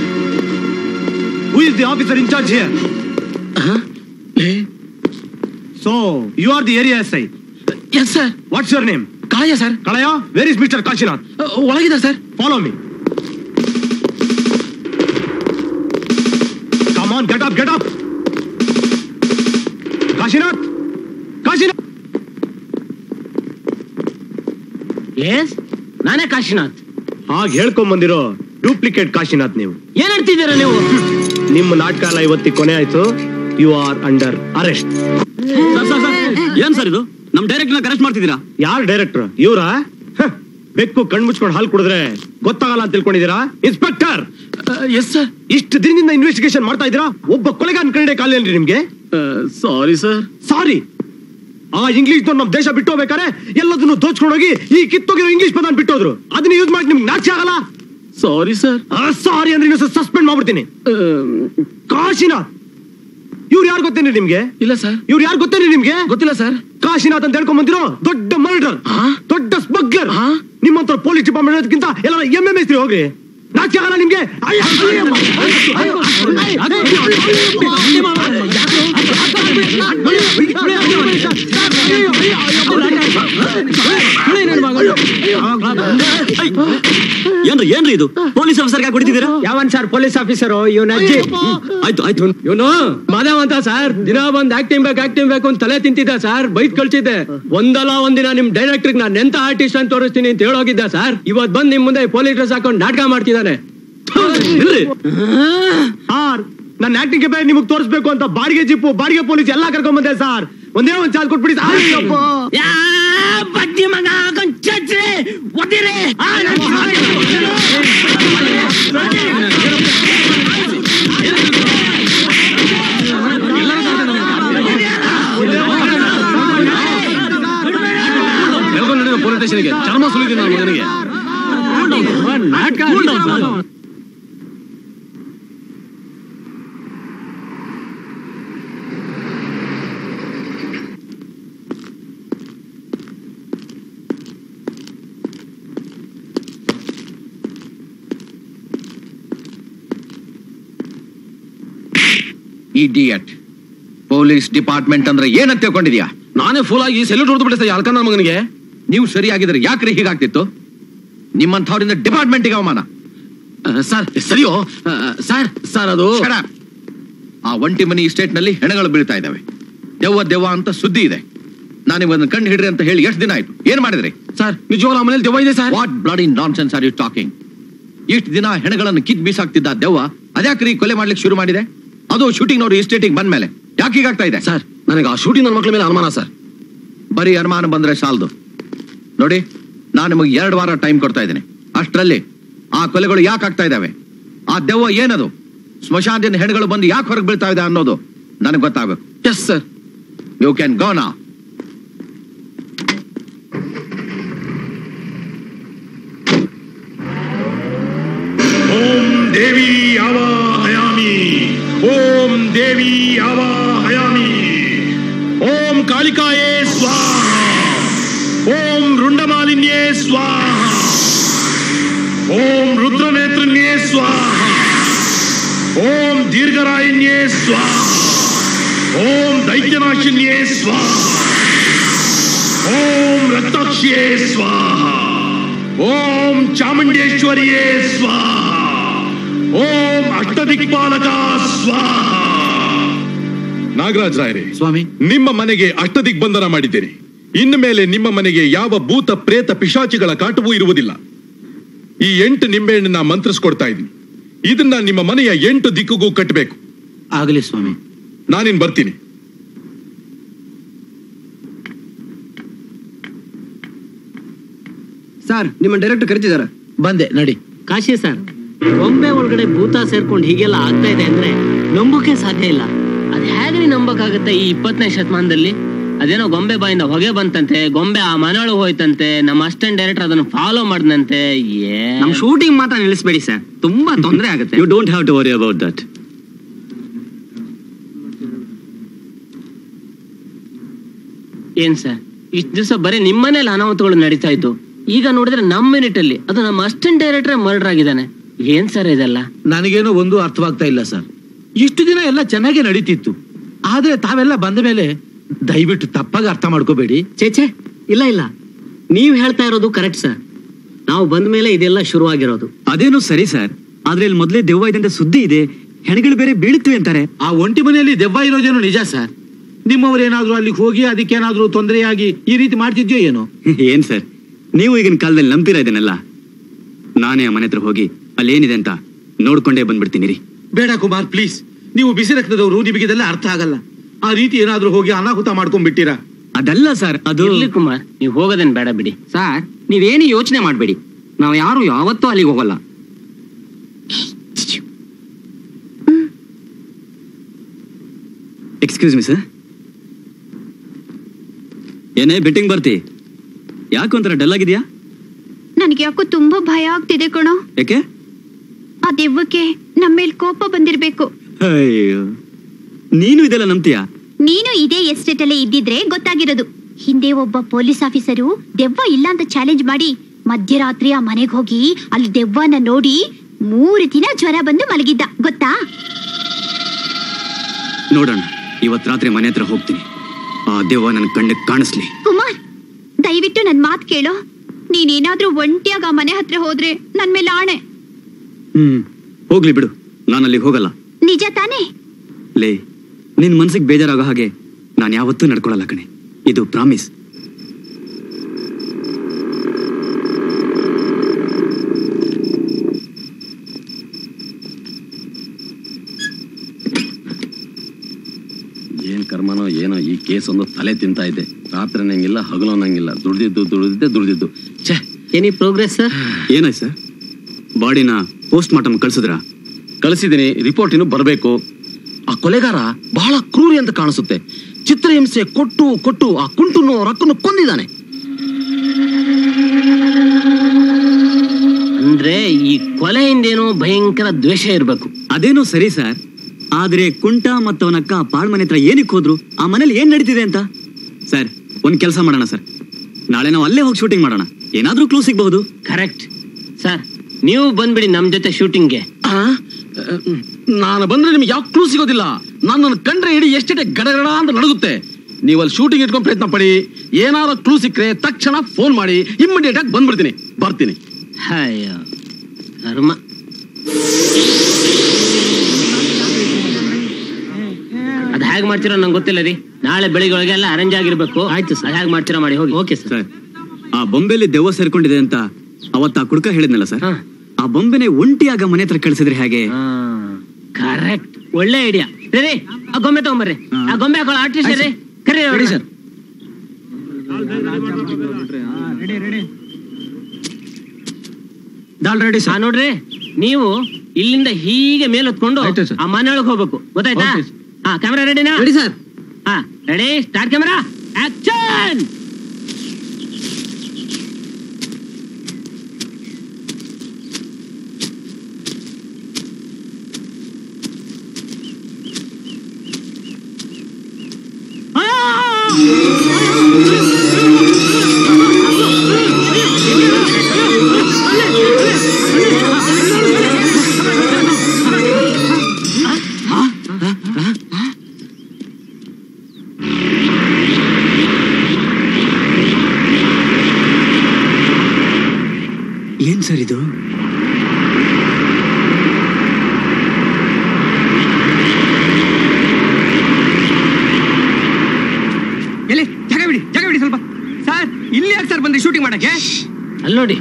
who is the officer in charge here so you are the area S I yes sir what's your name Kalayya sir Kalayya where is mister Kashinath ಒಳಗಿದ್ದಾರೆ sir follow me come on get up get up Kashinath Kashinath yes ನಾನೇ ಕಾಶಿನಾಥ್ ಹಾಗೆ ಹೇಳ್ಕೊಂಡ್ ಬಂದಿರೋ duplicate Kashinath ನೀವು ಏನ್ ಹೇಳ್ತಿದ್ದೀರಾ ನೀವು ನಿಮ್ಮ ನಾಟಕ ಎಲ್ಲ ಇವತ್ತಿಗೆ ಕೊನೆ ಆಯ್ತು ಯು ಆರ್ ಅಂಡರ್ ಅರೆಸ್ಟ್ ಏನ್ ಸರ್ ಇದು ನಮ್ ಡೈರೆಕ್ಟರ್ ಅರೆಸ್ಟ್ ಮಾಡ್ತಿದ್ದೀರಾ ಯಾರು ಡೈರೆಕ್ಟರ್ ಇವ್ರ ಬೆಕ್ಕು ಕಣ್ ಮುಚ್ಕೊಂಡು ಹಾಲು ಕುಡಿದ್ರೆ ಗೊತ್ತಾಗಲ್ಲ ಅಂತ ತಿಳ್ಕೊಂಡಿದ್ದೀರಾ ಇನ್ಸ್ಪೆಕ್ಟರ್ ಎಸ್ ಸರ್ ಇಷ್ಟು ದಿನದಿಂದ ಇನ್ವೆಸ್ಟಿಗೇಷನ್ ಮಾಡ್ತಾ ಇದ್ದೀರಾ ಒಬ್ಬ ಕೊಲೆಗಾರನ್ ಕಂಡೆ ಕಾಲೇನ್ರಿ ನಿಮ್ಗೆ ಸಾರಿ ಸರ್ ಸಾರಿ ಆ ಇಂಗ್ಲಿಷ್ ನಮ್ ದೇಶ ಬಿಟ್ಟು ಹೋಗ್ಬೇಕಾರೆ ಎಲ್ಲದನ್ನು ದೋಚ್ಕೊಂಡೋಗಿ ಈ ಕಿತ್ತೋಗಿರೋ ಇಂಗ್ಲಿಷ್ ಪದ ಬಿಟ್ಟೋದ್ರು ಅದನ್ನ ಯೂಸ್ ಮಾಡಿ ನಿಮ್ಗೆ ನಾಚೆ ಆಗಲ್ಲ ಸಾರಿ ಸರ್ ಸಾರಿ ಅಂದ್ರೆ ಇನ್ನೊಂದು ಸಸ್ಪೆಂಡ್ ಮಾಡ್ಬಿಡ್ತೀನಿ ಕಾಶಿನಾಥ್ ಇವ್ರು ಯಾರು ಗೊತ್ತೇನ್ರಿ ನಿಮ್ಗೆ ಇಲ್ಲ ಸರ್ ಇವ್ರು ಯಾರು ಗೊತ್ತೇನ್ರಿ ನಿಮ್ಗೆ ಗೊತ್ತಿಲ್ಲ ಸರ್ ಕಾಶಿನಾಥ್ ಅಂತ ಹೇಳ್ಕೊಂಡ್ ಬಂದಿರೋ ದೊಡ್ಡ ಮರ್ಡರ್ ದೊಡ್ಡ ಸ್ಮಗ್ಲರ್ ನಿಮ್ಮಂತ ಪೊಲೀಸ್ ಡಿಪಾರ್ಟ್ಮೆಂಟ್ ಎಲ್ಲ ಎಂ ಎಂ ಎಸ್ ಹೋಗ್ರಿ ನಾಚೆ ಆಗಲ್ಲ ನಿಮ್ಗೆ ಅಯ್ಯ, ಅಯ್ಯ, ಏನ್ರಿ ಏನ್ರಿ ಇದು ಪೊಲೀಸ್ ಆಫೀಸರ್ಗೆ ಕುಡಿತಿದ್ದೀರಾ ಯಾವನ್ ಸರ್ ಪೊಲೀಸ್ ಆಫೀಸರು ಇವನ ಅಜ್ಜಿ ಆಯ್ತು ಆಯ್ತು ಇವನು ಮಾಧವ್ ಅಂತ ಸರ್ ದಿನ ಬಂದ್ ಆಕ್ಟಿಂಗ್ ಬೇಕು ಆಕ್ಟಿಂಗ್ ಬೇಕು ಅಂತ ತಲೆ ತಿಂತಿದ್ದ ಸರ್ ಬೈಕ್ ಕಳ್ಸಿದ್ದೆ ಒಂದಲ್ಲ ಒಂದಿನ ನಿಮ್ ಡೈರೆಕ್ಟರ್ ನಾನು ಎಂತ ಆರ್ಟಿಸ್ಟ್ ಅಂತ ತೋರಿಸ್ತೀನಿ ಅಂತ ಹೇಳೋಗಿದ್ದೆ ಸರ್ ಇವತ್ ಬಂದ್ ನಿಮ್ ಮುಂದೆ ಪೊಲೀಸ್ ಡ್ರೆಸ್ ಹಾಕೊಂಡು ನಾಟಕ ಮಾಡ್ತಿದ್ದಾನೆ ಸಾರ್ ನನ್ನ ಆಕ್ಟಿಂಗ್ ಬೇರೆ ನಿಮಗೆ ತೋರಿಸ್ಬೇಕು ಅಂತ ಬಾಡಿಗೆ ಜಿಪ್ಪು ಬಾಡಿಗೆ ಪೊಲೀಸ್ ಎಲ್ಲಾ ಕರ್ಕೊಂಡ್ ಬಂದೆ ಸರ್ ಒಂದೇ ಒಂದ್ ಚಾರ್ಜ್ ಕೊಟ್ಬಿಡಿ ಸರ್ ಅಯ್ಯಪ್ಪ. ಬಡ್ಡಿ ಮಗ ಚಚ್ರೆ ಒದಿರೆ ಎಳ್ಕೊಂಡು ನಡೆದ ಪೊಲೀಸ್ ಸ್ಟೇಷನ್ಗೆ ಚರ್ಮ ಸುಲಿದ್ದೀನಿ ನಾನು ಮಗನಿಗೆ ಇಡಿಯಟ್ ಪೊಲೀಸ್ ಡಿಪಾರ್ಟ್ಮೆಂಟ್ ಅಂದ್ರೆ ಏನಂತ ತಿಳ್ಕೊಂಡಿದ್ಯಾ ನಾನೇ ಫುಲ್ ಆಗಿ ಸೆಲ್ಯೂಟ್ ಹೊಡೆದು ಬಿಡಿಸ್ತಾ ಅಲ್ಕ ನನ್ನ ಮಗನಿಗೆ ನೀವು ಸರಿಯಾಗಿದ್ರೆ ಯಾಕ್ರಿ ಹೀಗಾಗ್ತಿತ್ತು ನಿಮ್ಮಂಥವ್ರಿಂದ ಡಿಪಾರ್ಟ್ಮೆಂಟ್ಗೆ ಅವಮಾನ ಸರ್ ಸರಿಯೋ ಸರ್ ಸರ್ ಅದು Shut up. ಆ ಒಂಟಿ ಮನಿ ಎಸ್ಟೇಟ್ ನಲ್ಲಿ ಹೆಣಗಳು ಬೀಳ್ತಾ ಇದ್ದಾವೆ ದೆವ್ವ ದೆವ್ವ ಅಂತ ಸುದ್ದಿ ಇದೆ ನಾನು ಇವನ್ನ ಕಂಡು ಹಿಡ್ರಿ ಅಂತ ಹೇಳಿ ಎಷ್ಟು ದಿನ ಆಯ್ತು ಏನ್ ಮಾಡಿದ್ರಿ ಸರ್ ನಿಜವಾಗ್ಲೂ ಮನೇಲಿ ದೆವ್ವ ಇದೆ sir what blood in nonsense are you talking ಇಷ್ಟು ದಿನ ಹೆಣಗಳನ್ನು ಕಿತ್ ಬೀಸಾಕ್ತಿದ್ದ ದೆವ್ವ ಅದ್ಯಾಕ್ರಿ ಕೊಲೆ ಮಾಡ್ಲಿಕ್ಕೆ ಶುರು ಮಾಡಿದೆ ಅದು ಶೂಟಿಂಗ್ ನೋಡಿ ಎಸ್ಟೇಟಿಗೆ ಬಂದ್ಮೇಲೆ ಯಾಕೆ ಹೀಗಾಗ್ತಾ ಇದೆ ಸರ್ ನನಗೆ ಆ ಶೂಟಿಂಗ್ ನನ್ನ ಮಕ್ಕಳ ಮೇಲೆ ಅನುಮಾನ ಸರ್ ಬರೀ ಅನುಮಾನ ಬಂದ್ರೆ ಸಾಲದು ನೋಡಿ ನಾನು ನಿಮಗೆ ಎರಡು ವಾರ ಟೈಮ್ ಕೊಡ್ತಾ ಇದ್ದೀನಿ ಅಷ್ಟರಲ್ಲಿ ಆ ಕೊಲೆಗಳು ಯಾಕೆ ಆಗ್ತಾ ಇದ್ದಾವೆ ಆ ದೆವ್ವ ಏನದು ಸ್ಮಶಾನದಿಂದ ಹೆಣಗಳು ಬಂದು ಯಾಕೆ ಹೊರಗೆ ಬೀಳ್ತಾ ಇದೆ ಅನ್ನೋದು ನನಗೆ ಗೊತ್ತಾಗಬೇಕು yes sir you can go ನಾ ಓಂ ದೇವಿ ಆವಾಹಯಾಮಿ ಓಂ ದೇವಿ ಆವಾಹಯಾಮಿ ಓಂ ಕಾಳಿಕಾಯೇ ಸ್ವಾಹ ಓಂ ರುಂಡಮಾಲಿನ್ಯೇ ಸ್ವಾಹ ಓಂ ರುದ್ರನೇತ್ರನ್ಯೇ ಸ್ವಾಹ ಓಂ ದೀರ್ಘರಾಯಿನ್ಯೇ ಸ್ವಾಹ ಓಂ ದೈತ್ಯನಾಶಿನ್ಯೇ ಸ್ವಾಹ ಓಂ ರಕ್ತಾಕ್ಷಿಯೇ ಸ್ವಾಹ ಓಂ ಚಾಮುಂಡೇಶ್ವರಿಯೇ ಸ್ವಾಹ ಓಂ ಅಷ್ಟದಿಕ್ಪಾಲಕ ಸ್ವಾಹ ನಾಗರಾಜ್ ರಾಯರೇ ಸ್ವಾಮಿ ನಿಮ್ಮ ಮನೆಗೆ ಅಷ್ಟದಿಗ್ಬಂಧನ ಮಾಡಿದ್ದೇನೆ ಇನ್ನು ಮೇಲೆ ನಿಮ್ಮ ಮನೆಗೆ ಯಾವ ಭೂತ ಪ್ರೇತ ಪಿಶಾಚಿಗಳ ಕಾಟವೂ ಇರುವುದಿಲ್ಲ ಈ ಎಂಟು ನಿಂಬೆಹಣ್ಣನ್ನ ಮಂತ್ರಿಸ್ಕೊಡ್ತಾ ಇದ್ದೀನಿ ಇದನ್ನ ನಿಮ್ಮ ಮನೆಯ ಎಂಟು ದಿಕ್ಕಿಗೂ ಕಟ್ಟಬೇಕು ಆಗಲಿ ಸ್ವಾಮಿ ನಾನಿನ್ ಬರ್ತೀನಿ ಸರ್ ನಿಮ್ಮ ಡೈರೆಕ್ಟರ್ ಕರಿತಿದ್ದಾರೆ ಬಂದೆ ನಡಿ ಕಾಶಿ ಸರ್ ಗೊಂಬೆ ಒಳಗಡೆ ಭೂತ ಸೇರ್ಕೊಂಡು ಹೀಗೆಲ್ಲ ಆಗ್ತಾ ಇದೆ ಅಂದ್ರೆ ನಂಬೋಕೆ ಸಾಧ್ಯ ಇಲ್ಲ ಅದ್ ಹೇಗ್ರಿ ನಂಬಕ್ಕಾಗತ್ತೆ ಈ ಇಪ್ಪತ್ತನೇ ಶತಮಾನದಲ್ಲಿ ಅದೇನೋ ಗೊಂಬೆ ಬಾಯಿಂದ ಹೊಗೆ ಬಂತಂತೆ ಗೊಂಬೆ ಆ ಮನೆಯೊಳಗೆ ಹೋಯ್ತಂತೆ ನಮ್ಮ ಅಸಿಸ್ಟೆಂಟ್ ಡೈರೆಕ್ಟರ್ ಅದನ್ನ ಫಾಲೋ ಮಾಡ್ದಂತೆ ಏ ನಮ್ ಶೂಟಿಂಗ್ ಮಾತ್ರ ನಿಲ್ಲಿಸ್ಬೇಡಿ ಸರ್ ತುಂಬಾ ತೊಂದರೆ ಆಗುತ್ತೆ you don't have to worry about that ಏನ್ ಸರ್ ಇಷ್ಟ ದಿವಸ ಬರೀ ನಿಮ್ಮನೇಲಿ ಅನಾಹುತಗಳು ನಡೀತಾ ಇತ್ತು ಈಗ ನೋಡಿದ್ರೆ ನಮ್ಮ ಮಿನಿಟ್ ಅಲ್ಲಿ ಅದು ನಮ್ಮ ಅಸಿಸ್ಟೆಂಟ್ ಡೈರೆಕ್ಟರ್ ಮರ್ಡರ್ ಆಗಿದ್ದಾನೆ ಏನ್ ಸರ್ ಇದೆಲ್ಲ ನನಗೇನೋ ಒಂದು ಅರ್ಥವಾಗ್ತಾ ಇಲ್ಲ ಸರ್ ಇಷ್ಟು ದಿನ ಎಲ್ಲ ಚೆನ್ನಾಗೇ ನಡೀತಿತ್ತು ಆದ್ರೆ ತಾವೆಲ್ಲ ಬಂದ ಮೇಲೆ ದಯವಿಟ್ಟು ತಪ್ಪಾಗಿ ಅರ್ಥ ಮಾಡ್ಕೋಬೇಡಿ ಚೇಚೆ ಇಲ್ಲ ಇಲ್ಲ ನೀವ್ ಹೇಳ್ತಾ ಇರೋದು ಕರೆಕ್ಟ್ ಸರ್ ನಾವು ಬಂದ ಮೇಲೆ ಇದೆಲ್ಲ ಶುರುವಾಗಿರೋದು ಅದೇನೋ ಸರಿ ಸರ್ ಆದ್ರೆ ಇಲ್ಲಿ ಮೊದಲೇ ದೆವ್ವ ಇದೆ ಅಂತ ಸುದ್ದಿ ಇದೆ ಹೆಣಗಳು ಬೇರೆ ಬೀಳುತ್ತವೆ ಅಂತಾರೆ ಆ ಒಂಟಿ ಮನೆಯಲ್ಲಿ ದೆವ್ವ ಇರೋದೇನೋ ನಿಜ ಸರ್ ನಿಮ್ಮವರೇನಾದ್ರೂ ಅಲ್ಲಿಗೆ ಹೋಗಿ ಅದಕ್ಕೇನಾದ್ರೂ ತೊಂದರೆಯಾಗಿ ಈ ರೀತಿ ಮಾಡ್ತಿದ್ಯೋ ಏನೋ ಏನ್ ಸರ್ ನೀವು ಈಗಿನ ಕಾಲದಲ್ಲಿ ನಂಬ್ತೀರಾ ಇದನ್ನೆಲ್ಲ ನಾನೇ ಆ ಮನೆ ಹತ್ರ ಹೋಗಿ ಅಲ್ಲೇನಿದೆ ಅಂತ ನೋಡ್ಕೊಂಡೇ ಬಂದ್ಬಿಡ್ತೀನಿ ರೀ ಬೇಡ ಕುಮಾರ್ ಪ್ಲೀಸ್ ನೀವು ಬಿಸಿ ರಕ್ತದವರು ನಿಮಗೆ ಇದೆಲ್ಲ ಅರ್ಥ ಆಗಲ್ಲ ಆ ರೀತಿ ಏನಾದ್ರೂ ಹೋಗಿ ಅನಾಹುತ ಮಾಡ್ಕೊಂಡ್ಬಿಟ್ಟಿರಾ ಅದಲ್ಲ ಸರ್ ಅದು ಇರ್ಲಿ ಕುಮಾರ್ ನೀವು ಹೋಗೋದೇನ್ ಬೇಡ ಬಿಡಿ ಸರ್ ನೀವೇನು ಯೋಚನೆ ಮಾಡಬೇಡಿ ನಾವು ಯಾರು ಯಾವತ್ತೂ ಅಲ್ಲಿಗೆ ಹೋಗಲ್ಲ ಎಕ್ಸ್ಕ್ಯೂಸ್ ಮಿ ಸರ್ ಏನೇ ಬೆಟ್ಟಿಂಗ್ ಬರ್ತಿ ಯಾಕೊಂಥರ ಡಲ್ ಆಗಿದ್ಯಾ ನನಗೆ ಯಾಕೋ ತುಂಬಾ ಭಯ ಆಗ್ತಿದೆ ಕಣೋ ಯಾಕೆ ಆ ದೆವ್ವಕ್ಕೆ ನಮ್ಮ ಮೇಲೆ ಕೋಪ ಬಂದಿರ್ಬೇಕು ಅಯ್ಯೋ ನೀನು ಇದೆಲ್ಲ ನಂಬ್ತೀಯಾ ನೀನು ಇದೇ ಎಸ್ಟೇಟ್ ಅಲ್ಲೇ ಇದ್ದಿದ್ರೆ ಗೊತ್ತಾಗಿರೋದು ಹಿಂದೆ ಒಬ್ಬ ಪೊಲೀಸ್ ಆಫೀಸರು ದೆವ್ವ ಇಲ್ಲ ಅಂತ ಚಾಲೆಂಜ್ ಮಾಡಿ ಮಧ್ಯರಾತ್ರಿ ಆ ಮನೆಗೆ ಹೋಗಿ ಅಲ್ಲಿ ದೆವ್ವನ ನೋಡಿ ಮೂರು ದಿನ ಜ್ವರ ಬಂದು ಮಲಗಿದ್ದ ಗೊತ್ತಾ ನೋಡೋಣ ಇವತ್ ರಾತ್ರಿ ಮನೆ ಹತ್ರ ಹೋಗ್ತೀನಿ ಆ ದೆವ್ವ ನನ್ನ ಕಣ್ಣಿಗೆ ಕಾಣಿಸ್ಲಿ ಕುಮಾರ್ ದಯವಿಟ್ಟು ನನ್ ಮಾತ್ ಕೇಳೋ ನೀನೇನಾದ್ರೂ ಒಂಟಿಯಾಗ ಆ ಮನೆ ಹತ್ರ ಹೋದ್ರೆ ನನ್ ಮೇಲೆ ಆಣೆ ಹ್ಮ್ ಹೋಗ್ಲಿ ಬಿಡು ನಾನು ಅಲ್ಲಿಗೆ ಹೋಗಲ್ಲ ನಿಜ ತಾನೇ ಲೇ ನಿನ್ ಮನ್ಸಿಗೆ ಬೇಜಾರಾಗೋ ಹಾಗೆ ನಾನು ಯಾವತ್ತೂ ನಡ್ಕೊಳಲ್ಲ ಕಣೆ ಇದು ಪ್ರಾಮಿಸ್ ಏನ್ ಕರ್ಮನೋ ಏನೋ ಈ ಕೇಸ್ ಒಂದು ತಲೆ ತಿಂತಾ ಇದೆ ರಾತ್ರಿ ನಂಗಿಲ್ಲ ಹಗಲು ಅನ್ನಂಗಿಲ್ಲ ದುಡ್ದಿದ್ದು ದುಡ್ದಿದ್ದೆ ದುಡ್ದಿದ್ದು ಛೇ ಎನಿ ಪ್ರೋಗ್ರೆಸ್ ಸರ್ ಏನಾಯ್ತು ಸರ್ ಬಾಡಿನ ಪೋಸ್ಟ್ ಮಾರ್ಟಮ್ ಕಳ್ಸಿದ್ರ ಕಳಿಸಿದ್ದೀನಿ ರಿಪೋರ್ಟ್ ಇನ್ನು ಬರಬೇಕು ಆ ಕೊಲೆಗಾರ ಬಹಳ ಕ್ರೂರಿ ಅಂತ ಕಾಣಿಸುತ್ತೆ ಚಿತ್ರಹಿಂಸೆ ಕೊಟ್ಟು ಕೊಟ್ಟು ಆ ಕುಂಟುನು ರಕ್ಕನ್ನು ಕೊಂದಿದ್ದಾನೆ ಅಂದ್ರೆ ಈ ಕೊಲೆ ಹಿಂದೇನೋ ಭಯಂಕರ ದ್ವೇಷ ಇರ್ಬೇಕು ಅದೇನೋ ಸರಿ ಸರ್ ಆದ್ರೆ ಕುಂಟ ಮತ್ತವನಕ್ಕ ಪಾಳ್ ಮನೆ ಹತ್ರ ಏನಕ್ಕೆ ಹೋದ್ರು ಆ ಮನೇಲಿ ಏನ್ ನಡೀತಿದೆ ಅಂತ ಸರ್ ಒಂದ್ ಕೆಲಸ ಮಾಡೋಣ ಸರ್ ನಾಳೆ ನಾವು ಅಲ್ಲೇ ಹೋಗಿ ಶೂಟಿಂಗ್ ಮಾಡೋಣ ಏನಾದ್ರೂ ಕ್ಲೂ ಸಿಗಬಹುದು ಕರೆಕ್ಟ್ ಸರ್ ನೀವು ಬಂದ್ಬಿಡಿ ನಮ್ ಜೊತೆ ಶೂಟಿಂಗ್ಗೆ ನಾನು ಬಂದ್ರೆ ನಿಮ್ಗೆ ಯಾವ ಕ್ಲೂ ಸಿಗೋದಿಲ್ಲ ನನ್ನನ್ನು ಕಂಡ್ರೆ ಇಡೀ ಎಷ್ಟೇ ಗಡಗಡ ಅಂತ ನಡುಗುತ್ತೆ ನೀವು ಅಲ್ಲಿ ಶೂಟಿಂಗ್ ಇಟ್ಕೊಂಡು ಪ್ರಯತ್ನ ಪಡಿ ಏನಾದ್ರು ಕ್ಲೂ ಸಿಕ್ಕರೆ ತಕ್ಷಣ ಫೋನ್ ಮಾಡಿ ಇಮ್ಮಿಡಿಯೇಟ್ ಆಗಿ ಬಂದ್ಬಿಡ್ತೀನಿ ಬರ್ತೀನಿ ಅಯ್ಯೋ ಕರ್ಮ ಅದ್ ಹೇಗ್ ಮಾಡ್ತೀರೋ ನಂಗೆ ಗೊತ್ತಿಲ್ಲ ರೀ ನಾಳೆ ಬೆಳಿಗ್ಗೆ ಒಳಗೆ ಎಲ್ಲ ಅರೇಂಜ್ ಆಗಿರ್ಬೇಕು ಆಯ್ತು ಸರ್ ಹೇಗ್ ಮಾಡ್ತೀರಾ ಮಾಡಿ ಹೋಗಿ ಓಕೆ ಸರ್ ಸರ್ ಆ ಬೊಂಬೆಲಿ ದೆವ್ವ ಸೇರ್ಕೊಂಡಿದೆ ಅಂತ ಅವತ್ತ ಆ ಕುಡ್ಕ ಹೇಳಿದ್ನಲ್ಲ ಸರ್ ಆ ಬೊಂಬೆನೆ ಒಂಟಿಯಾಗ ಮನೆ ಹತ್ರ ಕಳ್ಸಿದ್ರೆ ಹೇಗೆ ಕರೆಕ್ಟ್ ಒಳ್ಳೆ ಐಡಿಯಾ ರೀ ಆ ಗೊಂಬೆ ತಗೊಂಬರ್ರಿ ಆ ಗೊಂಬೆ ಹಾಕೊಳ್ಳೋ ಆರ್ಟಿಸ್ಟ್ ರೀ ಕರಿ ನೋಡಿ ಸರ್ ದಾಲ್ ರೆಡಿ ಹಾ ನೋಡ್ರಿ ನೀವು ಇಲ್ಲಿಂದ ಹೀಗೆ ಮೇಲ್ ಹೊತ್ಕೊಂಡು ಆಯ್ತು ಸರ್. ಆ ಮನೆ ಒಳಗೆ ಹೋಗ್ಬೇಕು ಗೊತ್ತಾಯ್ತಾ ಓಕೆ ಹಾ ಕ್ಯಾಮ್ರಾ ರೆಡಿನಾ ರೆಡಿ ಸರ್ ಹಾ ರೆಡಿ ಸ್ಟಾರ್ಟ್ ಕ್ಯಾಮ್ರಾ ಆಕ್ಷನ್ ಏನ್ ಸರ್ ಇದು ಎಲ್ಲಿ ಜಾಗ ಬಿಡಿ ಜಾಗ ಬಿಡಿ ಸ್ವಲ್ಪ ಸರ್ ಇಲ್ಲಿ ಯಾಕೆ ಸರ್ ಬಂದ್ರಿ ಶೂಟಿಂಗ್ ಮಾಡಕ್ಕೆ ಅಲ್ಲಿ ನೋಡಿ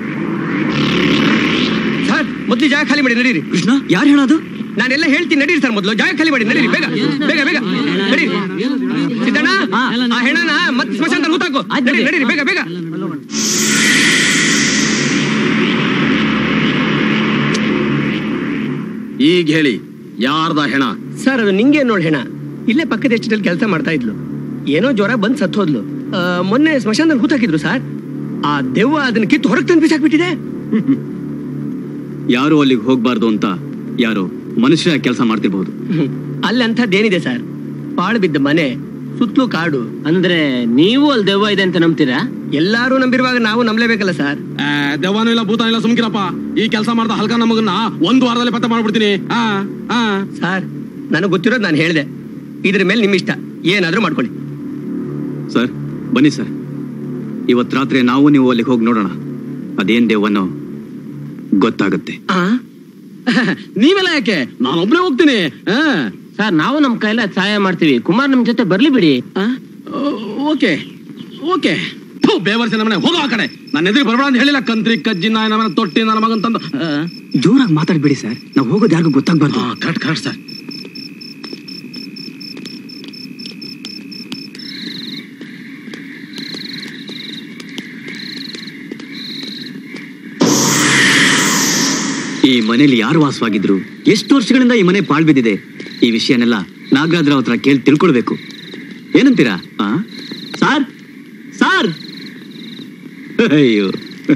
ಸರ್ ಮೊದ್ಲು ಜಾಗ ಖಾಲಿ ಮಾಡಿ ನಡೀರಿ ಕೃಷ್ಣ ಯಾರು ಹೇಳೋದು ನಾನೆಲ್ಲ ಹೇಳ್ತೀನಿ ನಡೀರಿ ಸರ್ ಮೊದಲು ಜಾಗ ಖಾಲಿ ಮಾಡಿ ನಡೀರಿ ಬೇಗ ಬೇಗ ಬೇಗ ನಡೀರಿ ಸಿದ್ದಣ್ಣ ಆ ಹೆಣನ ಮತ್ತೆ ಸ್ಮಶಾನದಲ್ಲಿ ಹೂತಾಕು ನಡೀರಿ ನಡೀರಿ ಬೇಗ ಬೇಗ ಈಗ ಹೇಳಿ ಯಾರ್ದ ಹೆಣ ಸರ್ ಅದು ನಿಂಗೆ ನೋಡಿ ಹೆಣ ಇಲ್ಲೇ ಪಕ್ಕದ ಎಷ್ಟಲ್ಲಿ ಕೆಲಸ ಮಾಡ್ತಾ ಇದ್ಲು ಏನೋ ಜ್ವರ ಬಂದ್ ಸತ್ ಹೋದ್ಲು ಆ, ಮೊನ್ನೆ ಸ್ಮಶಾನದಲ್ಲಿ ಹೂತಾಕಿದ್ರು ಸರ್ ಆ ದೆವ್ವ ಅದನ್ನ ಕಿತ್ತು ಹೊರಗೆ ತಂದು ಬಿಸಾಕ್ಬಿಟ್ಟಿದೆ ಯಾರು ಅಲ್ಲಿಗೆ ಹೋಗ್ಬಾರ್ದು ಅಂತ ಯಾರು ಮನುಷ್ಯ ಕೆಲಸ ಮಾಡ್ತಿರ್ಬಹುದು ಅಲ್ಲಿ ಅಂಥದ್ದೇನಿದೆ ಸರ್ ಪಾಳು ಬಿದ್ದ ಮನೆ ಸುತ್ತಲೂ ಕಾಡು ಅಂದ್ರೆ ನೀವು ಅಲ್ಲಿ ದೆವ್ವ ಇದೆ ಅಂತ ನಂಬ್ತೀರಾ ಎಲ್ಲಾರು ನಂಬಿರುವಾಗ ನಾವು ನಂಬಲೇಬೇಕಲ್ಲ ಸರ್ ದೆವ್ವನೂ ಇಲ್ಲ ಭೂತಾನೂ ಇಲ್ಲ ಸುಮ್ಕಿರಪ್ಪ ಈ ಕೆಲಸ ಮಾಡ್ದ ಹಲ್ಕ ನಮಗನ್ನ ಒಂದು ವಾರದಲ್ಲಿ ಪತ್ತೆ ಮಾಡ್ಬಿಡ್ತೀನಿ ಆ ಆ ಸರ್ ನನಗೆ ಗೊತ್ತಿರೋದು ನಾನು ಹೇಳಿದೆ ಇದ್ರ ಮೇಲೆ ನಿಮ್ಮ ಇಷ್ಟ ಏನಾದ್ರೂ ಮಾಡ್ಕೊಳ್ಳಿ ಸರ್ ಬನ್ನಿ ಸರ್ ಇವತ್ತು ರಾತ್ರಿ ನಾವು ನೀವು ಅಲ್ಲಿಗೆ ಹೋಗಿ ನೋಡೋಣ ಅದೇನ್ ದೇವನೋ ಗೊತ್ತಾಗುತ್ತೆ ನೀವೆಲ್ಲ ಯಾಕೆ ನಾನೊಬ್ನೇ ಹೋಗ್ತೀನಿ ಆ ಸರ್ ನಾವು ನಮ್ ಕೈಲ ಸಹಾಯ ಮಾಡ್ತೀವಿ ಕುಮಾರ್ ನಮ್ ಜೊತೆ ಬರ್ಲಿ ಬಿಡಿ ಓಕೆ ಓಕೆ ಥು, ಬೇವರ್ಸಿ ನಮ್ಮನೆ ಹೋಗೋ ಆ ಕಡೆ ನನ್ನ ಎದುರು ಬರಬೇಡ ಅಂತ ಹೇಳಿಲ್ಲ ಕಂತ್ರಿ ಕಜ್ಜಿ ನಾಯಿ ನಮ್ಮನೆ ತೊಟ್ಟಿ ನನ್ನ ಮಗನ್ ತಂದು ಜೋರಾಗಿ ಮಾತಾಡ್ಬೇಡಿ ಸರ್ ನಾವು ಹೋಗೋದು ಯಾರಿಗೂ ಗೊತ್ತಾಗ್ಬಾರ್ದು ಕರೆಕ್ಟ್ ಕರೆಕ್ಟ್ ಸರ್ ಈ ಮನೇಲಿ ಯಾರು ವಾಸವಾಗಿದ್ರು ಎಷ್ಟು ವರ್ಷಗಳಿಂದ ಈ ಮನೆ ಪಾಳ್ ಬಿದ್ದಿದೆ ಈ ವಿಷಯನೆಲ್ಲ ನಾಗರಾಜ್ರಾವ್ ಹತ್ರ ಕೇಳಿ ತಿಳ್ಕೊಳ್ಬೇಕು ಏನಂತೀರಾ ಆ ಸಾರ್ ಸಾರ್ ಅಯ್ಯೋ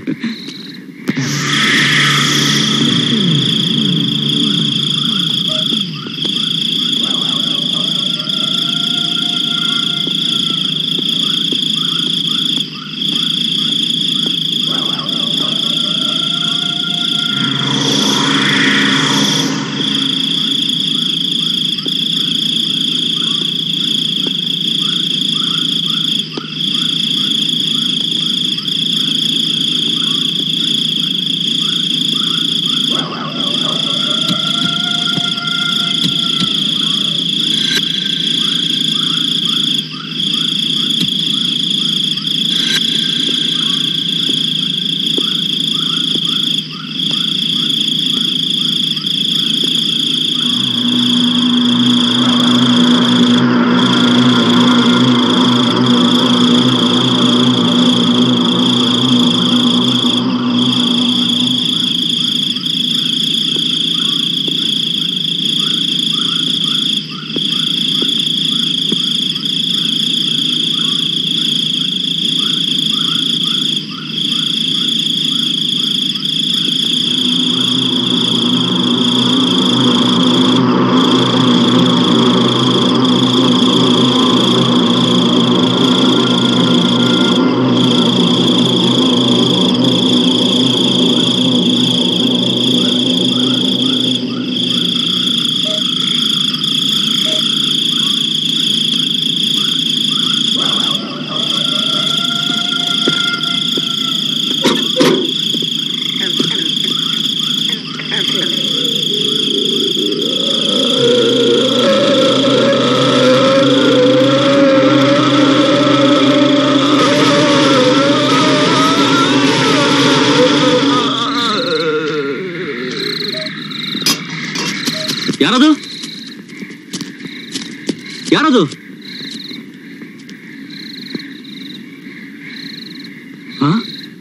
ಯಾರದು ಯಾರದು ಹಾ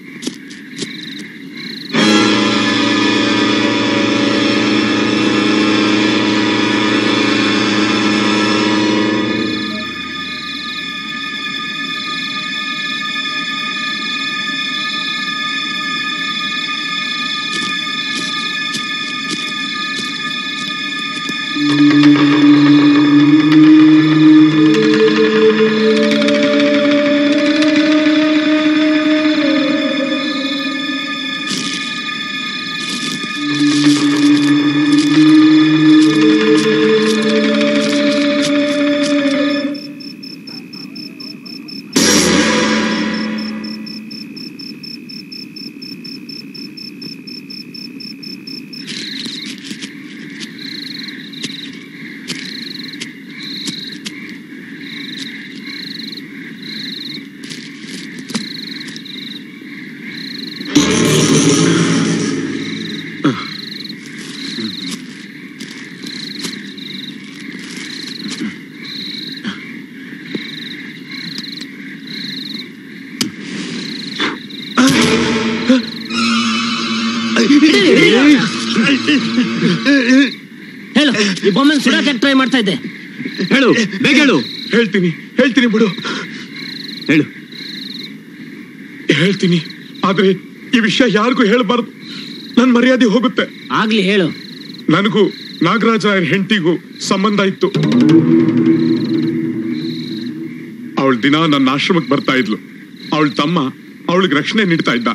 ಹೇಳು ಈ ಬೊಮ್ಮನ್ ಸುಡಕ್ಕೆ ಟ್ರೈ ಮಾಡ್ತಾ ಇದ್ದೆ ಹೇಳು ಬೇಗ ಹೇಳು ಹೇಳ್ತೀನಿ ಹೇಳ್ತೀನಿ ಬಿಡು ಹೇಳು ಹೇಳ್ತೀನಿ ಆದ್ರೆ ಈ ವಿಷಯ ಯಾರಿಗೂ ಹೇಳ್ಬಾರ್ದು ನನ್ ಮರ್ಯಾದೆ ಹೋಗುತ್ತೆ ಆಗ್ಲಿ ಹೇಳು ನನಗೂ ನಾಗರಾಜ ಹೆಂಡತಿಗೂ ಸಂಬಂಧ ಇತ್ತು ಅವಳ ದಿನ ನನ್ನ ಆಶ್ರಮಕ್ಕೆ ಬರ್ತಾ ಇದ್ಲು ಅವಳ ತಮ್ಮ ಅವಳಿಗೆ ರಕ್ಷಣೆ ನೀಡ್ತಾ ಇದ್ದ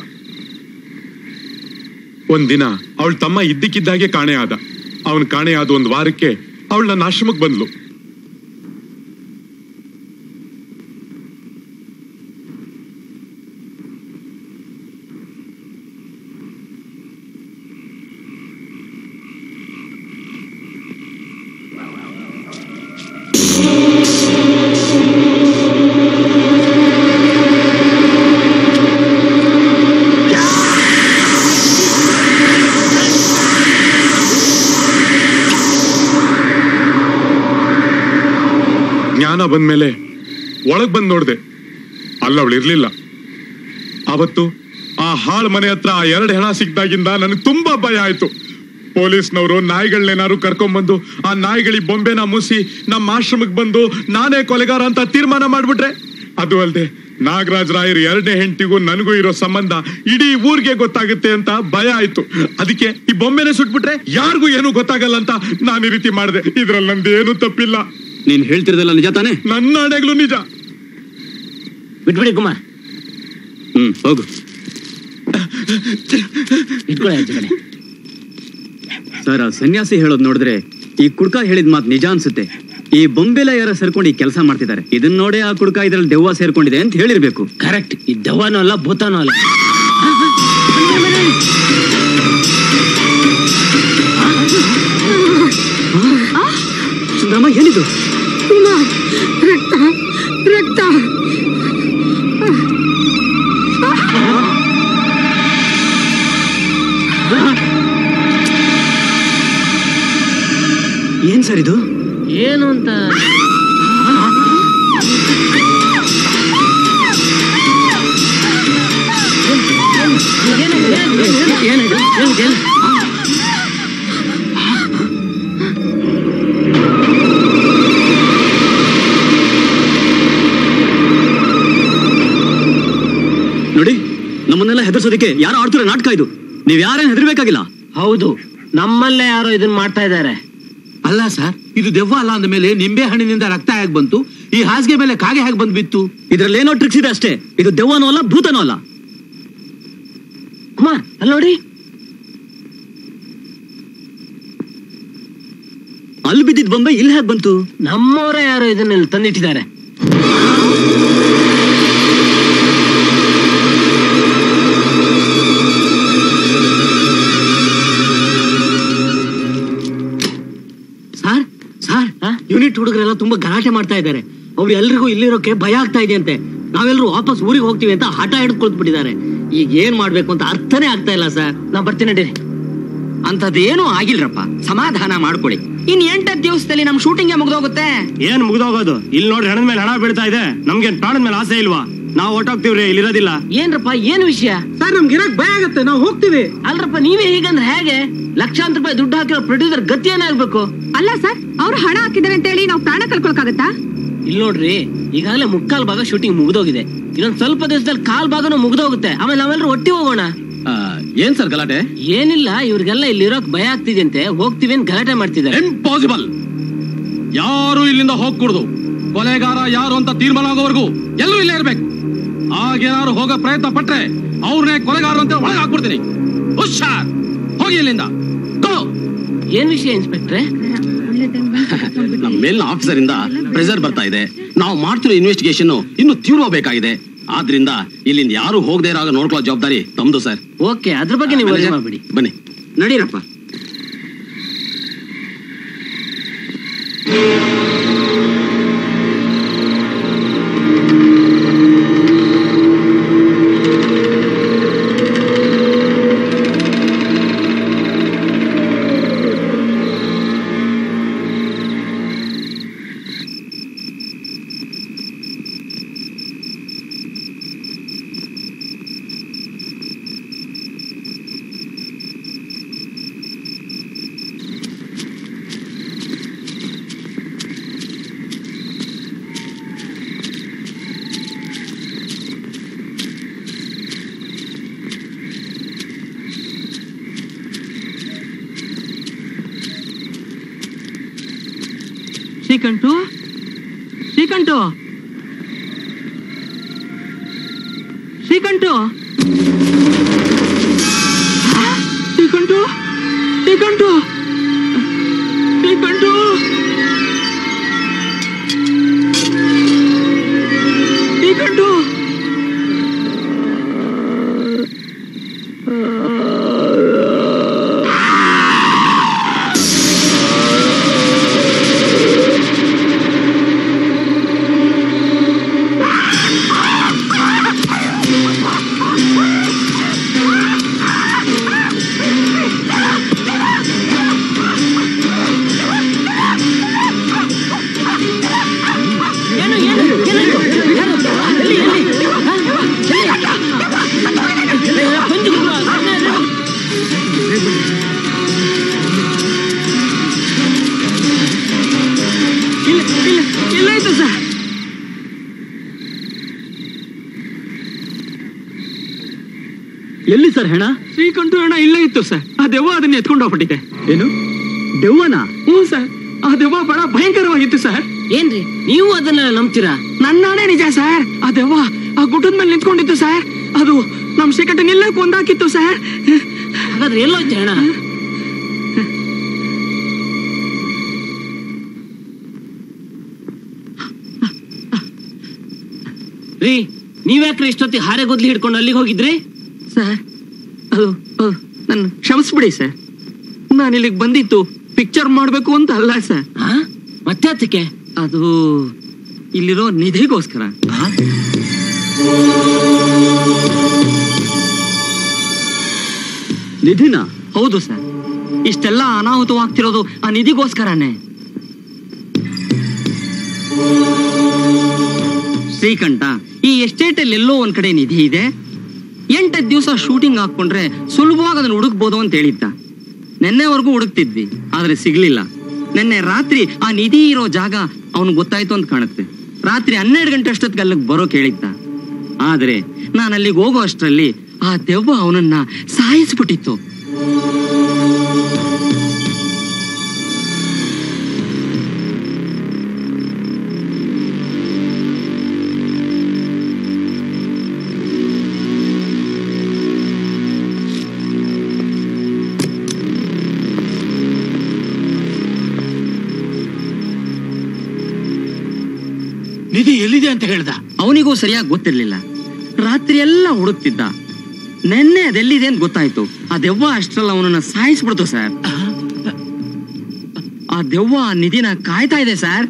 ಒಂದಿನ ಅವಳ ತಮ್ಮ ಇದ್ದಕ್ಕಿದ್ದಾಗೆ ಕಾಣೆ ಆದ ಅವನ್ ಕಾಣೆ ಆದ ಒಂದ್ ವಾರಕ್ಕೆ ಅವಳು ನನ್ನ ಆಶ್ರಮಕ್ಕೆ ಬಂದ್ಲು ಜ್ಞಾನ ಬಂದ್ಮೇಲೆ ಒಳಗ್ ಬಂದ್ ನೋಡ್ದೆ ಅಲ್ಲ ಅವಳು ಇರ್ಲಿಲ್ಲ ಅವತ್ತು ಆ ಹಾಳ್ ಮನೆ ಹತ್ರ ಆ ಎರಡು ಹೆಣ ಸಿಕ್ದಾಗಿಂದ ನನಗೆ ತುಂಬಾ ಭಯ ಆಯ್ತು ಪೊಲೀಸ್ನವರು ನಾಯಿಗಳನ್ನೇನಾದ್ರು ಕರ್ಕೊಂಡ್ಬಂದು ಆ ನಾಯಿಗಳಿಗೆ ಬೊಂಬೆನ ಮೂಸಿ ನಮ್ಮ ಆಶ್ರಮಕ್ಕೆ ಬಂದು ನಾನೇ ಕೊಲೆಗಾರ ಅಂತ ತೀರ್ಮಾನ ಮಾಡ್ಬಿಟ್ರೆ ಅದು ಅಲ್ದೆ ನಾಗರಾಜ್ ರಾಯರ್ ಎರಡನೇ ಹೆಂಡತಿಗೂ ನನಗೂ ಇರೋ ಸಂಬಂಧ ಇಡೀ ಊರಿಗೆ ಗೊತ್ತಾಗುತ್ತೆ ಅಂತ ಭಯ ಆಯ್ತು ಅದಕ್ಕೆ ಈ ಬೊಂಬೆನೆ ಸುಟ್ಬಿಟ್ರೆ ಯಾರಿಗೂ ಏನು ಗೊತ್ತಾಗಲ್ಲ ಅಂತ ನಾನು ಈ ರೀತಿ ಮಾಡಿದೆ ಇದ್ರಲ್ಲಿ ನಂದೇನು ತಪ್ಪಿಲ್ಲ ನೀನ್ ಹೇಳ್ತಿರೋದೆಲ್ಲ ನಿಜ ತಾನೇ ನನ್ನ ಹಣೆಗಳು ನಿಜ ಬಿಟ್ಬಿಡಿ ಕುಮಾರ್ ಹ್ಮ್ ಹೋಗು ಇಟ್ಕೊಳ್ಳಿ ಆಚೆ ಕಡೆ ಸರ್ ಆ ಸನ್ಯಾಸಿ ಹೇಳೋದ್ ನೋಡಿದ್ರೆ ಈ ಕುಡ್ಕ ಹೇಳಿದ ಮಾತು ನಿಜ ಅನ್ಸುತ್ತೆ ಈ ಬೊಂಬೆಲ ಯಾರ ಸೇರ್ಕೊಂಡು ಈ ಕೆಲಸ ಮಾಡ್ತಿದ್ದಾರೆ ಇದನ್ನ ನೋಡಿ ಆ ಕುಡ್ಕ ಇದ್ರಲ್ಲಿ ದೆವ್ವ ಸೇರ್ಕೊಂಡಿದೆ ಅಂತ ಹೇಳಿರ್ಬೇಕು ಕರೆಕ್ಟ್ ಈ ದೆವ್ವನೂ ಅಲ್ಲ ಭೂತಾನೂ ಅಲ್ಲ ಸುಂದರಮ್ಮ ಏನಿದು ಕುಮಾರ್ ರಕ್ತ ರಕ್ತ ಏನ್ ಸರ್ ಇದು ಏನು ಅಂತ ನೋಡಿ ನಮ್ಮನ್ನೆಲ್ಲ ಹೆದರ್ಸೋದಕ್ಕೆ ಯಾರು ಆಡ್ತಿರೋ ನಾಟಕ ಇದು ನೀವ್ ಯಾರೇನ್ ಹೆದರ್ಬೇಕಾಗಿಲ್ಲ ಹೌದು ನಮ್ಮಲ್ಲೇ ಯಾರೋ ಇದನ್ನ ಮಾಡ್ತಾ ಇದ್ದಾರೆ ಅಲ್ಲ ಸರ್ ಇದು ದೆವ್ವ ಅಲ್ಲ ಅಂದ ಮೇಲೆ ನಿಂಬೆ ಹಣ್ಣಿನಿಂದ ರಕ್ತ ಹೇಗ್ ಬಂತು ಈ ಹಾಸಿಗೆ ಮೇಲೆ ಕಾಗೆ ಹೇಗ್ ಬಂದ್ ಬಿತ್ತು ಇದ್ರಲ್ಲಿ ಏನೋ ಟ್ರಿಕ್ಸ್ ಇದೆ ಅಷ್ಟೇ ಇದು ದೆವ್ವನೂ ಅಲ್ಲ ಭೂತನೂ ಅಲ್ಲ ಕುಮಾರ್ ಅಲ್ಲಿ ನೋಡಿ ಅಲ್ಲಿ ಬಿದ್ದಿದ್ ಬೊಂಬೆ ಇಲ್ಲಿ ಹೇಗ್ ಬಂತು ನಮ್ಮವರೇ ಯಾರೋ ಇದನ್ನ ಇಲ್ಲಿ ತಂದಿಟ್ಟಿದ್ದಾರೆ ಸರ್ ಸರ್ ಯೂನಿಟ್ ಹುಡುಗರೆಲ್ಲ ತುಂಬಾ ಗಲಾಟೆ ಮಾಡ್ತಾ ಇದ್ದಾರೆ ಅವ್ರು ಎಲ್ರಿಗೂ ಇಲ್ಲಿರೋಕೆ ಭಯ ಆಗ್ತಾ ಇದೆ ಅಂತೆ ನಾವೆಲ್ಲರೂ ವಾಪಸ್ ಊರಿಗೆ ಹೋಗ್ತೀವಿ ಅಂತ ಹಠ ಹಿಡಿದು ಬಿಟ್ಟಿದ್ದಾರೆ ಈಗ ಏನ್ ಮಾಡ್ಬೇಕು ಅಂತ ಅರ್ಥನೇ ಆಗ್ತಾ ಇಲ್ಲ ಸರ್ ನಾ ಬರ್ತೀನಿ ನಡೀರಿ ಅಂತದೇನು ಆಗಿಲ್ರಪ್ಪ ಸಮಾಧಾನ ಮಾಡ್ಕೊಳ್ಳಿ ಇನ್ ಎಂಟತ್ತು ದಿವಸದಲ್ಲಿ ನಮ್ ಶೂಟಿಂಗ್ ಮುಗ್ದೋಗುತ್ತೆ ಏನ್ ಮುಗ್ದೋಗೋದು ಇಲ್ಲಿ ನೋಡ್ರಿ ಹಣದ ಮೇಲೆ ಹಣ ಬೀಳ್ತಾ ಇದೆ ನಮ್ಗೆ ಪ್ರಾಣದ ಮೇಲೆ ಆಸೆ ಇಲ್ವಾ ನಾವು ಹೊಟ್ಟೋಗ್ತೀವ್ರಿ ಇಲ್ಲಿರೋದಿಲ್ಲ ಏನ್ರಪ್ಪ ಏನ್ ವಿಷಯ ಸರ್ ನಮ್ಗೆ ಇರಕ್ ಭಯ ಆಗುತ್ತೆ ನಾವು ಹೋಗ್ತೀವಿ ಅಲ್ರಪ್ಪ ನೀವೇ ಹೀಗಂದ್ರೆ ಹೇಗೆ ಲಕ್ಷಾಂತರ ರೂಪಾಯಿ ದುಡ್ಡು ಹಾಕಿರೋ ಪ್ರೊಡ್ಯೂಸರ್ ಗತಿ ಏನಾಗ್ಬೇಕು ಅಲ್ಲ ಸರ್ ಅವ್ರು ಹಣ ಹಾಕಿದ್ದಾರೆ ಅಂತ ಹೇಳಿ ನಾವು ಪ್ರಾಣ ಕಳ್ಕೊಳಕಾಗತ್ತಾ ಇಲ್ಲಿ ನೋಡ್ರಿ ಈಗಾಗಲೇ ಮುಕ್ಕಾಲ್ ಭಾಗ ಶೂಟಿಂಗ್ ಮುಗ್ದೋಗಿದೆ ಇನ್ನೊಂದ್ ಸ್ವಲ್ಪ ದಿವಸದಲ್ಲಿ ಕಾಲ್ ಭಾಗನೂ ಮುಗ್ದೋಗುತ್ತೆ ಆಮೇಲೆ ನಾವೆಲ್ಲರೂ ಒಟ್ಟಿ ಹೋಗೋಣ ಏನ್ ಸರ್ ಗಲಾಟೆ ಏನಿಲ್ಲ ಇವ್ರಿಗೆಲ್ಲ ಇಲ್ಲಿ ಇರೋಕ್ ಭಯ ಆಗ್ತಿದೆ ಹೋಗ್ತೀವಿ ಅಂತ ಗಲಾಟೆ ಮಾಡ್ತಿದ್ದಾರೆ ಇಂಪಾಸಿಬಲ್ ಯಾರು ಇಲ್ಲಿಂದ ಹೋಗ್ಕೂಡ್ದು ಕೊಲೆಗಾರ ಯಾರು ಅಂತ ತೀರ್ಮಾನ ಆಗೋವರೆಗೂ ಎಲ್ಲರೂ ಇಲ್ಲೇ ಇರ್ಬೇಕು ಹಾಗೇನಾದ್ರು ಹೋಗೋ ಪ್ರಯತ್ನ ಪಟ್ರೆ ಅವ್ರನ್ನೇ ಕೊಲೆಗಾರ ಅಂತ ಒಳಗೆ ಹಾಕ್ಬಿಡ್ತೀನಿ ಹುಷಾರ್ ಹೋಗಿ ಇಲ್ಲಿಂದ Go! ಏನ್ ವಿಷಯ ಇನ್ಸ್ಪೆಕ್ಟ್ರೆ ನಮ್ಮ ಮೇಲಿನ ಆಫೀಸರ್ ಇಂದ ಪ್ರೆಸರ್ ಬರ್ತಾ ಇದೆ ನಾವು ಮಾಡ್ತಿರೋ ಇನ್ವೆಸ್ಟಿಗೇಷನ್ ಇನ್ನು ತೀವ್ರಬೇಕಾಗಿದೆ ಆದ್ರಿಂದ ಇಲ್ಲಿಂದ ಯಾರು ಹೋಗದೆ ಇರೋ ಹಾಗೆ ನೋಡ್ಕೊಳ್ಳೋ ಜವಾಬ್ದಾರಿ ತಮ್ದು ಸರ್ ಓಕೆ ಅದ್ರ ಬಗ್ಗೆ ನೀವು worry ಮಾಡ್ಬೇಡಿ ಬನ್ನಿ ನಡೀರಪ್ಪ ಶ್ರೀಕಂಠು ಶ್ರೀಕಂಠು ಶ್ರೀಕಂಠು ಶ್ರೀಕಂಠು ಶ್ರೀಕಂಠು ಶ್ರೀಕಂಠು ಶ್ರೀಕಂಠು ಇಲ್ಲ ಇತ್ತು ಸರ್ ಎಲ್ಲಿ ಸರ್ ಹೆಣ ಶ್ರೀಕಂಠು ಹಣ ಇಲ್ಲೇ ಇತ್ತು ಸರ್ ಆ ದೆವ್ವ ಅದನ್ನ ಎತ್ಕೊಂಡು ಹೋಗ್ಬಿಟ್ಟಿದೆ ಏನು ದೆವ್ವನ ಹ್ಞೂ ಸರ್ ಆ ದೆವ್ವ ಬಹಳ ಭಯಂಕರವಾಗಿತ್ತು ಸರ್ ಏನ್ರಿ ನೀವು ಅದನ್ನ ನಂಬ್ತೀರಾ ನನ್ನಾಣೆ ನಿಜ ಸರ್ ಆ ದೆವ್ವ ಆ ಗುಡ್ಡದ ಮೇಲೆ ನಿಂತ್ಕೊಂಡಿತ್ತು ಸರ್ ಅದು ನಮ್ ಶ್ರೀಕಂಠನೆಲ್ಲ ಕೊಂದಾಕಿತ್ತು ಸರ್ ಹಾಗಾದ್ರೆ ಎಲ್ಲೋಯ್ತು ಹೆಣ ರೀ ನೀವ್ಯಾಕ್ರಿ ಇಷ್ಟೊತ್ತಿಗೆ ಹಾರೆ ಗೊದ್ಲಿ ಹಿಡ್ಕೊಂಡು ಅಲ್ಲಿಗೆ ಹೋಗಿದ್ರಿ ಸರ್ ಅದು ಅದು ನನ್ನ ಕ್ಷಮಿಸ್ಬಿಡಿ ಸರ್ ನಾನು ಇಲ್ಲಿಗೆ ಬಂದಿತ್ತು ಪಿಕ್ಚರ್ ಮಾಡ್ಬೇಕು ಅಂತ ಅಲ್ಲ ಸರ್ ಮತ್ತೆ ಅದಕ್ಕೆ ಅದು ಇಲ್ಲಿರೋ ನಿಧಿಗೋಸ್ಕರ ನಿಧಿನ ಹೌದು ಸರ್ ಇಷ್ಟೆಲ್ಲ ಅನಾಹುತವಾಗ್ತಿರೋದು ಆ ನಿಧಿಗೋಸ್ಕರನೇ ಶ್ರೀಕಂಠ ಈ ಎಸ್ಟೇಟ್ ಅಲ್ಲಿ ಎಲ್ಲೋ ಒಂದ್ ಕಡೆ ನಿಧಿ ಇದೆ ಎಂಟತ್ತು ದಿವಸ ಶೂಟಿಂಗ್ ಹಾಕೊಂಡ್ರೆ ಸುಲಭವಾಗಿ ಅದನ್ನ ಹುಡುಕ್ಬೋದು ಅಂತ ಹೇಳಿದ್ದ ನಿನ್ನೆವರೆಗೂ ಹುಡುಕ್ತಿದ್ವಿ ಆದ್ರೆ ಸಿಗ್ಲಿಲ್ಲ ನಿನ್ನೆ ರಾತ್ರಿ ಆ ನಿಧಿ ಇರೋ ಜಾಗ ಅವನು ಗೊತ್ತಾಯ್ತು ಅಂತ ಕಾಣುತ್ತೆ ರಾತ್ರಿ ಹನ್ನೆರಡು ಗಂಟೆ ಅಷ್ಟೊತ್ತಿಗೆ ಅಲ್ಲಿಗೆ ಬರೋ ಕೇಳಿದ್ದ ಆದ್ರೆ ನಾನು ಅಲ್ಲಿಗೆ ಹೋಗೋ ಅಷ್ಟರಲ್ಲಿ ಆ ದೆವ್ವ ಅವನನ್ನ ಸಾಯಿಸ್ಬಿಟ್ಟಿತ್ತು ನಿಧಿ ಎಲ್ಲಿದೆ ಅಂತ ಹೇಳ್ದ ಅವನಿಗೂ ಸರಿಯಾಗಿ ಗೊತ್ತಿರ್ಲಿಲ್ಲ ರಾತ್ರಿ ಎಲ್ಲ ಹುಡುಕ್ತಿದ್ದ ನೆನ್ನೆ ಅದೆಲ್ಲಿದೆ ಅಂತ ಗೊತ್ತಾಯ್ತು ಆ ದೆವ್ವ ಅಷ್ಟ್ರಲ್ಲ ಅವನನ್ನ ಸಾಯಿಸ್ಬಿಡ್ತು ಸರ್ ಆ ದೆವ್ವ ಆ ನಿಧಿನ ಕಾಯ್ತಾ ಇದೆ ಸರ್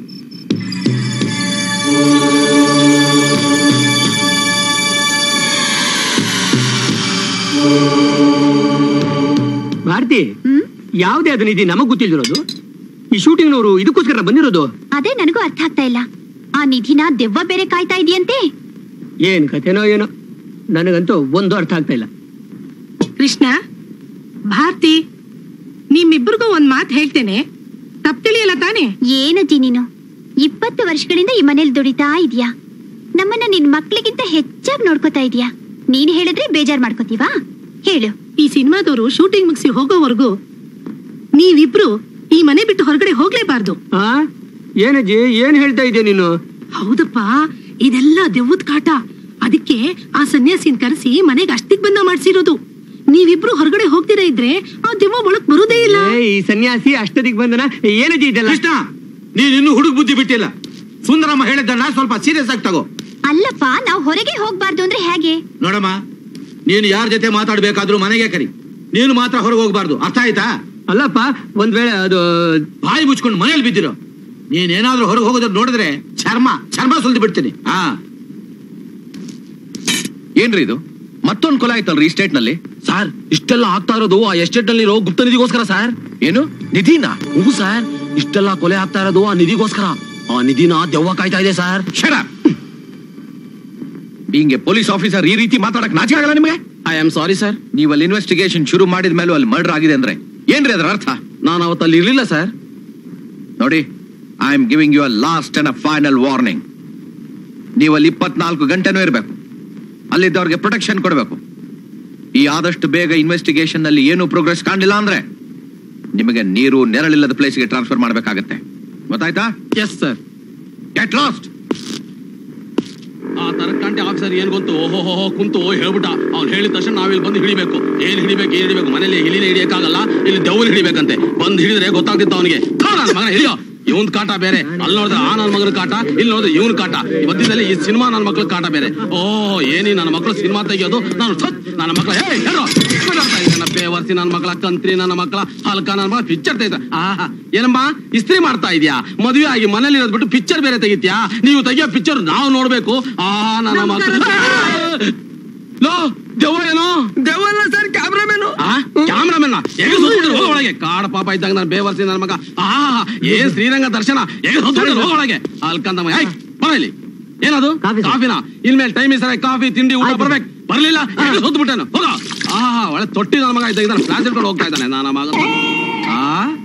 ಭಾರತಿ ಯಾವ್ದೇ ಅದು ನಿಧಿ ನಮಗ್ ಗೊತ್ತಿಲ್ದಿರೋದು ಈ ಶೂಟಿಂಗ್ನವರು ಇದಕ್ಕೋಸ್ಕರ ಬಂದಿರೋದು ಅದೇ ನನಗೂ ಅರ್ಥ ಆಗ್ತಾ ಇಲ್ಲ ಆ ನಿಧಿನ ದೆವ್ವ ಬೇರೆ ಕಾಯ್ತಾ ಇದೆಯಂತೆ ಏನ್ ಕಥೆನೋ ಏನೋ ನನಗಂತೂ ಒಂದು ಅರ್ಥ ಆಗ್ತಾ ಇಲ್ಲ ಕೃಷ್ಣ ಭಾರತಿ ನಿಮ್ಮಿಬ್ರಿಗೂ ಒಂದ್ ಮಾತು ಹೇಳ್ತೇನೆ ತಪ್ಪು ತಿಳಿಯಲ್ಲ ತಾನೇ ಏನಜ್ಜಿ ನೀನು ಇಪ್ಪತ್ತು ವರ್ಷಗಳಿಂದ ಈ ಮನೇಲಿ ದುಡಿತಾ ಇದೀಯಾ ನಮ್ಮನ್ನ ನಿನ್ ಮಕ್ಳಿಗಿಂತ ಹೆಚ್ಚಾಗಿ ನೋಡ್ಕೋತಾ ಇದೀಯಾ ನೀನ್ ಹೇಳಿದ್ರೆ ಬೇಜಾರ್ ಮಾಡ್ಕೋತೀವಾ ಹೇಳು ಈ ಸಿನಿಮಾದವರು ಶೂಟಿಂಗ್ ಮುಗಿಸಿ ಹೋಗೋವರೆಗೂ ನೀವಿಬ್ರು ಈ ಮನೆ ಬಿಟ್ಟು ಹೊರಗಡೆ ಹೋಗ್ಲೇಬಾರ್ದು ಆ ಏನಜ್ಜಿ ಏನ್ ಹೇಳ್ತಾ ಇದೆಯಾ ನೀನು ಹೌದಪ್ಪ ಇದೆಲ್ಲ ದೆವ್ವದ ಕಾಟ ಅದಕ್ಕೆ ಆ ಸನ್ಯಾಸಿನ ಕರೆಸಿ ಮನೆಗೆ ಅಷ್ಟಿಗ್ ಬಂದ ಮಾಡ್ಸಿರೋದು ನೀವಿಬ್ರು ಹೊರಗಡೆ ಹೋಗ್ತೀರಾ ಇದ್ರೆ ಆ ದೆವ್ವ ಒಳಗ್ ಬರುದೇ ಇಲ್ಲ ಏ, ಈ ಸನ್ಯಾಸಿ ಅಷ್ಟದಿಗ್ ಬಂದನ ಏನಜ್ಜಿ ಇದೆಲ್ಲ ಕೃಷ್ಣ ನೀನ್ ಇನ್ನೂ ಹುಡುಗ ಬುದ್ಧಿ ಬಿಟ್ಟಿಲ್ಲ ಸುಂದರಮ್ಮ ಹೇಳಿದ್ದನ್ನ ಸ್ವಲ್ಪ ಸೀರಿಯಸ್ ಆಗಿ ತಗೋ ಅಲ್ಲಪ್ಪ ನಾವು ಹೊರಗೆ ಹೋಗ್ಬಾರ್ದು ಅಂದ್ರೆ ಹೇಗೆ ನೋಡಮ್ಮ ನೀನು ಯಾರ ಜೊತೆ ಮಾತಾಡ್ಬೇಕಾದ್ರೂ ಮನೆಗೆ ಕರಿ ನೀನು ಮಾತ್ರ ಹೊರಗೆ ಹೋಗ್ಬಾರ್ದು ಅರ್ಥ ಆಯ್ತಾ ಅಲ್ಲಪ್ಪ ಒಂದ್ ವೇಳೆ ಅದು ಬಾಯಿ ಮುಚ್ಕೊಂಡು ಮನೇಲಿ ಬಿದ್ದಿರೋ ನೀನೇನಾದ್ರೂ ಹೊರಗೆ ಹೋಗೋದ್ರ ನೋಡಿದ್ರೆ ಚರ್ಮ ಚರ್ಮ ಸುಲ್ದು ಬಿಡ್ತೀನಿ ಹಾ ಏನ್ರಿ ಇದು ಮತ್ತೊಂದು ಕೊಲೆ ಆಯ್ತಲ್ರಿ ಈ ಸ್ಟೇಟ್ ನಲ್ಲಿ ಸರ್ ಇಷ್ಟೆಲ್ಲ ಆಗ್ತಾ ಇರೋದು ಆ ಎಸ್ಟೇಟ್ ನಲ್ಲಿರೋ ಗುಪ್ತ ನಿಧಿಗೋಸ್ಕರ ಸರ್ ಏನು ನಿಧಿನ ಹ್ಞೂ ಸರ್ ಇಷ್ಟೆಲ್ಲ ಕೊಲೆ ಆಗ್ತಾ ಇರೋದು ಆ ನಿಧಿಗೋಸ್ಕರ ಆ ನಿಧಿನ ದೆವ್ವ ಕಾಯ್ತಾ ಇದೆ ಸರ್ ಶರ ಬೀಂಗೆ ಪೊಲೀಸ್ ಆಫೀಸರ್ ಈ ರೀತಿ ಮಾತಾಡಕ್ ನಾಚಿಕೆ ಆಗಲ್ಲ ನಿಮಗೆ ಐ ಆಮ್ ಸಾರಿ ಸರ್ ನೀವು ಅಲ್ಲಿ ಇನ್ವೆಸ್ಟಿಗೇಷನ್ ಶುರು ಮಾಡಿದ ಮೇಲೂ ಅಲ್ಲಿ ಮರ್ಡರ್ ಆಗಿದೆ ಅಂದ್ರೆ ಏನ್ರಿ ಅದರ ಅರ್ಥ ನಾನು ಅವತ್ತಲ್ಲಿ ಇರ್ಲಿಲ್ಲ ಸರ್ ನೋಡಿ I am giving you uh last and uh final warning ನೀವು ಅಲ್ಲಿ ಇಪ್ಪತ್ನಾಲ್ಕು ಗಂಟೆನೂ ಇರಬೇಕು ಅಲ್ಲಿದ್ದವ್ರಿಗೆ ಪ್ರೊಟೆಕ್ಷನ್ ಕೊಡಬೇಕು ಈ ಆದಷ್ಟು ಬೇಗ ಇನ್ವೆಸ್ಟಿಗೇಷನ್ ನಲ್ಲಿ ಏನು ಪ್ರೋಗ್ರೆಸ್ ಕಾಣಲಿಲ್ಲ ಅಂದ್ರೆ ನಿಮಗೆ ನೀರು ನೆರಳಿಲ್ಲದ ಪ್ಲೇಸ್ಗೆ ಟ್ರಾನ್ಸ್ಫರ್ ಮಾಡಬೇಕಾಗತ್ತೆ ಗೊತ್ತಾಯ್ತಾ ಎಸ್ ಸರ್ ಗೆಟ್ ಲಾಸ್ಟ್ ಆ ತರಕಂಟೆ ಆಫೀಸರ್ ಏನ್ ಗೊತ್ತು ಓಹೋ ಕುಂತು ಹೇಳ್ಬಿಟ್ಟ ಅವ್ನು ಹೇಳಿದ ತಕ್ಷಣ ನಾವಿಲ್ಲಿ ಬಂದು ಹಿಡಿಬೇಕು ಏನ್ ಹಿಡಿಬೇಕು ಏನ್ ಹಿಡಿಬೇಕು ಮನೇಲಿ ಇಲಿನ ಹಿಡಿಯಕ್ಕಾಗಲ್ಲ ಇಲ್ಲಿ ದೆವ್ವನ್ ಹಿಡಿಬೇಕಂತೆ ಬಂದು ಹಿಡಿದ್ರೆ ಗೊತ್ತಾಗ್ತಿತ್ತು ಅವನಿಗೆ ನನ್ನ ಮಗನ ಹಿಡಿಯೋ ಇವನ್ ಕಾಟ ಬೇರೆ ಅಲ್ಲಿ ನೋಡಿದ್ರೆ ಆ ನನ್ನ ಮಗನ ಕಾಟ ಇಲ್ಲಿ ನೋಡಿದ್ರೆ ಇವನ್ ಕಾಟ ಈ ಮಧ್ಯದಲ್ಲಿ ಈ ಸಿನಿಮಾ ನನ್ನ ಮಕ್ಳ ಕಾಟ ಬೇರೆ ಓ ಏನಿ ನನ್ನ ಮಕ್ಳು ಸಿನಿಮಾ ತೆಗಿಯೋದು ನಾನು ಸತ್ ನನ್ನ ಮಕ್ಳ ಹೇ ಹೇಳೋ ನನ್ನ ಬೇವರ್ಸಿ ನನ್ನ ಮಕ್ಕಳ ಕಂತ್ರಿ ನನ್ನ ಮಕ್ಕಳ ಹಲ್ಕ ನನ್ನ ಮಕ್ಕಳ ಪಿಕ್ಚರ್ ತೆಗಿತ ಆಹಾ ಏನಮ್ಮ ಇಸ್ತ್ರಿ ಮಾಡ್ತಾ ಇದೀಯಾ ಮದುವೆ ಆಗಿ ಮನೇಲಿ ಇರೋದ್ ಬಿಟ್ಟು ಪಿಕ್ಚರ್ ಬೇರೆ ತೆಗಿತ್ಯಾ ನೀವು ತೆಗಿಯೋ ಪಿಕ್ಚರ್ ನಾವು ನೋಡ್ಬೇಕು ಆ ನನ್ನ ಮಕ್ಕಳು ಲೋ ದೆವ್ವ ಏನೋ ದೆವ್ವಲ್ಲ ಸರ್ ಕ್ಯಾಮ್ರಾಮನ್ ಕ್ಯಾಮ್ರಾಮನ್ ಒಳಗೆ ಕಾಡ ಪಾಪ ಇದ್ದಾಗ ನಾನು ಬೇವರ್ಸಿ ನನ್ನ ಮಗ ಆ ಏನ್ ಶ್ರೀರಂಗ ದರ್ಶನ ಹೇಗೆ ಒಳಗೆ ಅಲ್ಕಂದಮ್ಮ ಏಯ್ ಬಾ ಇಲ್ಲಿ ಏನದು ಕಾಫಿನ ಇನ್ಮೇಲೆ ಟೈಮ್ ಸರಿ ಕಾಫಿ ತಿಂಡಿ ಊಟ ಬರ್ಬೇಕು ಬರ್ಲಿಲ್ಲ ಹೊತ್ತು ಬಿಟ್ಟನು ಹೋಗ ಆ ಒಳ್ಳೆ ತೊಟ್ಟಿ ನನ್ನ ಮಗ ಇದ್ದಾಗ ಫ್ಲಾಸ್ ಇಟ್ಕೊಂಡು ಹೋಗ್ತಾ ಇದ್ದಾನೆ ನನ್ನ ಮಗ ಆ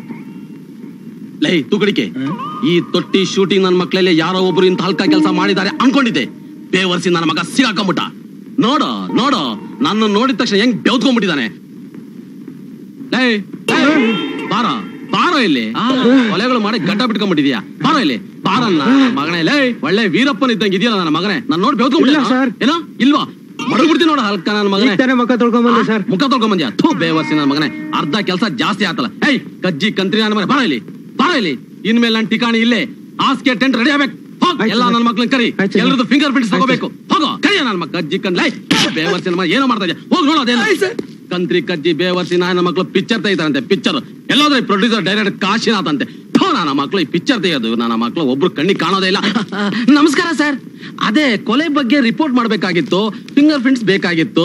ಲೈ ತುಕಡಿಕೆ ಈ ತೊಟ್ಟಿ ಶೂಟಿಂಗ್ ನನ್ನ ಮಕ್ಕಳಲ್ಲಿ ಯಾರೋ ಒಬ್ರು ಇಂತ ಹಲ್ಕ ಕೆಲಸ ಮಾಡಿದ್ದಾರೆ ಅನ್ಕೊಂಡಿದ್ದೆ ಬೇವರ್ಸಿ ನನ್ನ ಮಗ ಸಿಗಾಕೊಂಬಿಟ್ಟ ನೋಡು ನೋಡು ನನ್ನ ನೋಡಿದ ತಕ್ಷಣ ಹೆಂಗ್ ಬೆವ್ತ್ಕೊಂಡ್ಬಿಟ್ಟಿದ್ದಾನೆ ಲೇ ಲೇ, ಬಾರ ಬಾರೋ ಇಲ್ಲಿ ಆ, ಕೊಲೆಗಳು ಮಾಡಿ ಗಡ್ಡ ಬಿಟ್ಕೊಂಡ್ಬಿಟ್ಟಿದ್ಯಾ ಬಾರೋ ಇಲ್ಲಿ ಬಾರನ್ನ ಮಗನೇ ಲೇ ಒಳ್ಳೆ ವೀರಪ್ಪನ ಇದ್ದಂಗೆ ಇದೆಯಲ್ಲ ನನ್ನ ಮಗನೇ ನಾನು ನೋಡಿ ಬೆವ್ತ್ಕೊಂಡ್ಬಿಟ್ಟಿಲ್ಲ ಏನೋ ಇಲ್ವಾ ಮಡಗ್ಬಿಡ್ತೀನಿ ನೋಡ ಹಲ್ಕ ನನ್ನ ಮಗನೇ ಮುಖ ತೊಳ್ಕೊಂಬಂದೆ ಸರ್ ಮುಖ ತೊಳ್ಕೊಂಬಂದ್ಯಾ ಥೂ ಬೇವರ್ಸಿ ನನ್ನ ಮಗನೇ ಅರ್ಧ ಕೆಲಸ ಜಾಸ್ತಿ ಆತಲ್ಲ ಏಯ್ ಕಜ್ಜಿ ಕಂತ್ರಿ ನನ್ನ ಮನೆ ಬಾರ ಇಲ್ಲಿ ಬಾರ ಇಲ್ಲಿ ಇನ್ಮೇಲೆ ನನ್ನ ಠಿಕಾಣಿ ಇಲ್ಲೇ ಹಾಸ್ಗೆ ಟೆಂಟ್ ರೆಡಿ ಆಗ್ಬೇಕು ಹೋಗ್ ಎಲ್ಲ ನನ್ನ ಮಕ್ಳನ್ನ ಕರಿ ಎಲ್ರದ್ದು ಫಿಂಗರ್ ಪ್ರಿಂಟ್ಸ್ ತಗೋಬೇಕು ಹೋಗೋ ಕರಿಯ ನನ್ನ ಮಕ್ಕ ಕಜ್ಜಿ ಕಣ್ ಲೈ ಬೇವರ್ಸಿ ನನ್ನ ಮಗ ಏನೋ ಮಾಡ್ತಾ ಇದ್ಯಾ ಹೋಗ್ ನೋಡು ಅದೇನು ಕಂತ್ರಿ ಕಜ್ಜಿ ಬೇವರ್ಸಿ ನನ್ನ ಮಕ್ಳು ಪಿಕ್ಚರ್ ತೆಗಿತಾರಂತೆ ಪಿಕ್ಚರ್ ಎಲ್ಲಾದ್ರೆ ಪ್ರೊಡ್ಯೂಸರ್ ಡೈರೆಕ್ಟರ್ ಕಾಶಿನಾಥ್ ಅಂತೆ ಥೋ ನನ್ನ ಮಕ್ಳು ಈ ಪಿಕ್ಚರ್ ತೆಗೆಯೋದು ನನ್ನ ಮಕ್ಳು ಒಬ್ರು ಕಣ್ಣಿಗೆ ಕಾಣೋದೇ ಇಲ್ಲ ನಮಸ್ಕಾರ ಸರ್ ಅದೇ ಕೊಲೆ ಬಗ್ಗೆ ರಿಪೋರ್ಟ್ ಮಾಡ್ಬೇಕಾಗಿತ್ತು ಫಿಂಗರ್ ಪ್ರಿಂಟ್ಸ್ ಬೇಕಾಗಿತ್ತು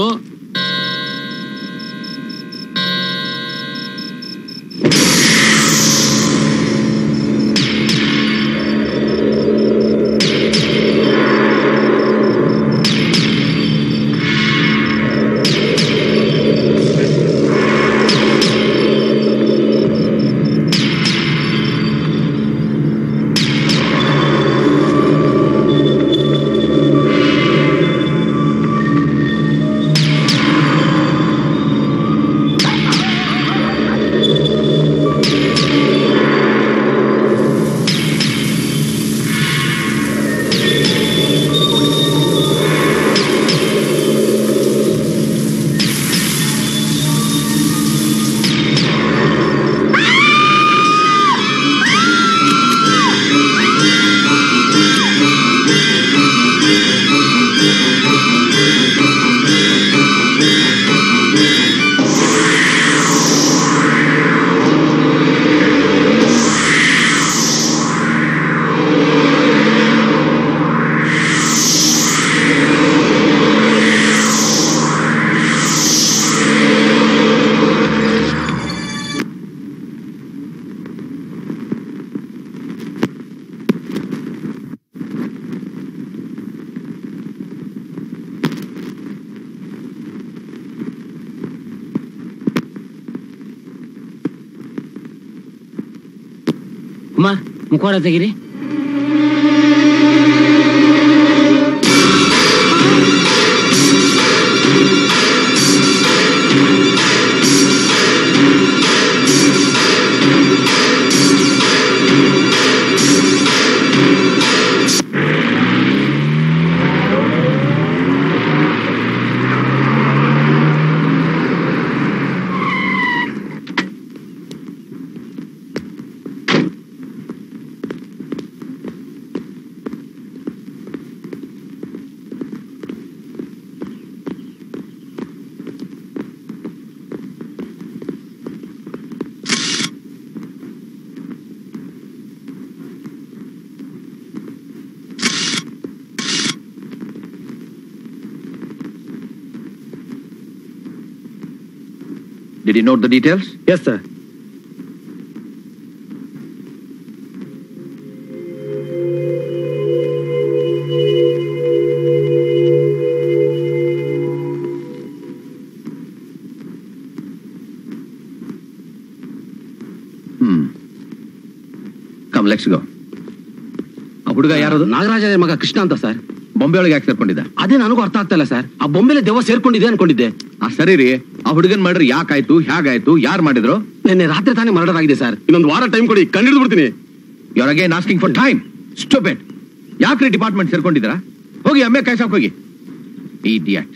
ಅಮ್ಮ ಮುಖವಾಡ ತೆಗಿರಿ Did you note the details? Yes, sir. Hmm come let's go ಆ ಹುಡುಗ ಯಾರದು ನಾಗರಾಜ ಮಗ ಕೃಷ್ಣ ಅಂತ ಸರ್ ಬೊಂಬೆ ಒಳಗೆ ಯಾಕೆ ಸೇರ್ಕೊಂಡಿದ್ದ ಅದೇ ನನಗೂ ಅರ್ಥ ಆಗ್ತಾ ಇಲ್ಲ ಸರ್ ಆ ಬೊಂಬೆಲೆ ದೆವ್ವ ಸೇರ್ಕೊಂಡಿದೆ ಅನ್ಕೊಂಡಿದ್ದೆ ಆ ಸರಿ ರೀ ಆ ಹುಡುಗನ್ ಮಾಡ್ರಿ ಯಾಕಾಯ್ತು ಹೇಗಾಯ್ತು ಯಾರು ಮಾಡಿದ್ರು ನಿನ್ನೆ ರಾತ್ರಿ ತಾನೇ ಮರ್ಡರ್ ಆಗಿದೆ ಸರ್ ಇನ್ನೊಂದು ವಾರ ಟೈಮ್ ಕೊಡಿ ಕಂಡಿಡ್ದು ಬಿಡ್ತೀನಿ you again asking for time stupid ಯಾಕ್ರಿ ಡಿಪಾರ್ಟ್ಮೆಂಟ್ ಸೇರ್ಕೊಂಡಿದ್ದೀರಾ ಹೋಗಿ ಅಮ್ಮೆ ಕಾಯ್ಸಕ್ ಹೋಗಿ idiot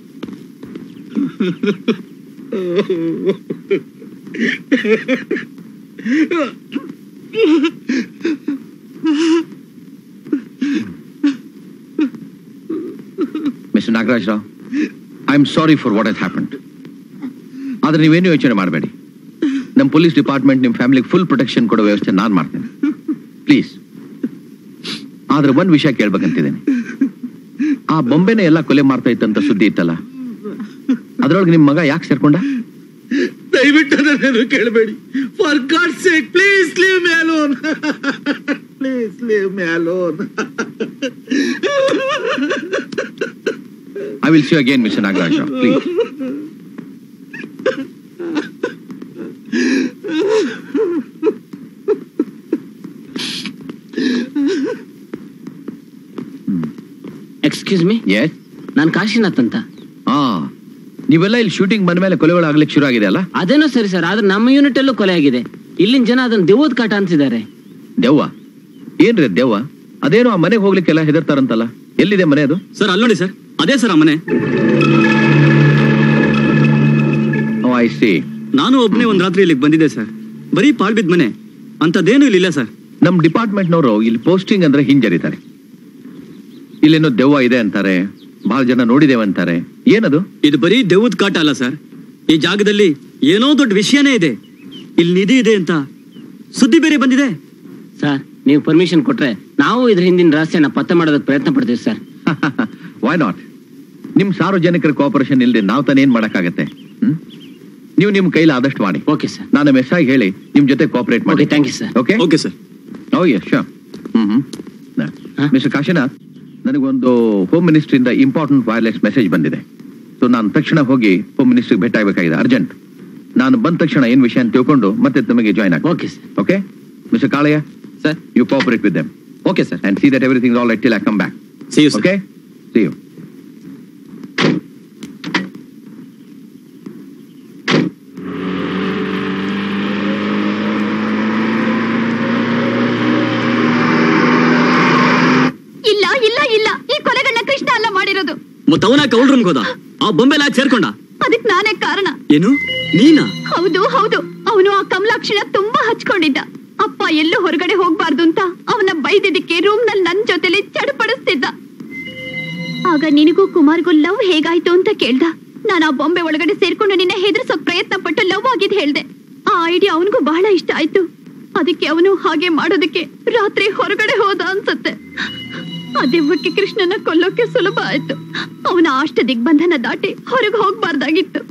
mister Nagaraj Rao I am sorry for what has happened ಆದ್ರೆ ನೀವೇನು ಯೋಚನೆ ಮಾಡಬೇಡಿ ನಮ್ಮ ಪೊಲೀಸ್ ಡಿಪಾರ್ಟ್ಮೆಂಟ್ ನಿಮ್ಮ ಫ್ಯಾಮಿಲಿಗೆ ಫುಲ್ ಪ್ರೊಟೆಕ್ಷನ್ ಕೊಡೋ ವ್ಯವಸ್ಥೆ ನಾನು ಮಾಡ್ತೇನೆ ಪ್ಲೀಸ್ ಆದ್ರೆ ಒಂದ್ ವಿಷಯ ಕೇಳ್ಬೇಕಂತಿದ್ದೇನೆ ಆ ಬೊಂಬೆನೆ ಎಲ್ಲ ಕೊಲೆ ಮಾಡ್ತಾ ಇತ್ತಂತ ಸುದ್ದಿ ಇತ್ತಲ್ಲ ಅದ್ರೊಳಗೆ ನಿಮ್ ಮಗ ಯಾಕೆ ಸೇರ್ಕೊಂಡ ದಯವಿಟ್ಟು ಅದನ್ನೇನು ಕೇಳಬೇಡಿ for god sake please leave me alone please leave me alone I will see again mister Nagaraj Rao please excuse me yes ನಾನು ಕಾಶಿನಾಥ್ ಅಂತ ಹಾ ನೀವೆಲ್ಲ ಇಲ್ಲಿ ಶೂಟಿಂಗ್ ಬಂದ ಮೇಲೆ ಕೊಲೆಗಳು ಆಗ್ಲಿಕ್ಕೆ ಶುರು ಆಗಿದೆ ಅಲ್ಲ ಅದೇನೋ ಸರಿ ಸರ್ ಆದ್ರೆ ನಮ್ಮ ಯೂನಿಟ್ ಅಲ್ಲೂ ಕೊಲೆ ಆಗಿದೆ ಇಲ್ಲಿನ ಜನ ಅದನ್ನ ದೆವ್ವದ ಕಾಟ ಅಂತಿದ್ದಾರೆ ದೆವ್ವ ಏನ್ರಿ ಅದ್ ದೆವ್ವ ಅದೇನೋ ಆ ಮನೆಗೆ ಹೋಗ್ಲಿಕ್ಕೆಲ್ಲ ಹೆದರ್ತಾರಂತಲ್ಲ ಎಲ್ಲಿದೆ ಮನೆ ಅದು ಸರ್ ಅಲ್ಲಿ ನೋಡಿ ಸರ್ ಅದೇ ಸರ್ ಆ ಮನೆ ಐ ಸಿ ನಾನು ಒಬ್ಬನೇ ಒಂದ್ ರಾತ್ರಿ ಇಲ್ಲಿಗೆ ಬಂದಿದ್ದೆ ಸರ್ ಬರೀ ಪಾಳ್ ಬಿದ್ದ ಮನೆ ಅಂತದೇನು ಇಲ್ಲಿಲ್ಲ ಸರ್ ನಮ್ ಡಿಪಾರ್ಟ್ಮೆಂಟ್ನವರು ಇಲ್ಲಿ ಪೋಸ್ಟಿಂಗ್ ಅಂದ್ರೆ ಹಿಂಜರಿತಾರೆ ಇಲ್ಲೇನೋ ದೆವ್ವ ಇದೆ ಅಂತಾರೆ ಬಹಳ ಜನ ನೋಡಿದೇವೆ ಅಂತಾರೆ ಏನದು ಇದು ಬರೀ ದೆವ್ವದ ಕಾಟ ಅಲ್ಲ ಸರ್ ಈ ಜಾಗದಲ್ಲಿ ಏನೋ ದೊಡ್ಡ ವಿಷಯನೇ ಇದೆ ಇಲ್ಲಿ ನಿಧಿ ಇದೆ ಅಂತ ಸುದ್ದಿ ಬೇರೆ ಬಂದಿದೆ ಸರ್ ನೀವು ಪರ್ಮಿಷನ್ ಕೊಟ್ರೆ ನಾವು ಇದ್ರ ಹಿಂದಿನ ರಹಸ್ಯನ ಪತ್ತೆ ಮಾಡೋದಕ್ಕೆ ಪ್ರಯತ್ನ ಪಡ್ತೀವಿ ಸರ್ ವೈ ನಾಟ್ ನಿಮ್ ಸಾರ್ವಜನಿಕರ ಕೋಆಪರೇಷನ್ ಇಲ್ಲದೆ ನಾವು ತಾನೇ ಏನ್ ಮಾಡಕ್ಕಾಗತ್ತೆ ಹ್ಮ್? ನೀವು ನಿಮ್ ಕೈಲಿ ಆದಷ್ಟು ಮಾಡಿ ಓಕೆ ಸರ್ ನಾನು ಮೆಸ್ ಆಗಿ ಹೇಳಿ ನಿಮ್ ಜೊತೆ ಕೋಆಪರೇಟ್ ಮಾಡಿ thank you sir okay okay sir oh yes sure hmm hmm mister Kashinath ನನಗೊಂದು ಹೋಮ್ ಮಿನಿಸ್ಟ್ರಿಯಿಂದ ಇಂಪಾರ್ಟೆಂಟ್ ವೈರ್ಲೆಸ್ ಮೆಸೇಜ್ ಬಂದಿದೆ ಸೊ ನಾನು ತಕ್ಷಣ ಹೋಗಿ ಹೋಮ್ ಮಿನಿಸ್ಟ್ರಿಗೆ ಭೇಟಿ ಆಗಬೇಕಾಗಿದೆ ಅರ್ಜೆಂಟ್ ನಾನು ಬಂದ ತಕ್ಷಣ ಏನ್ ವಿಷಯ ಅಂತ ತಿಳ್ಕೊಂಡು ಮತ್ತೆ ತಮಗೆ ಜಾಯ್ನ್ ಆಗಿ okay sir okay mister Kalayya sir you cooperate with them okay sir and see that everything all right till I come back See you, sir. Okay see you ಇಲ್ಲ ಇಲ್ಲ ಇಲ್ಲ ಈ ಕೊಲೆಗಳನ್ನ ಕೃಷ್ಣ ಅಲ್ಲ ಮಾಡಿರೋದು ಮತ್ತ ಅವನ ಕೌಲ್ ರೂಮ್ಗೆ ಹೋದ ಆ ಬೊಂಬೆಲ್ಲ ಯಾಕೆ ಸೇರ್ಕೊಂಡ ಅದಕ್ ನಾನೇ ಕಾರಣ ಏನು ನೀನಾ ಹೌದು ಹೌದು ಅವನು ಆ ಕಮಲಾಕ್ಷಿನ ತುಂಬಾ ಹಚ್ಕೊಂಡಿದ್ದ ಅಪ್ಪ ಎಲ್ಲೂ ಹೊರಗಡೆ ಹೋಗ್ಬಾರ್ದು ಅಂತ ಅವನ ಬೈದಿದ್ದಕ್ಕೆ ರೂಮ್ ನಲ್ಲಿ ನನ್ ಜೊತೆಲಿ ಚಡಪಡಿಸ್ತಿದ್ದ ಆಗ ನಿನಗೂ ಕುಮಾರ್ಗೂ ಲವ್ ಹೇಗಾಯ್ತು ಅಂತ ಕೇಳ್ದ ನಾನು ಆ ಬೊಂಬೆ ಒಳಗಡೆ ಸೇರ್ಕೊಂಡು ನಿನ್ನ ಹೆದರ್ಸೋಕ್ ಪ್ರಯತ್ನ ಪಟ್ಟು ಲವ್ ಆಗಿದ್ ಹೇಳ್ದೆ ಆ ಐಡಿಯಾ ಅವನಿಗೂ ಬಹಳ ಇಷ್ಟ ಆಯ್ತು ಅದಕ್ಕೆ ಅವನು ಹಾಗೆ ಮಾಡೋದಕ್ಕೆ ರಾತ್ರಿ ಹೊರಗಡೆ ಹೋದ ಅನ್ಸತ್ತೆ ಆ ದೆವ್ವಕ್ಕೆ ಕೃಷ್ಣನ ಕೊಲ್ಲೋಕೆ ಸುಲಭ ಆಯ್ತು ಅವನ ಅಷ್ಟ ದಿಗ್ಬಂಧನ ದಾಟಿ ಹೊರಗೆ ಹೋಗ್ಬಾರ್ದಾಗಿತ್ತು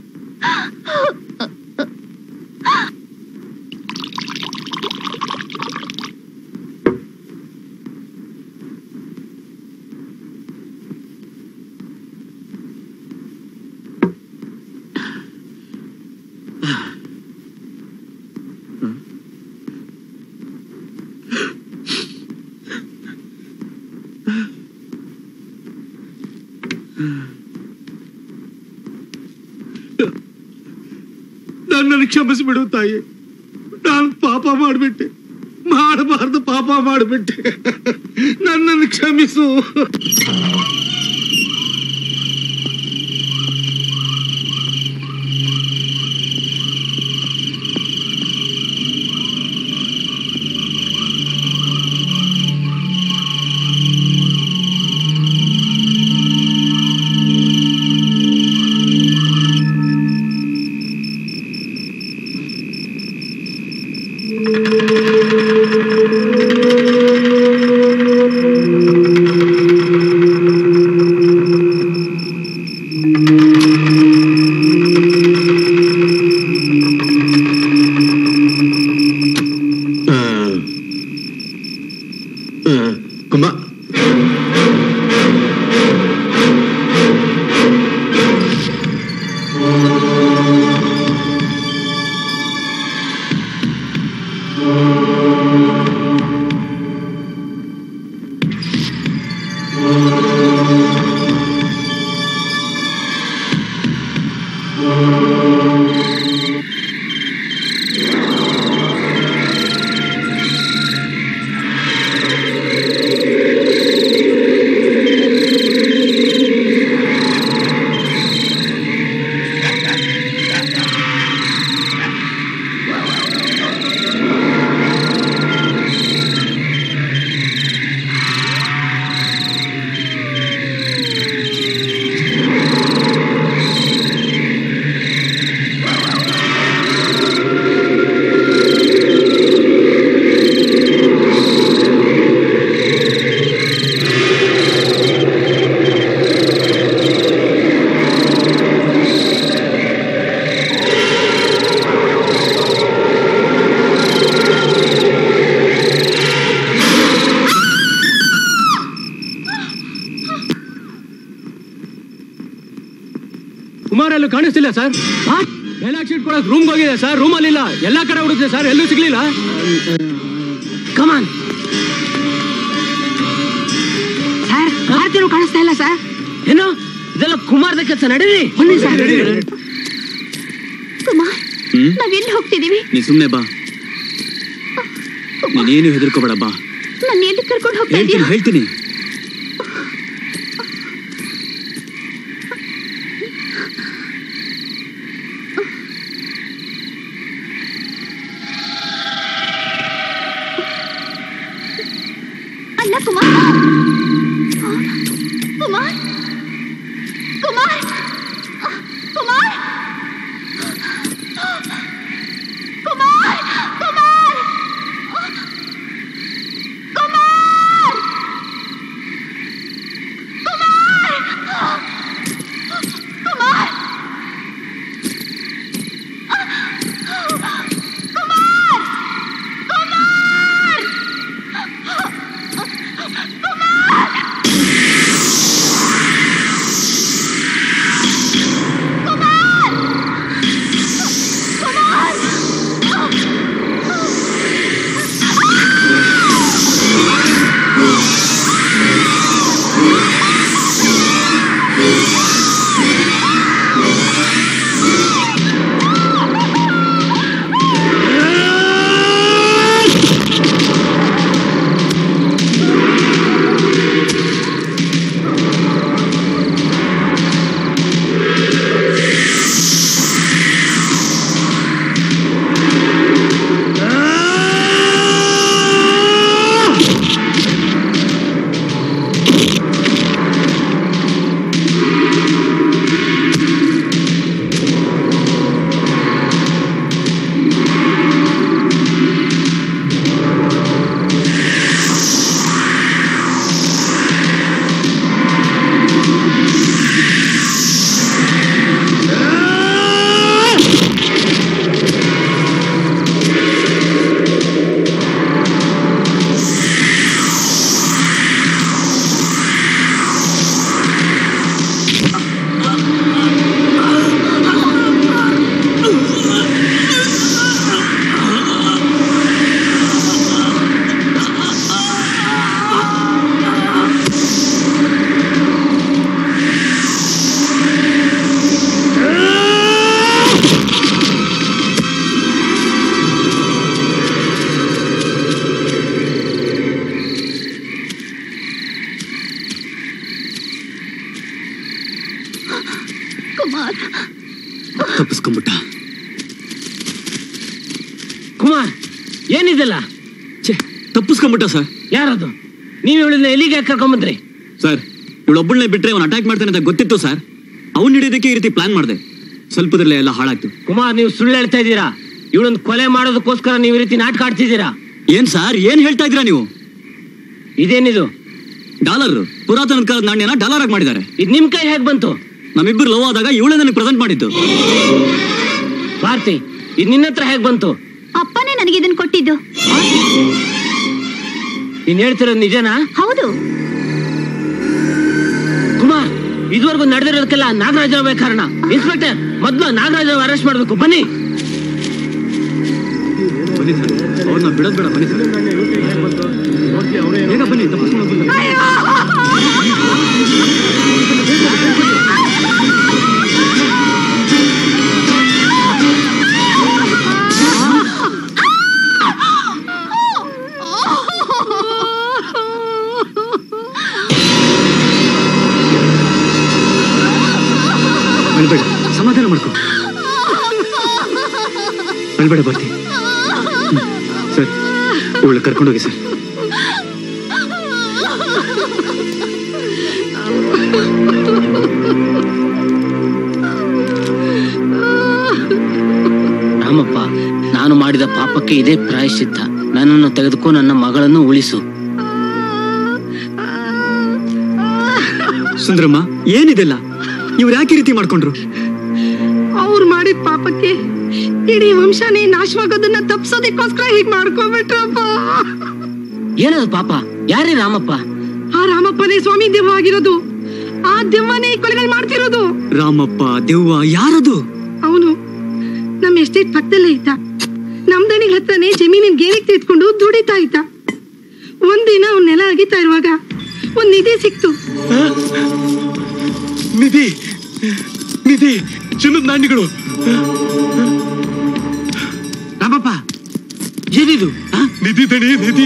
ನನ್ನನ್ನು ಕ್ಷಮಿಸಿಬಿಡು ತಾಯಿ ನಾನು ಪಾಪ ಮಾಡಿಬಿಟ್ಟೆ ಮಾಡಬಾರ್ದು ಪಾಪ ಮಾಡಿಬಿಟ್ಟೆ ನನ್ನನ್ನು ಕ್ಷಮಿಸು ಕುಂಬ ಕುಮಾರ್ ಎಲ್ಲೂ ಕಾಣಿಸ್ತಿಲ್ಲ ಸರ್ ಡೈಲಾಗ್ ಶೀಟ್ ಕೊಡಕ್ ರೂಮ್ ಹೋಗಿದೆ ಸರ್ ರೂಮ್ ಅಲ್ಲಿ ಇಲ್ಲ ಎಲ್ಲಾ ಕಡೆ ಹುಡುಕ್ದೆ ಸರ್ ಎಲ್ಲೂ ಸಿಗ್ಲಿಲ್ಲ ಕಮಾನ್ ಸರ್ ಭಾರತೀಯರು ಕಾಣಿಸ್ತಾ ಇಲ್ಲ ಸರ್ ಏನು ಇದೆಲ್ಲ ಕುಮಾರ್ದ ಕೆಲಸ ನಡೀರಿ ಬನ್ನಿ ಸರ್ ಕುಮಾರ್ ಹ್ಮ್ ನಾವೆಲ್ಲಿ ಹೋಗ್ತಿದೀವಿ ನೀ ಸುಮ್ನೆ ಬಾ ನೀನೇನು ಹೆದರ್ಕೋಬೇಡ ಬಾ ನನ್ನ ಎಲ್ಲಿ ಕರ್ಕೊಂಡು ಹೋಗ್ತಾ ಹೇಳ್ತೀನಿ ಇದೀಯಾ ಹೇಳ್ತೀನಿ ಅಲ್ಲ ಕುಮಾರ್ ಕುಮಾರ್ ಕುಮಾರ್ ಕುಮಾರ್ ಕುಮಾರ್ ಕುಮಾರ್ ಕುಮಾರ್ ಕುಮಾರ್ ಕುಮಾರ್ ಕುಮಾರ್ ಕುಮಾರ್ ತಪ್ಪಿಸ್ಕೊಂಡ್ಬಿಟ್ಟ ಕುಮಾರ್ ಏನಿದೆಲ್ಲ ತಪ್ಪಿಸ್ಕೊಂಡ್ಬಿಟ್ಟ ಸರ್ ಯಾರದು ನೀವು ಇವಳನ್ನ ಎಲ್ಲಿಗೆ ಯಾಕೆ ಕರ್ಕೊಂಬಂದ್ರಿ ಸರ್ ಇವಳೊಬ್ಬಳನ್ನೇ ಬಿಟ್ರೆ ಅವನು ಅಟ್ಯಾಕ್ ಮಾಡ್ತಾನೆ ಅಂತ ಗೊತ್ತಿತ್ತು ಸರ್ ಅವ್ನು ಹಿಡಿಯೋದಕ್ಕೆ ಈ ರೀತಿ ಪ್ಲಾನ್ ಮಾಡಿದೆ ಸ್ವಲ್ಪದಲ್ಲೇ ಎಲ್ಲ ಹಾಳಾಗ್ತು ಕುಮಾರ್ ನೀವು ಸುಳ್ಳು ಹೇಳ್ತಾ ಇದ್ದೀರಾ ಇವಳನ್ನ ಕೊಲೆ ಮಾಡೋದಕ್ಕೋಸ್ಕರ ನೀವು ಈ ರೀತಿ ನಾಟಕ ಆಡ್ತಿದ್ದೀರಾ ಏನ್ ಸರ್ ಏನ್ ಹೇಳ್ತಾ ಇದ್ದೀರಾ ನೀವು ಇದೇನಿದು ಡಾಲರ್ ಪುರಾತನ ಕಾಲದ ನಾಣ್ಯನ ಡಾಲರ್ ಆಗಿ ಮಾಡಿದ್ದಾರೆ ಇದು ನಿಮ್ ಕೈ ಹೇಗೆ ಬಂತು ನಮ್ಮಿಬ್ಬರು ಲವ್ ಆದಾಗ ಇವಳೇ ನನಗೆ ಪ್ರೆಸೆಂಟ್ ಮಾಡಿದ್ದು ಭಾರತಿ ಇದು ನಿನ್ನ ಹತ್ರ ಹೇಗೆ ಬಂತು ಅಪ್ಪನೇ ನನಗೆ ಇದನ್ನ ಕೊಟ್ಟಿದ್ದು ನೀನ್ ಹೇಳ್ತಿರೋದು ನಿಜನಾ ಹೌದು ಕುಮಾರ್ ಇದುವರೆಗೂ ನಡೆದಿರೋದಕ್ಕೆಲ್ಲ ನಾಗರಾಜ ಕಾರಣ ಇನ್ಸ್ಪೆಕ್ಟರ್ ಮೊದ್ಲು ನಾಗರಾಜ ಅರೆಸ್ಟ್ ಮಾಡ್ಬೇಕು ಬನ್ನಿ ಬನ್ನಿ ಸರ್ ಅವ್ರನ್ನ ಬಿಡೋದ್ ಬೇಡ ಬನ್ನಿ ಸರ್ ಬೇಗ ಬನ್ನಿ ತಪ್ಪಿಸ್ಕೊಂಡು ಹೋಗ್ಬಿಡಿ. ಅಳ್ಬೇಡ ಸಮಾಧಾನ ಮಾಡ್ಕೊ ಅಳ್ಬೇಡ ಬರ್ತಿ ಸರ್ ಇವಳು ಕರ್ಕೊಂಡೋಗಿ ಸರ್ ರಾಮಪ್ಪ ನಾನು ಮಾಡಿದ ಪಾಪಕ್ಕೆ ಇದೇ ಪ್ರಾಯಶ್ಚಿತ್ತ ನನ್ನನ್ನು ತೆಗೆದುಕೋ ನನ್ನ ಮಗಳನ್ನು ಉಳಿಸು ಸುಂದರಮ್ಮ ಏನಿದೆಲ್ಲ ಇವ್ರು ಯಾಕೆ ಈ ರೀತಿ ಮಾಡ್ಕೊಂಡ್ರು ಅವ್ರು ಮಾಡಿದ ಪಾಪಕ್ಕೆ ಇಡೀ ವಂಶನೇ ನಾಶವಾಗೋದನ್ನ ತಪ್ಸೋದಕ್ಕೋಸ್ಕರ ಹೀಗ್ ಮಾಡ್ಕೊಂಡ್ಬಿಟ್ರಪ್ಪ ಏನದು ಪಾಪ ಯಾರೇ ರಾಮಪ್ಪ ಆ ರಾಮಪ್ಪನೇ ಸ್ವಾಮಿ ದೆವ್ವ ಆಗಿರೋದು ಆ ದೆವ್ವನೇ ಈ ಕೊಲೆಗಳು ಮಾಡ್ತಿರೋದು ರಾಮಪ್ಪ ದೆವ್ವ ಯಾರದು ಅವನು ನಮ್ಮ ಎಸ್ಟೇಟ್ ಪಕ್ಕದಲ್ಲೇ ಇದ್ದ ನಮ್ ದಣಿಗಳ ಹತ್ರನೇ ಜಮೀನಿನ ಗೇಣಿಗೆ ತೆಗೆದುಕೊಂಡು ದುಡಿತಾ ಇದ್ದ ಒಂದಿನ ಅವ್ನ ನೆಲ ಅಗಿತಾ ಇರುವಾಗ ಒಂದ್ ನಿಧಿ ಸಿಕ್ತು ನಿಧಿ ನಿಧಿ ಚಿನ್ನದ ನಾಣ್ಯಗಳು ರಾಮಪ್ಪ ಏನಿದು ನಿಧಿ ದಣಿ ನಿಧಿ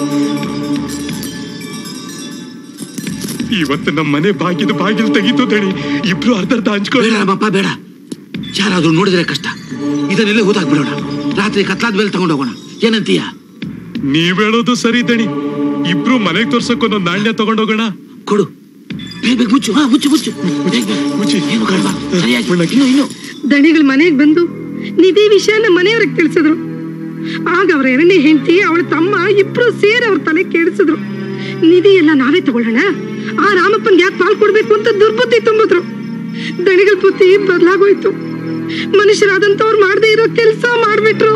ಇವತ್ತು ನಮ್ಮ ಮನೆ ಬಾಗಿಲು ಬಾಗಿಲು ತೆಗೀತು ದಣಿ ಇಬ್ರು ಅರ್ಧ ಅರ್ಧ ಹಂಚ್ಕೊಳ್ಳಿ ರಾಮಪ್ಪ ಬೇಡ ಯಾರಾದ್ರೂ ನೋಡಿದ್ರೆ ಕಷ್ಟ ಇದನ್ನೆಲ್ಲ ಹೂದಾಕ್ಬಿಡೋಣ ರಾತ್ರಿ ಕತ್ಲಾದ ಮೇಲೆ ತಗೊಂಡು ಹೋಗೋಣ ಏನಂತೀಯ ನೀವ್ ಹೇಳೋದು ಸರಿ ದಣಿ ಇಬ್ರು ಮನೆಗ್ ತೋರ್ಸಕ್ ಒಂದೊಂದ್ ನಾಣ್ಯ ತಗೊಂಡೋಗೋಣ ಕೊಡು ಬೇಗ ಬೇಗ ಮುಚ್ಚು ಹಾ ಮುಚ್ಚು ಮುಚ್ಚು ಬೇಗ ಬೇಗ ಮುಚ್ಚಿ ಏನು ಕಡ್ಬ ಸರಿಯಾಗಿ ಇನ್ನು ಇನ್ನು ದಣಿಗಳು ಮನೆಗೆ ಬಂದು ನಿಧಿ ವಿಷಯನ ಮನೆಯವ್ರಿಗೆ ತಿಳಿಸಿದ್ರು ಆಗ ಅವ್ರ ಎರಡನೇ ಹೆಂಡತಿ ಅವಳ ತಮ್ಮ ಇಬ್ರು ಸೇರಿ ಅವ್ರ ತಲೆ ಕೇಳಿಸಿದ್ರು ನಿಧಿ ಎಲ್ಲ ನಾವೇ ತಗೊಳ್ಳೋಣ ಆ ರಾಮಪ್ಪನ್ಗೆ ಯಾಕೆ ಪಾಲ್ ಕೊಡ್ಬೇಕು ಅಂತ ದುರ್ಬುದ್ಧಿ ತುಂಬಿದ್ರು ದಣಿಗಳ ಬುದ್ಧಿ ಬದಲಾಗೋಯ್ತು ಮನುಷ್ಯರಾದಂತವ್ರು ಮಾಡದೇ ಇರೋ ಕೆಲಸ ಮಾಡ್ಬಿಟ್ರು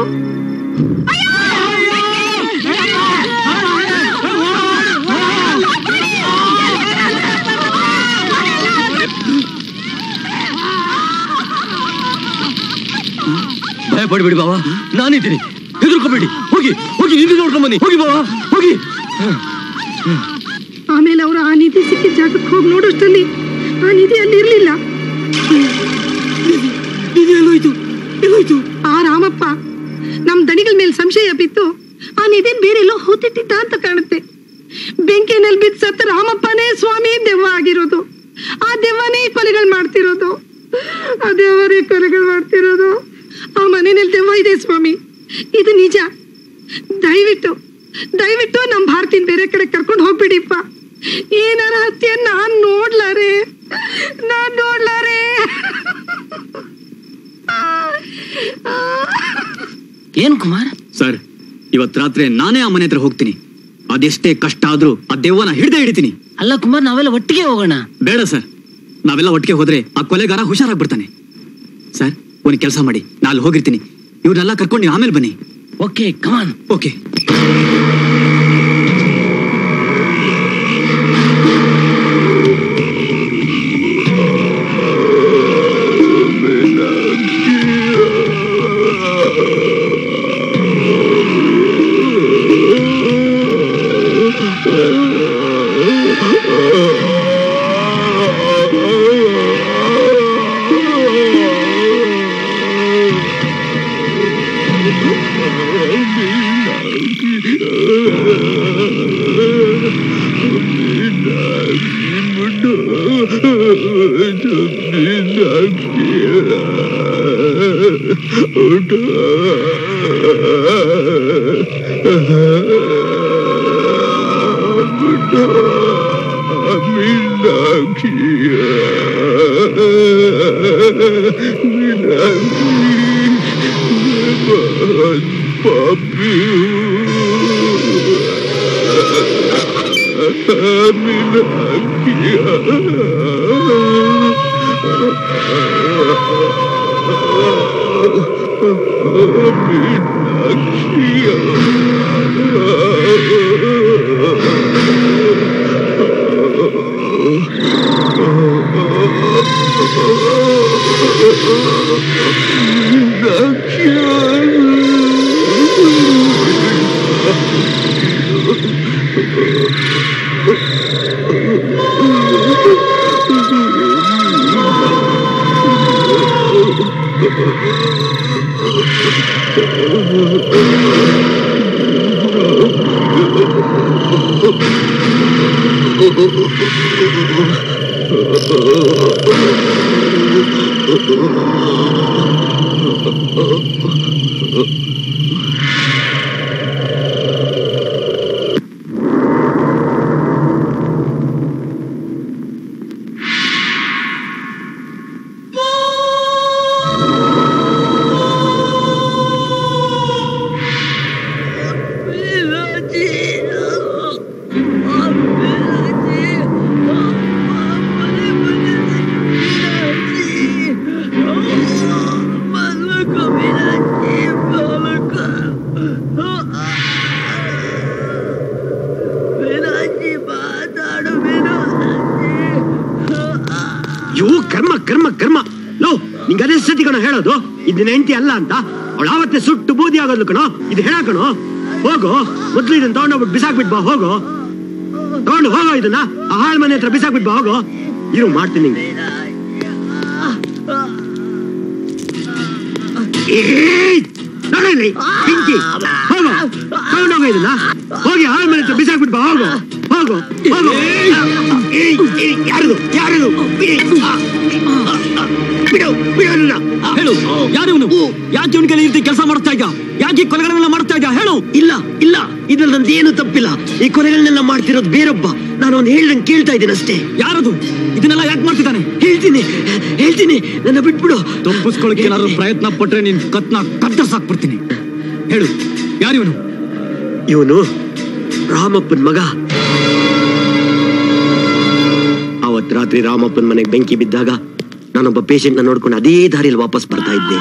ಭಯ ಪಡ್ಬೇಡಿ ಬಾವ ನಾನಿದ್ದೀನಿ ಹೆದರ್ಕೋಬೇಡಿ ಹೋಗಿ ಹೋಗಿ ನಿಂದು ನೋಡ್ಕೊಂಡ್ ಬನ್ನಿ ಹೋಗಿ ಬಾವ ಹೋಗಿ ಆಮೇಲೆ ಅವರು ಆ ನಿಧಿ ಸಿಕ್ಕಿದ ಜಾಗಕ್ಕೆ ಹೋಗಿ ನೋಡೋಷ್ಟರಲ್ಲಿ ಆ ನಿಧಿ ಅಲ್ಲಿ ಇರ್ಲಿಲ್ಲ ಎಲ್ಲೋಯ್ತು ಎಲ್ಲೋಯ್ತು ಆ ರಾಮಪ್ಪ ನಮ್ ದಣಿಗಳ ಮೇಲೆ ಸಂಶಯ ಬಿತ್ತು ಆ ನಿಧಿನ್ ಬೇರೆ ಎಲ್ಲೋ ಹೂತಿಟ್ಟಿದ್ದ ಅಂತ ಕಾಣುತ್ತೆ ಬೆಂಕಿನಲ್ಲಿ ಬಿದ್ದು ಸತ್ತ ರಾಮಪ್ಪನೇ ಸ್ವಾಮಿ ದೆವ್ವ ಆಗಿರೋದು ಆ ದೆವ್ವನೇ ಈ ಕೊಲೆಗಳು ಮಾಡ್ತಿರೋದು ಆ ದೆವ್ವನೇ ಕೊಲೆಗಳು ಮಾಡ್ತಿರೋದು ಆ ಮನೆಯಲ್ಲಿ ದೆವ್ವ ಇದೆ ಸ್ವಾಮಿ ಇದು ನಿಜ ದಯವಿಟ್ಟು ದಯವಿಟ್ಟು ನಮ್ ಭಾರತಿನ ಬೇರೆ ಕಡೆ ಕರ್ಕೊಂಡು ಹೋಗ್ಬಿಡಿಪ್ಪ ಏನಾರ ಹತ್ಯೆ ನಾನ್ ನೋಡ್ಲಾರೆ ನಾನ್ ನೋಡ್ಲಾರೆ ಏನ್ ಕುಮಾರ್ ಸರ್ ಇವತ್ ರಾತ್ರಿ ನಾನೇ ಆ ಮನೆ ಹತ್ರ ಹೋಗ್ತೀನಿ ಅದೆಷ್ಟೇ ಕಷ್ಟ ಆದ್ರೂ ಆ ದೆವ್ವನ ಹಿಡ್ದೆ ಹಿಡಿತೀನಿ ಅಲ್ಲ ಕುಮಾರ್ ನಾವೆಲ್ಲ ಒಟ್ಟಿಗೆ ಹೋಗೋಣ ಬೇಡ ಸರ್ ನಾವೆಲ್ಲ ಒಟ್ಟಿಗೆ ಹೋದ್ರೆ ಆ ಕೊಲೆಗಾರ ಹುಷಾರಾಗ್ಬಿಡ್ತಾನೆ ಸರ್ ಒಂದ್ ಕೆಲಸ ಮಾಡಿ ನಾ ಅಲ್ಲಿ ಹೋಗಿರ್ತೀನಿ ಇವ್ರನ್ನೆಲ್ಲ ಕರ್ಕೊಂಡು ನೀವು ಆಮೇಲೆ ಬನ್ನಿ okay come on okay Thank you. ಕರ್ಮ ಕರ್ಮ ಕರ್ಮ ಲೋ ನಿಂಗೆ ಅದೇ ಸತಿ ಕಣೋ ಹೇಳೋದು ಇದನ್ನ ಹೆಂಡತಿ ಅಲ್ಲ ಅಂತ ಅವಳು ಆವತ್ತೇ ಸುಟ್ಟು ಬೂದಿ ಆಗೋದ್ಲು ಕಣೋ ಇದು ಹೇಳ ಕಣೋ ಹೋಗು ಮೊದ್ಲು ಇದನ್ನ ತಗೊಂಡೋಗ್ಬಿಟ್ಟು ಬಿಸಾಕ್ಬಿಟ್ ಬಾ ಹೋಗು ತಗೊಂಡು ಹೋಗೋ ಇದನ್ನ ಆ ಹಾಳ್ ಮನೆ ಹತ್ರ ಬಿಸಾಕ್ಬಿಟ್ ಬಾ ಹೋಗು ಇರು ಮಾಡ್ತೀನಿ ನಿಂಗೆ ಏಯ್! ನೋಡಲ್ಲಿ ಬೆಂಕಿ ಹೋಗು ತಗೊಂಡೋಗೋ ಇದನ್ನ ಹೋಗಿ ಹಾಳ್ ಮನೆ ಹತ್ರ ಬಿಸಾಕ್ಬಿಟ್ ಬಾ ಹೋಗು ಹೋಗು ಹೋಗು ಏಯ್, ಏಯ್, ಯಾರದು ಯಾರದು ಬಿಡು ಬಿಡು ನನ್ನ. ಹೇಳು ಯಾರು ಇವನು ಯಾಕೆ ಇವನ್ ಕೈಲಿ ಈ ರೀತಿ ಕೆಲಸ ಮಾಡ್ತಾ ಇದ್ಯಾ ಯಾಕೆ ಈ ಕೊಲೆಗಳನ್ನೆಲ್ಲ ಮಾಡ್ತಾ ಇದ್ಯಾ ಹೇಳು ಇಲ್ಲ ಇಲ್ಲ ಇದ್ರಲ್ಲಿ ನಂದು ಏನು ತಪ್ಪಿಲ್ಲ ಈ ಕೊನೆಗಳನ್ನೆಲ್ಲ ಮಾಡ್ತಿರೋದು ಬೇರೊಬ್ಬ ನಾನು ಅವ್ನು ಹೇಳ್ದಂಗೆ ಕೇಳ್ತಾ ಇದ್ದೀನಿ ಅಷ್ಟೇ ಯಾರದು ಇದನ್ನೆಲ್ಲ ಯಾಕೆ ಮಾಡ್ತಿದ್ದಾನೆ ಹೇಳ್ತೀನಿ ಹೇಳ್ತೀನಿ ನನ್ನ ಬಿಟ್ಬಿಡು ತಪ್ಪಿಸ್ಕೊಳಕ್ಕೆ ಏನಾದ್ರು ಪ್ರಯತ್ನ ಪಟ್ರೆ ನೀನ್ ಕತ್ನ ಕತ್ತರ್ಸಾಕ್ಬಿಡ್ತೀನಿ ಹೇಳು ಯಾರು ಇವನು ಇವನು ರಾಮಪ್ಪನ್ ಮಗ ಅವತ್ ರಾತ್ರಿ ರಾಮಪ್ಪನ್ ಮನೆಗೆ ಬೆಂಕಿ ಬಿದ್ದಾಗ ನಾನೊಬ್ಬ ಪೇಷಂಟ್ ನ ನೋಡ್ಕೊಂಡು ಅದೇ ದಾರಿಯಲ್ಲಿ ವಾಪಸ್ ಬರ್ತಾ ಇದ್ದೆ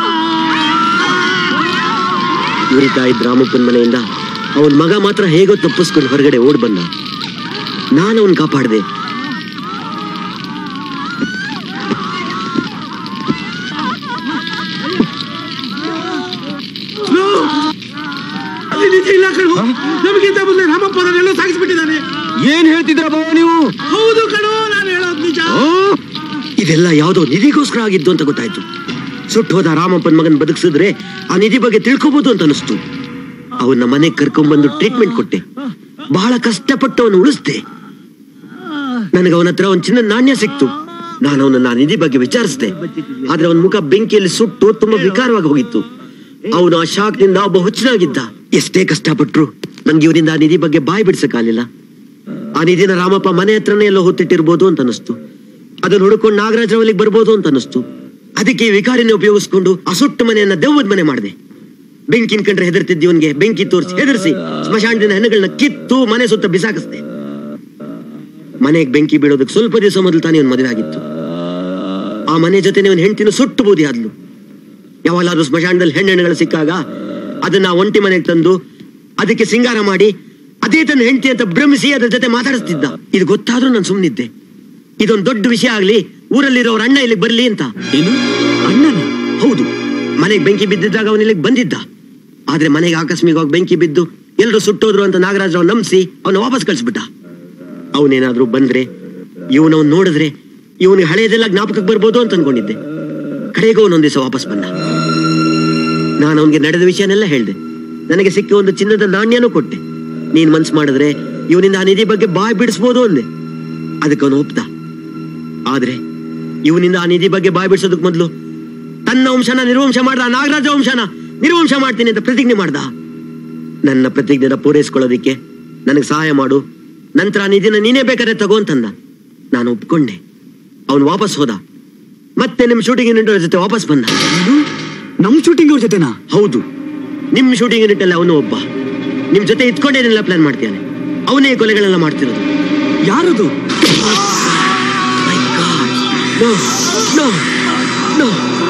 ಉರಿತಾ ಇದ್ದ ರಾಮಪ್ಪನ್ ಮನೆಯಿಂದ ಅವನ್ ಮಗ ಮಾತ್ರ ಹೇಗೋ ತಪ್ಪಿಸ್ಕೊಂಡು ಹೊರಗಡೆ ಓಡ್ ಬಂದ ನಾನು ಅವನ್ ಕಾಪಾಡ್ದೆ ಅಲ್ಲಿ ನಿಜ ಇಲ್ಲ ಕಣೋ ನಮಗಿಂತ ಮುಂದೆ ರಾಮಪ್ಪನೆಲ್ಲ ಸಾಗಿಸ್ಬಿಟ್ಟಿದ್ದಾನೆ ಏನ್ ಹೇಳ್ತಿದ್ರ ಬಾವ ನೀವು ಹೌದು ಕಣೋ ನಾನು ಹೇಳೋದು ನಿಜ ಇದೆಲ್ಲ ಯಾವುದೋ ನಿಧಿಗೋಸ್ಕರ ಆಗಿದ್ದು ಅಂತ ಗೊತ್ತಾಯ್ತು ಸುಟ್ಟು ಹೋದ ರಾಮಪ್ಪನ್ ಮಗನ್ ಬದುಕಿಸಿದ್ರೆ ಆ ನಿಧಿ ಬಗ್ಗೆ ತಿಳ್ಕೊಬಹುದು ಅಂತ ಅನಿಸ್ತು ಅವನ್ನ ಮನೆಗೆ ಕರ್ಕೊಂಡ್ಬಂದು ಟ್ರೀಟ್ಮೆಂಟ್ ಕೊಟ್ಟೆ ಬಹಳ ಕಷ್ಟಪಟ್ಟು ಅವನು ಉಳಿಸ್ದೆ ನನಗೆ ಅವನ ಹತ್ರ ಒಂದು ಚಿನ್ನ ನಾಣ್ಯ ಸಿಕ್ತು ನಾನು ಅವನನ್ನ ಆ ನಿಧಿ ಬಗ್ಗೆ ವಿಚಾರಿಸಿದೆ ಆದ್ರೆ ಅವನ ಮುಖ ಬೆಂಕಿಯಲ್ಲಿ ಸುಟ್ಟು ತುಂಬಾ ವಿಕಾರವಾಗಿ ಹೋಗಿತ್ತು ಅವನು ಆ ಶಾಕ್ನಿಂದ ಒಬ್ಬ ಹುಚ್ಚನಾಗಿದ್ದ ಎಷ್ಟೇ ಕಷ್ಟಪಟ್ರು ನನ್ಗೆ ಇವರಿಂದ ಆ ನಿಧಿ ಬಗ್ಗೆ ಬಾಯಿ ಬಿಡ್ಸಕ್ಕಾಗಲಿಲ್ಲ ಆ ನಿಧಿನ ರಾಮಪ್ಪ ಮನೆ ಹತ್ರನೇ ಎಲ್ಲೋ ಹೊತ್ತಿಟ್ಟಿರ್ಬೋದು ಅಂತ ಅನಿಸ್ತು ಅದನ್ನ ಹುಡುಕೊಂಡು ನಾಗರಾಜ್ ಅಲ್ಲಿಗೆ ಬರ್ಬೋದು ಅಂತ ಅನಿಸ್ತು ಅದಕ್ಕೆ ಈ ವಿಕಾರಿನ ಉಪಯೋಗಿಸ್ಕೊಂಡು ಆ ಸುಟ್ಟ ಮನೆಯನ್ನ ದೆವ್ವದ ಮನೆ ಮಾಡಿದೆ ಬೆಂಕಿನ ಕಂಡ್ರೆ ಹೆದರ್ತಿದ್ದ ಇವನ್ಗೆ ಬೆಂಕಿ ತೋರಿಸಿ ಹೆದರ್ಸಿ ಸ್ಮಶಾನದಿಂದ ಹೆಣ್ಣುಗಳನ್ನ ಕಿತ್ತು ಮನೆ ಸುತ್ತ ಬಿಸಾಕಿಸ್ದೆ ಮನೆಗೆ ಬೆಂಕಿ ಬೀಳೋದಕ್ಕೆ ಸ್ವಲ್ಪ ದಿವಸ ಮೊದಲು ತಾನೇ ಇವನ್ ಮದುವೆ ಆಗಿತ್ತು ಆ ಮನೆ ಜೊತೆ ಇವನ್ ಹೆಂಡತಿನ ಸುಟ್ಟು ಬೂದಿ ಆದ್ಲು ಯಾವಾಗಲಾದ್ರೂ ಸ್ಮಶಾನದಲ್ಲಿ ಹೆಣ್ಣೆಣ್ಣುಗಳು ಸಿಕ್ಕಾಗ ಅದನ್ನ ಆ ಒಂಟಿ ಮನೆಗೆ ತಂದು ಅದಕ್ಕೆ ಸಿಂಗಾರ ಮಾಡಿ ಅದೇ ತನ್ನ ಹೆಂಡತಿ ಅಂತ ಭ್ರಮಿಸಿ ಅದ್ರ ಜೊತೆ ಮಾತಾಡಿಸ್ತಿದ್ದ ಇದು ಗೊತ್ತಾದ್ರೂ ನಾನು ಸುಮ್ಮನಿದ್ದೆ ಇದೊಂದು ದೊಡ್ಡ ವಿಷಯ ಆಗ್ಲಿ ಊರಲ್ಲಿರೋರ್ ಅಣ್ಣ ಇಲ್ಲಿಗೆ ಬರ್ಲಿ ಅಂತ ಏನು ಅಣ್ಣನ ಹೌದು ಮನೆಗೆ ಬೆಂಕಿ ಬಿದ್ದಿದ್ದಾಗ ಅವನ ಇಲ್ಲಿಗೆ ಬಂದಿದ್ದ ಆದ್ರೆ ಮನೆಗೆ ಆಕಸ್ಮಿಕವಾಗಿ ಬೆಂಕಿ ಬಿದ್ದು ಎಲ್ರು ಸುಟ್ಟೋದ್ರು ಅಂತ ನಾಗರಾಜ್ ರಾವ್ ನಂಬಿಸಿ ಅವನ ವಾಪಸ್ ಕಳಿಸ್ಬಿಟ್ಟ ಅವನೇನಾದ್ರೂ ಬಂದ್ರೆ ಇವನವನ್ ನೋಡಿದ್ರೆ ಇವನಿಗೆ ಹಳೆಯದೆಲ್ಲ ಜ್ಞಾಪಕಕ್ಕೆ ಬರ್ಬೋದು ಅಂತ ಅನ್ಕೊಂಡಿದ್ದೆ ಕಡೆಗೂ ಅವನೊಂದ್ ದಿವಸ ವಾಪಸ್ ಬಂದ ನಾನು ಅವನಿಗೆ ನಡೆದ ವಿಷಯನೆಲ್ಲ ಹೇಳ್ದೆ ನನಗೆ ಸಿಕ್ಕ ಒಂದು ಚಿನ್ನದ ನಾಣ್ಯನೂ ಕೊಟ್ಟೆ ನೀನ್ ಮನ್ಸ್ ಮಾಡಿದ್ರೆ ಇವನಿಂದ ಆ ನಿಧಿ ಬಗ್ಗೆ ಬಾಯ್ ಬಿಡಿಸ್ಬೋದು ಅಂದೆ ಅದಕ್ಕೆ ಅವನು ಒಪ್ದ ಆದ್ರೆ ಇವನಿಂದ ಆ ನಿಧಿ ಬಗ್ಗೆ ಬಾಯ್ ಬಿಡಿಸೋದಕ್ ಮೊದಲು ತನ್ನ ವಂಶನ ನಿರ್ವಂಶ ಮಾಡ್ದ ಆ ನಾಗರಾಜ ವಂಶನ ನಿರ್ವಂಶ ಮಾಡ್ತೀನಿ ಅಂತ ಪ್ರತಿಜ್ಞೆ ಮಾಡ್ದ ನನ್ನ ಪ್ರತಿಜ್ಞೆನ ಪೂರೈಸ್ಕೊಳ್ಳೋದಿಕ್ಕೆ ನನಗೆ ಸಹಾಯ ಮಾಡು ನಂತರ ಆ ನಿಧಿನ ನೀನೇ ಬೇಕಾದ್ರೆ ತಗೋ ಅಂತಂದ ನಾನು ಒಪ್ಕೊಂಡೆ ಅವನು ವಾಪಸ್ ಹೋದ ಮತ್ತೆ ನಿಮ್ ಶೂಟಿಂಗ್ ಯೂನಿಟ್ ಜೊತೆ ವಾಪಸ್ ಬಂದ ನಮ್ ಶೂಟಿಂಗ್ ಅವ್ರ ಜೊತೆನಾ ಹೌದು ನಿಮ್ ಶೂಟಿಂಗ್ ಯೂನಿಟ್ ಅಲ್ಲಿ ಅವನು ಒಬ್ಬ ನಿಮ್ ಜೊತೆ ಇದ್ಕೊಂಡೇನೆಲ್ಲ ಪ್ಲಾನ್ ಮಾಡ್ತಾನೆ ಅವನೇ ಈ ಕೊಲೆಗಳೆಲ್ಲ ಮಾಡ್ತಿರೋದು ಯಾರದು No, no, no.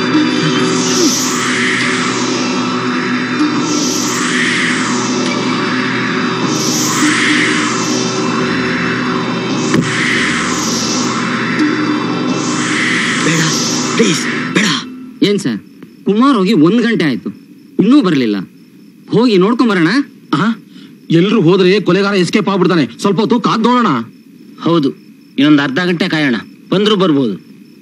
ಬೇಡ ಪ್ಲೀಸ್ ಬೇಡ ಏನ್ ಸರ್ ಕುಮಾರ್ ಹೋಗಿ ಒಂದ್ ಗಂಟೆ ಆಯ್ತು ಇನ್ನೂ ಬರ್ಲಿಲ್ಲ ಹೋಗಿ ನೋಡ್ಕೊಂಬರೋಣ ಎಲ್ರು ಹೋದ್ರೆ ಕೊಲೆಗಾರ ಎಸ್ಕೇಪ್ ಆಗ್ಬಿಡ್ತಾನೆ ಸ್ವಲ್ಪ ಹೊತ್ತು ಕಾದ್ ನೋಡೋಣ ಹೌದು ಇನ್ನೊಂದು ಅರ್ಧ ಗಂಟೆ ಕಾಯೋಣ ಬಂದ್ರು ಬರ್ಬೋದು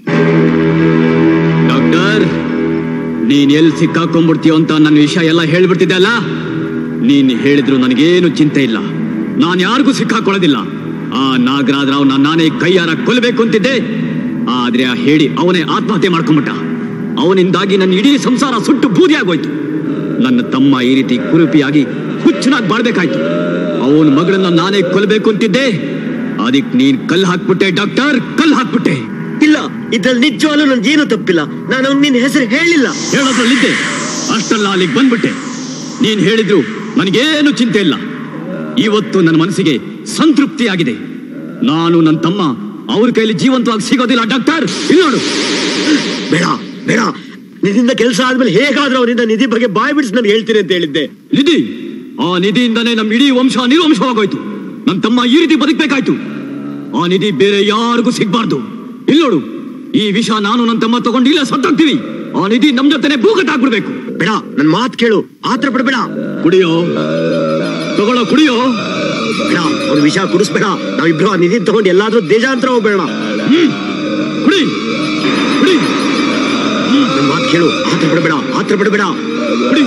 ಡಾಕ್ಟರ್ ನೀನ್ ಎಲ್ಲಿ ಸಿಕ್ಕಾಕೊಂಡ್ಬಿಡ್ತೀಯೋ ಅಂತ ನನ್ನ ವಿಷಯ ಎಲ್ಲ ಹೇಳ್ಬಿಡ್ತಿದ್ದೆ ಅಲ್ಲ ನೀನ್ ಹೇಳಿದ್ರು ನನಗೇನು ಚಿಂತೆ ಇಲ್ಲ ನಾನ್ ಯಾರಿಗೂ ಸಿಕ್ಕಾಕೊಳ್ಳೋದಿಲ್ಲ ಆ ನಾಗರಾಜ್ ರಾವ್ ನಾನೇ ಕೈಯಾರ ಕೊಲ್ಲಬೇಕು ಅಂತಿದ್ದೆ ಆದ್ರೆ ಆ ಹೇಳಿ ಅವನೇ ಆತ್ಮಹತ್ಯೆ ಮಾಡ್ಕೊಂಬಿಟ್ಟ ಅವನಿಂದಾಗಿ ನನ್ನ ಇಡೀ ಸಂಸಾರ ಸುಟ್ಟು ಬೂದಿ ಆಗೋಯ್ತು ನನ್ನ ತಮ್ಮ ಈ ರೀತಿ ಕುರುಪಿಯಾಗಿ ಹುಚ್ಚನಾಗಿ ಬಾಳ್ಬೇಕಾಯ್ತು ಅವನ ಮಗಳನ್ನ ನಾನೇ ಕೊಲ್ಲಬೇಕು ಅಂತಿದ್ದೆ ಅದಕ್ ನೀನ್ ಕಲ್ ಹಾಕ್ಬಿಟ್ಟೆ ಡಾಕ್ಟರ್ ಕಲ್ ಹಾಕ್ಬಿಟ್ಟೆ ಇಲ್ಲ ಇದ್ರಲ್ಲಿ ನಿಜವಾಗ್ಲೂ ನನ್ಗೆ ಏನು ತಪ್ಪಿಲ್ಲ ನಾನು ಅವ್ನ್ ನಿನ್ನ ಹೆಸರು ಹೇಳಿಲ್ಲ ಹೇಳೋದ್ರಲ್ಲಿದ್ದೆ ಅಷ್ಟಲ್ಲ ಅಲ್ಲಿಗೆ ಬಂದ್ಬಿಟ್ಟೆ ನೀನ್ ಹೇಳಿದ್ರು ನನಗೇನು ಚಿಂತೆ ಇಲ್ಲ ಇವತ್ತು ನನ್ನ ಮನಸ್ಸಿಗೆ ಸಂತೃಪ್ತಿ ಆಗಿದೆ ನಾನು ನನ್ನ ತಮ್ಮ ಅವ್ರ ಕೈಲಿ ಜೀವಂತವಾಗಿ ಸಿಗೋದಿಲ್ಲ ಡಾಕ್ಟರ್ ಇಲ್ಲಿ ನೋಡು ಬೇಡ ಬೇಡ ನಿನ್ನಿಂದ ಕೆಲಸ ಆದ್ಮೇಲೆ ಹೇಗಾದ್ರೂ ಅವನಿಂದ ನಿಧಿ ಬಗ್ಗೆ ಬಾಯ್ ಬಿಡಿಸಿ ನಾನು ಹೇಳ್ತೀನಿ ಅಂತ ಹೇಳಿದ್ದೆ ನಿಧಿ ಆ ನಿಧಿಯಿಂದನೇ ನಮ್ಮ ಇಡೀ ವಂಶ ನಿರ್ವಂಶವಾಗೋಯ್ತು ನನ್ನ ತಮ್ಮ ಈ ರೀತಿ ಬದುಕಬೇಕಾಯ್ತು ಆ ನಿಧಿ ಬೇರೆ ಯಾರಿಗೂ ಸಿಗ್ಬಾರ್ದು ಇಲ್ಲಿ ನೋಡು ಈ ವಿಷ ನಾನು ನನ್ನ ತಮ್ಮ ತಗೊಂಡು ಇಲ್ಲ ಸತ್ತೋಗ್ತೀವಿ ಆ ನಿಧಿ ನಮ್ ಜೊತೆನೆ ಭೂಗತ ಹಾಕ್ಬಿಡ್ಬೇಕು ಬೇಡ ನನ್ ಮಾತ್ ಕೇಳು ಆತ್ರ ಪಡ್ಬೇಡ ಕುಡಿಯೋ ತಗೊಳ್ಳೋ ಕುಡಿಯೋ ಬೇಡ ಅವ್ರ ವಿಷ ಕುಡಿಸ್ಬೇಡ ನಾವಿಬ್ರು ಆ ನಿಧಿ ತಗೊಂಡು ಎಲ್ಲಾದ್ರೂ ದೇಶಾಂತರ ಹೋಗ್ಬೇಡ ಕುಡಿ ಕುಡಿ ನನ್ ಮಾತ್ ಕೇಳು ಆತ್ರ ಪಡ್ಬೇಡ ಆತ್ರ ಪಡ್ಬೇಡ ಕುಡಿ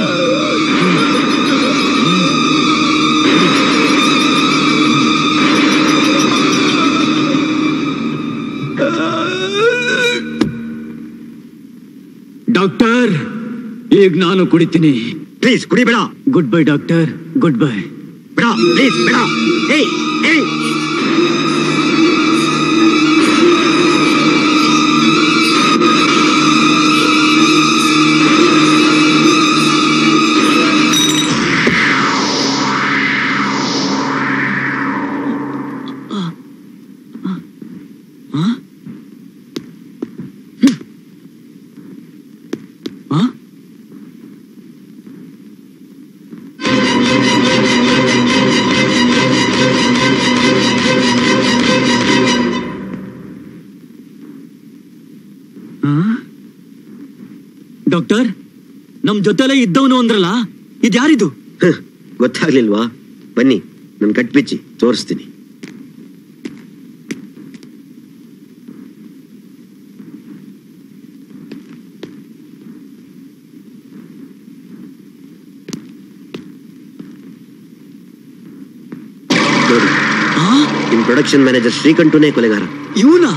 ಡಾಕ್ಟರ್ ಈಗ ನಾನು ಕುಡಿತೀನಿ ಪ್ಲೀಸ್ ಕುಡಿಬೇಡ goodbye doctor goodbye ಬೇಡ ಪ್ಲೀಸ್ ಬೇಡ ಏಯ್ ಏಯ್ ಡಾಕ್ಟರ್ ನಮ್ ಜೊತೆಲೇ ಇದ್ದವನು ಅಂದ್ರಲ್ಲ ಇದ್ಯಾರಿದು ಹ್ಮ್, ಗೊತ್ತಾಗ್ಲಿಲ್ವಾ ಬನ್ನಿ ನನ್ ಕಟ್ಬಿಚ್ಚಿ ತೋರಿಸ್ತೀನಿ ನೋಡಿ ನಿಮ್ ಪ್ರೊಡಕ್ಷನ್ ಮ್ಯಾನೇಜರ್ ಶ್ರೀಕಂಠುನೇ ಕೊಲೆಗಾರ ಇವನ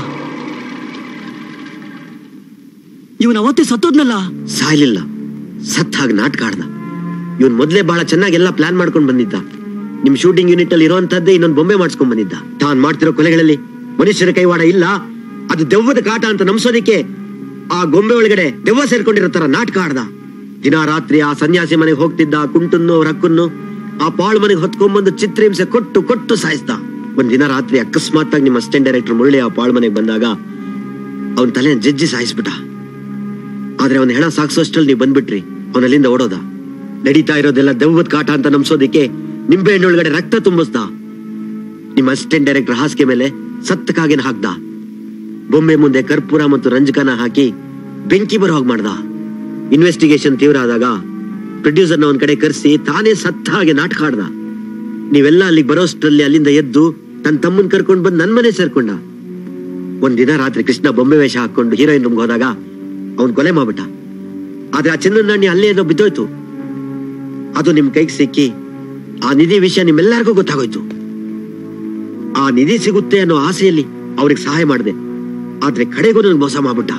ಇವನ್ ಅವತ್ತೇ ಸತ್ತೋದ್ನಲ್ಲ ಸಾಯ್ಲಿಲ್ಲ ಸತ್ ಹಾಗೆ ನಾಟಕ ಆಡ್ದ ಇವನ್ ಮೊದ್ಲೇ ಬಹಳ ಚೆನ್ನಾಗಿ ಎಲ್ಲ ಪ್ಲಾನ್ ಮಾಡ್ಕೊಂಡ್ ಬಂದಿದ್ದ ನಿಮ್ ಶೂಟಿಂಗ್ ಯೂನಿಟ್ ಅಲ್ಲಿ ಇರುವಂತದ್ದೇ ಇನ್ನೊಂದು ಬೊಂಬೆ ಮಾಡ್ಸ್ಕೊಂಡ್ ಬಂದಿದ್ದ ತಾನ್ ಮಾಡ್ತಿರೋ ಕೊಲೆಗಳಲ್ಲಿ ಮನುಷ್ಯರ ಕೈವಾಡ ಇಲ್ಲ ಅದು ದೆವ್ವದ ಕಾಟ ಅಂತ ನಂಬಿಸೋದಿಕ್ಕೆ ಆ ಗೊಂಬೆ ಒಳಗಡೆ ದೆವ್ವ ಸೇರ್ಕೊಂಡಿರೋ ತರ ನಾಟಕ ಆಡ್ದ ದಿನ ರಾತ್ರಿ ಆ ಸನ್ಯಾಸಿ ಮನೆಗೆ ಹೋಗ್ತಿದ್ದ ಕುಂಟನ್ನು ಅವ್ರ ಹಕ್ಕನ್ನು ಆ ಪಾಳು ಮನೆಗೆ ಹೊತ್ಕೊಂಡ್ಬಂದು ಚಿತ್ರಹಿಂಸೆ ಕೊಟ್ಟು ಕೊಟ್ಟು ಸಾಯಿಸ್ದ ಒಂದ್ ದಿನ ರಾತ್ರಿ ಅಕಸ್ಮಾತ್ ಆಗಿ ನಿಮ್ಮ ಅಸಿಸ್ಟೆಂಟ್ ಡೈರೆಕ್ಟರ್ ಮುರಳಿ ಆ ಪಾಳು ಮನೆಗೆ ಬಂದಾಗ ಅವನ್ ತಲೆ ಜಜ್ಜಿ ಸಾಯಿಸ್ಬಿಟ್ಟ ಆದ್ರೆ ಅವನ ಹೆಣ ಸಾಕ್ಸೋಷ್ಟ್ರಲ್ಲಿ ನೀವು ಬಂದ್ಬಿಟ್ರಿ ಅವನ ಅಲ್ಲಿಂದ ಓಡೋದ ನಡೀತಾ ಇರೋದೆಲ್ಲ ದೆವ್ವದ ಕಾಟ ಅಂತ ನಂಬಿಸೋದಿಕ್ಕೆ ನಿಂಬೆ ಹಣ್ಣೊಳಗಡೆ ರಕ್ತ ತುಂಬಿಸ್ದ ನಿಮ್ಮ ಅಸಿಸ್ಟೆಂಟ್ ಡೈರೆಕ್ಟರ್ ಹಾಸಿಗೆ ಮೇಲೆ ಸತ್ತ ಕಾಗಿನ ಹಾಕ್ದ ಬೊಂಬೆ ಮುಂದೆ ಕರ್ಪೂರ ಮತ್ತು ರಂಜಕನ ಹಾಕಿ ಬೆಂಕಿ ಬರೋ ಹಾಗೆ ಮಾಡ್ದ ಇನ್ವೆಸ್ಟಿಗೇಷನ್ ತೀವ್ರ ಆದಾಗ ಪ್ರೊಡ್ಯೂಸರ್ನ ಒಂದ್ ಕಡೆ ಕರೆಸಿ ತಾನೇ ಸತ್ತ ಹಾಗೆ ನಾಟಕ ಆಡ್ದ ನೀವೆಲ್ಲ ಅಲ್ಲಿಗೆ ಬರೋಷ್ಟ್ರಲ್ಲಿ ಅಲ್ಲಿಂದ ಎದ್ದು ತನ್ನ ತಮ್ಮನ್ ಕರ್ಕೊಂಡ್ ಬಂದು ನನ್ ಮನೆ ಸೇರ್ಕೊಂಡ ಒಂದಿನ ರಾತ್ರಿ ಕೃಷ್ಣ ಬೊಂಬೆ ವೇಷ ಹಾಕೊಂಡು ಹೀರೋಯಿನ್ ರೂಮ್ಗೆ ಹೋದಾಗ ಅವ್ನ್ ಕೊಲೆ ಮಾಡ್ಬಿಟ್ಟ ಆದ್ರೆ ಆ ಚಿನ್ನದ ನಾಣ್ಯ ಅಲ್ಲೇ ಏನೋ ಬಿದ್ದೋಯ್ತು ಅದು ನಿಮ್ ಕೈಗೆ ಸಿಕ್ಕಿ ಆ ನಿಧಿ ವಿಷಯ ನಿಮ್ಮೆಲ್ಲರಿಗೂ ಗೊತ್ತಾಗೋಯ್ತು ಆ ನಿಧಿ ಸಿಗುತ್ತೆ ಅನ್ನೋ ಆಸೆಯಲ್ಲಿ ಅವ್ರಿಗೆ ಸಹಾಯ ಮಾಡಿದೆ ಆದ್ರೆ ಕಡೆಗೂ ನನ್ಗೆ ಮೋಸ ಮಾಡ್ಬಿಟ್ಟ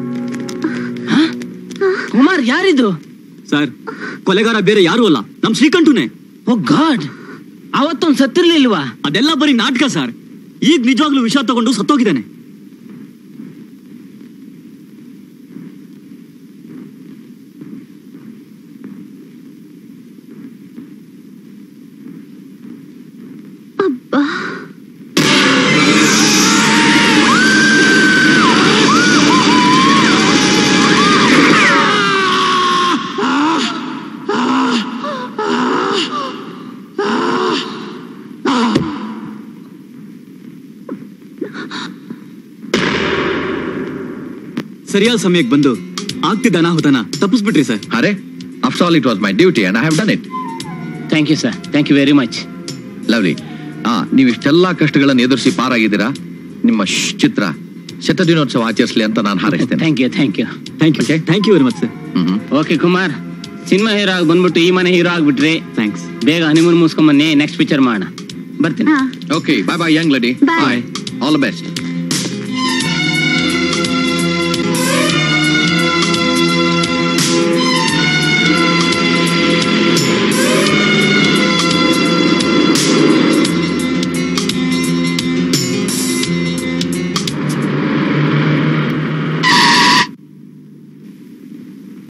ಕುಮಾರ್ ಯಾರಿದು ಸರ್ ಕೊಲೆಗಾರ ಬೇರೆ ಯಾರು ಅಲ್ಲ ನಮ್ ಶ್ರೀಕಂಠುನೇ ಓ ಗಾಡ್ ಅವತ್ತೊಂದ್ ಸತ್ತಿರ್ಲಿಲ್ವಾ ಅದೆಲ್ಲ ಬರೀ ನಾಟಕ ಸರ್ ಈಗ ನಿಜವಾಗ್ಲೂ ವಿಷ ತಗೊಂಡು ಸತ್ತೋಗಿದ್ದಾನೆ ಸರಿಯಾದ ಸಮಯಕ್ಕೆ ಬಂದು ಆಗ್ತಿದ್ದ ಅನಾಹುತನ ತಪ್ಪಿಸ್ಬಿಟ್ರಿ ಸರ್ ಅರೆ after all it was my duty and I have done it thank you sir thank you very much lovely ಆ ನೀವು ಇಷ್ಟೆಲ್ಲ ಕಷ್ಟಗಳನ್ನು ಎದುರಿಸಿ ಪಾರಾಗಿದ್ದೀರಾ ನಿಮ್ಮ ಶ್ ಚಿತ್ರ ಶತದಿನೋತ್ಸವ ಆಚರಿಸಲಿ ಅಂತ ನಾನು ಹಾರೈಸ್ತೇನೆ thank you thank you thank you thank you very much sir okay Kumar cinema hero ಆಗಿ ಬಂದ್ಬಿಟ್ಟು ಈ ಮನೆ ಹೀರೋ ಆಗ್ಬಿಟ್ರಿ ಥ್ಯಾಂಕ್ಸ್ ಬೇಗ ಹನಿಮೂನ್ ಮುಗಿಸ್ಕೊಂಬನ್ನಿ ನೆಕ್ಸ್ಟ್ ಪಿಕ್ಚರ್ ಮಾಡೋಣ ಬರ್ತೀನಿ okay bye bye young lady Bye. Bye all the best